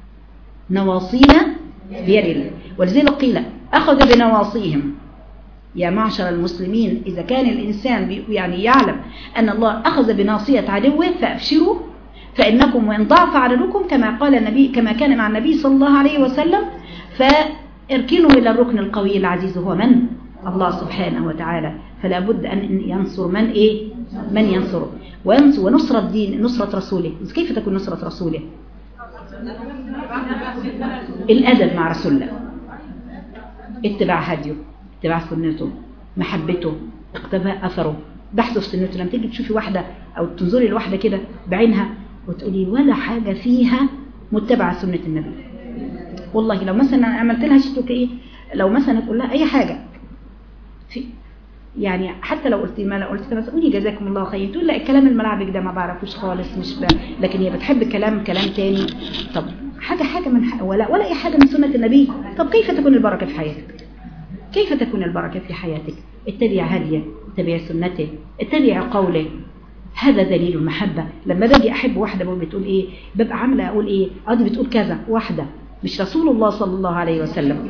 [SPEAKER 1] نواصينا بيد الله ولذلك قيل أخذ بنواصيهم يا معشر المسلمين إذا كان الإنسان بي- يعني يعلم أن الله أخذ بناصية عدوه فأبشروا فإنكم وإن ضعف عددكم كما قال النبي كما كان مع النبي صلى الله عليه وسلم فاركنوا إلى الركن القوي العزيز هو من؟ الله سبحانه وتعالى فلا بد أن ينصر من إيه؟ من ينصره وينصر ونصرة الدين نصرة رسوله كيف تكون نصرة رسوله؟ الأدب مع رسول الله اتباع هديه اتباع سنته محبته اقتفاء أثره بحثه في سنته لما تيجي تشوفي واحدة أو تنظري لواحدة كده بعينها وتقولي ولا حاجة فيها متبعة سنة النبي والله لو مثلا عملت لها شتوك ايه لو مثلا تقول لها اي حاجة في يعني حتى لو قلت ما لو قلت مثلا قولي جزاكم الله خير تقول لا الكلام الملعبك ده ما بعرفوش خالص مش ب... لكن هي بتحب كلام كلام تاني طب حاجة حاجة من حق ولا ولا اي حاجة من سنة النبي طب كيف تكون البركة في حياتك كيف تكون البركة في حياتك اتبع هديه اتبع سنته اتبع قوله هذا دليل المحبة لما باجي أحب واحدة بقول بتقول إيه ببقى عاملة أقول إيه قاضي بتقول كذا واحدة مش رسول الله صلى الله عليه وسلم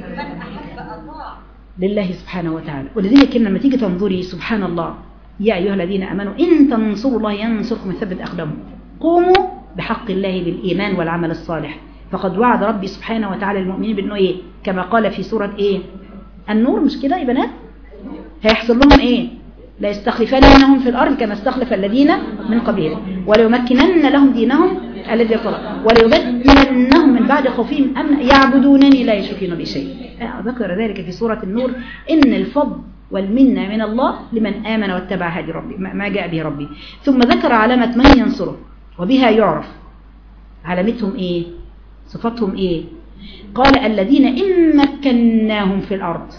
[SPEAKER 1] لله سبحانه وتعالى ولذلك لما تيجي تنظري سبحان الله يا أيها الذين أمنوا إن تنصروا الله ينصركم ويثبت أقدامكم قوموا بحق الله بالإيمان والعمل الصالح فقد وعد ربي سبحانه وتعالى المؤمنين بأنه إيه كما قال في سورة إيه النور مش كده يا بنات هيحصل لهم إيه لا يستخلفنهم في الأرض كما استخلف الذين من قبلهم وليمكنن لهم دينهم الذي ارتضى وليبدلنهم من بعد خوفهم أمن يعبدونني لا يشركون بي شيء ذكر ذلك في سورة النور إن الفضل والمنة من الله لمن آمن واتبع هدي ربي ما جاء به ربي ثم ذكر علامة من ينصره وبها يعرف علامتهم إيه صفاتهم إيه قال الذين إن مكناهم في الأرض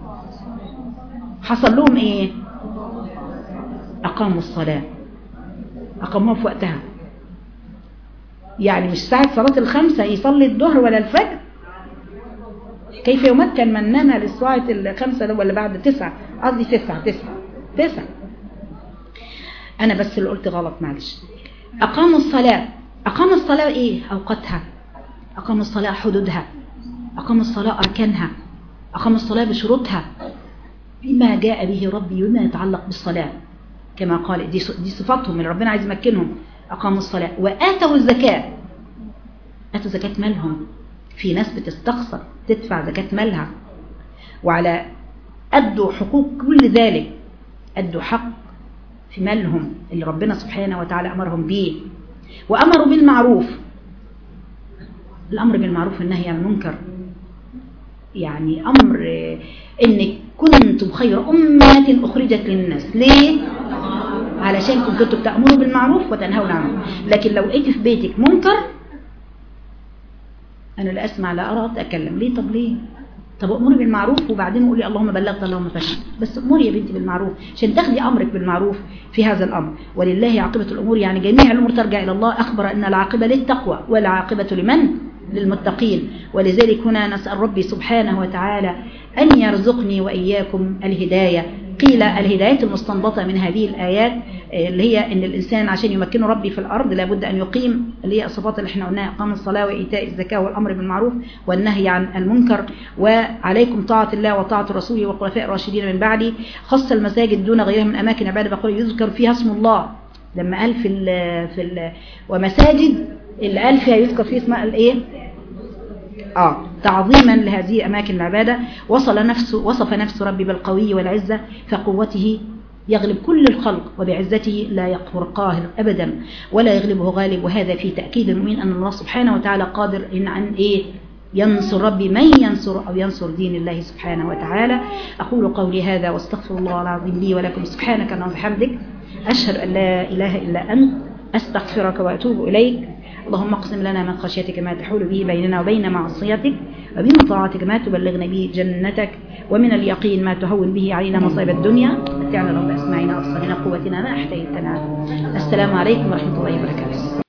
[SPEAKER 1] حصل لهم إيه أقاموا الصلاة أقاموها في وقتها يعني مش ساعة صلاة الخمسة يصلي الظهر ولا الفجر كيف يمكن من نام للساعة الخمسة ولا بعد تسعة قصدي تسعة تسعة تسعة أنا بس اللي قلت غلط معلش أقاموا الصلاة أقاموا الصلاة إيه أوقاتها أقاموا الصلاة حدودها أقاموا الصلاة أركانها أقاموا الصلاة بشروطها بما جاء به ربي وما يتعلق بالصلاة كما قال دي دي صفاتهم اللي ربنا عايز يمكنهم أقاموا الصلاة وآتوا الزكاة آتوا زكاة مالهم في ناس بتستخسر تدفع زكاة مالها وعلى أدوا حقوق كل ذلك أدوا حق في مالهم اللي ربنا سبحانه وتعالى أمرهم به وأمروا بالمعروف الأمر بالمعروف والنهي عن المنكر يعني أمر إنك كنتم خير أمة أخرجت للناس ليه؟ علشان كنتوا بتأمروا بالمعروف وتنهون عنه لكن لو لقيت في بيتك منكر أنا لا أسمع لا أرى أتكلم ليه طب ليه طب أمري بالمعروف وبعدين قولي اللهم بلغت اللهم فشل بس أمري يا بنتي بالمعروف عشان تاخدي أمرك بالمعروف في هذا الأمر ولله عاقبة الأمور يعني جميع الأمور ترجع إلى الله أخبر أن العاقبة للتقوى والعاقبة لمن؟ للمتقين ولذلك هنا نسأل ربي سبحانه وتعالى أن يرزقني وإياكم الهداية قيل الهداية المستنبطة من هذه الآيات اللي هي أن الإنسان عشان يمكنه ربي في الأرض لابد أن يقيم اللي هي الصفات اللي احنا قلناها إقام الصلاة وإيتاء الزكاة والأمر بالمعروف والنهي عن المنكر وعليكم طاعة الله وطاعة رسوله والخلفاء الراشدين من بعدي خص المساجد دون غيرها من أماكن عبادة بقول يذكر فيها اسم الله لما قال في ال في ال ومساجد اللي قال فيها يذكر فيه اسمها الايه آه تعظيما لهذه أماكن العبادة وصل نفسه وصف نفس ربي بالقوي والعزة فقوته يغلب كل الخلق وبعزته لا يقهر قاهر أبدا ولا يغلبه غالب وهذا في تأكيد المؤمن أن الله سبحانه وتعالى قادر إن عن إيه ينصر ربي من ينصر أو ينصر دين الله سبحانه وتعالى أقول قولي هذا واستغفر الله العظيم لي ولكم سبحانك اللهم وبحمدك أشهد أن لا إله إلا أنت أستغفرك وأتوب إليك اللهم اقسم لنا من خشيتك ما تحول به بيننا وبين معصيتك ومن طاعتك ما تبلغنا به جنتك ومن اليقين ما تهون به علينا مصائب الدنيا متعنا رب أسماعنا وأبصارنا قوتنا ما أحتيتنا السلام عليكم ورحمة الله وبركاته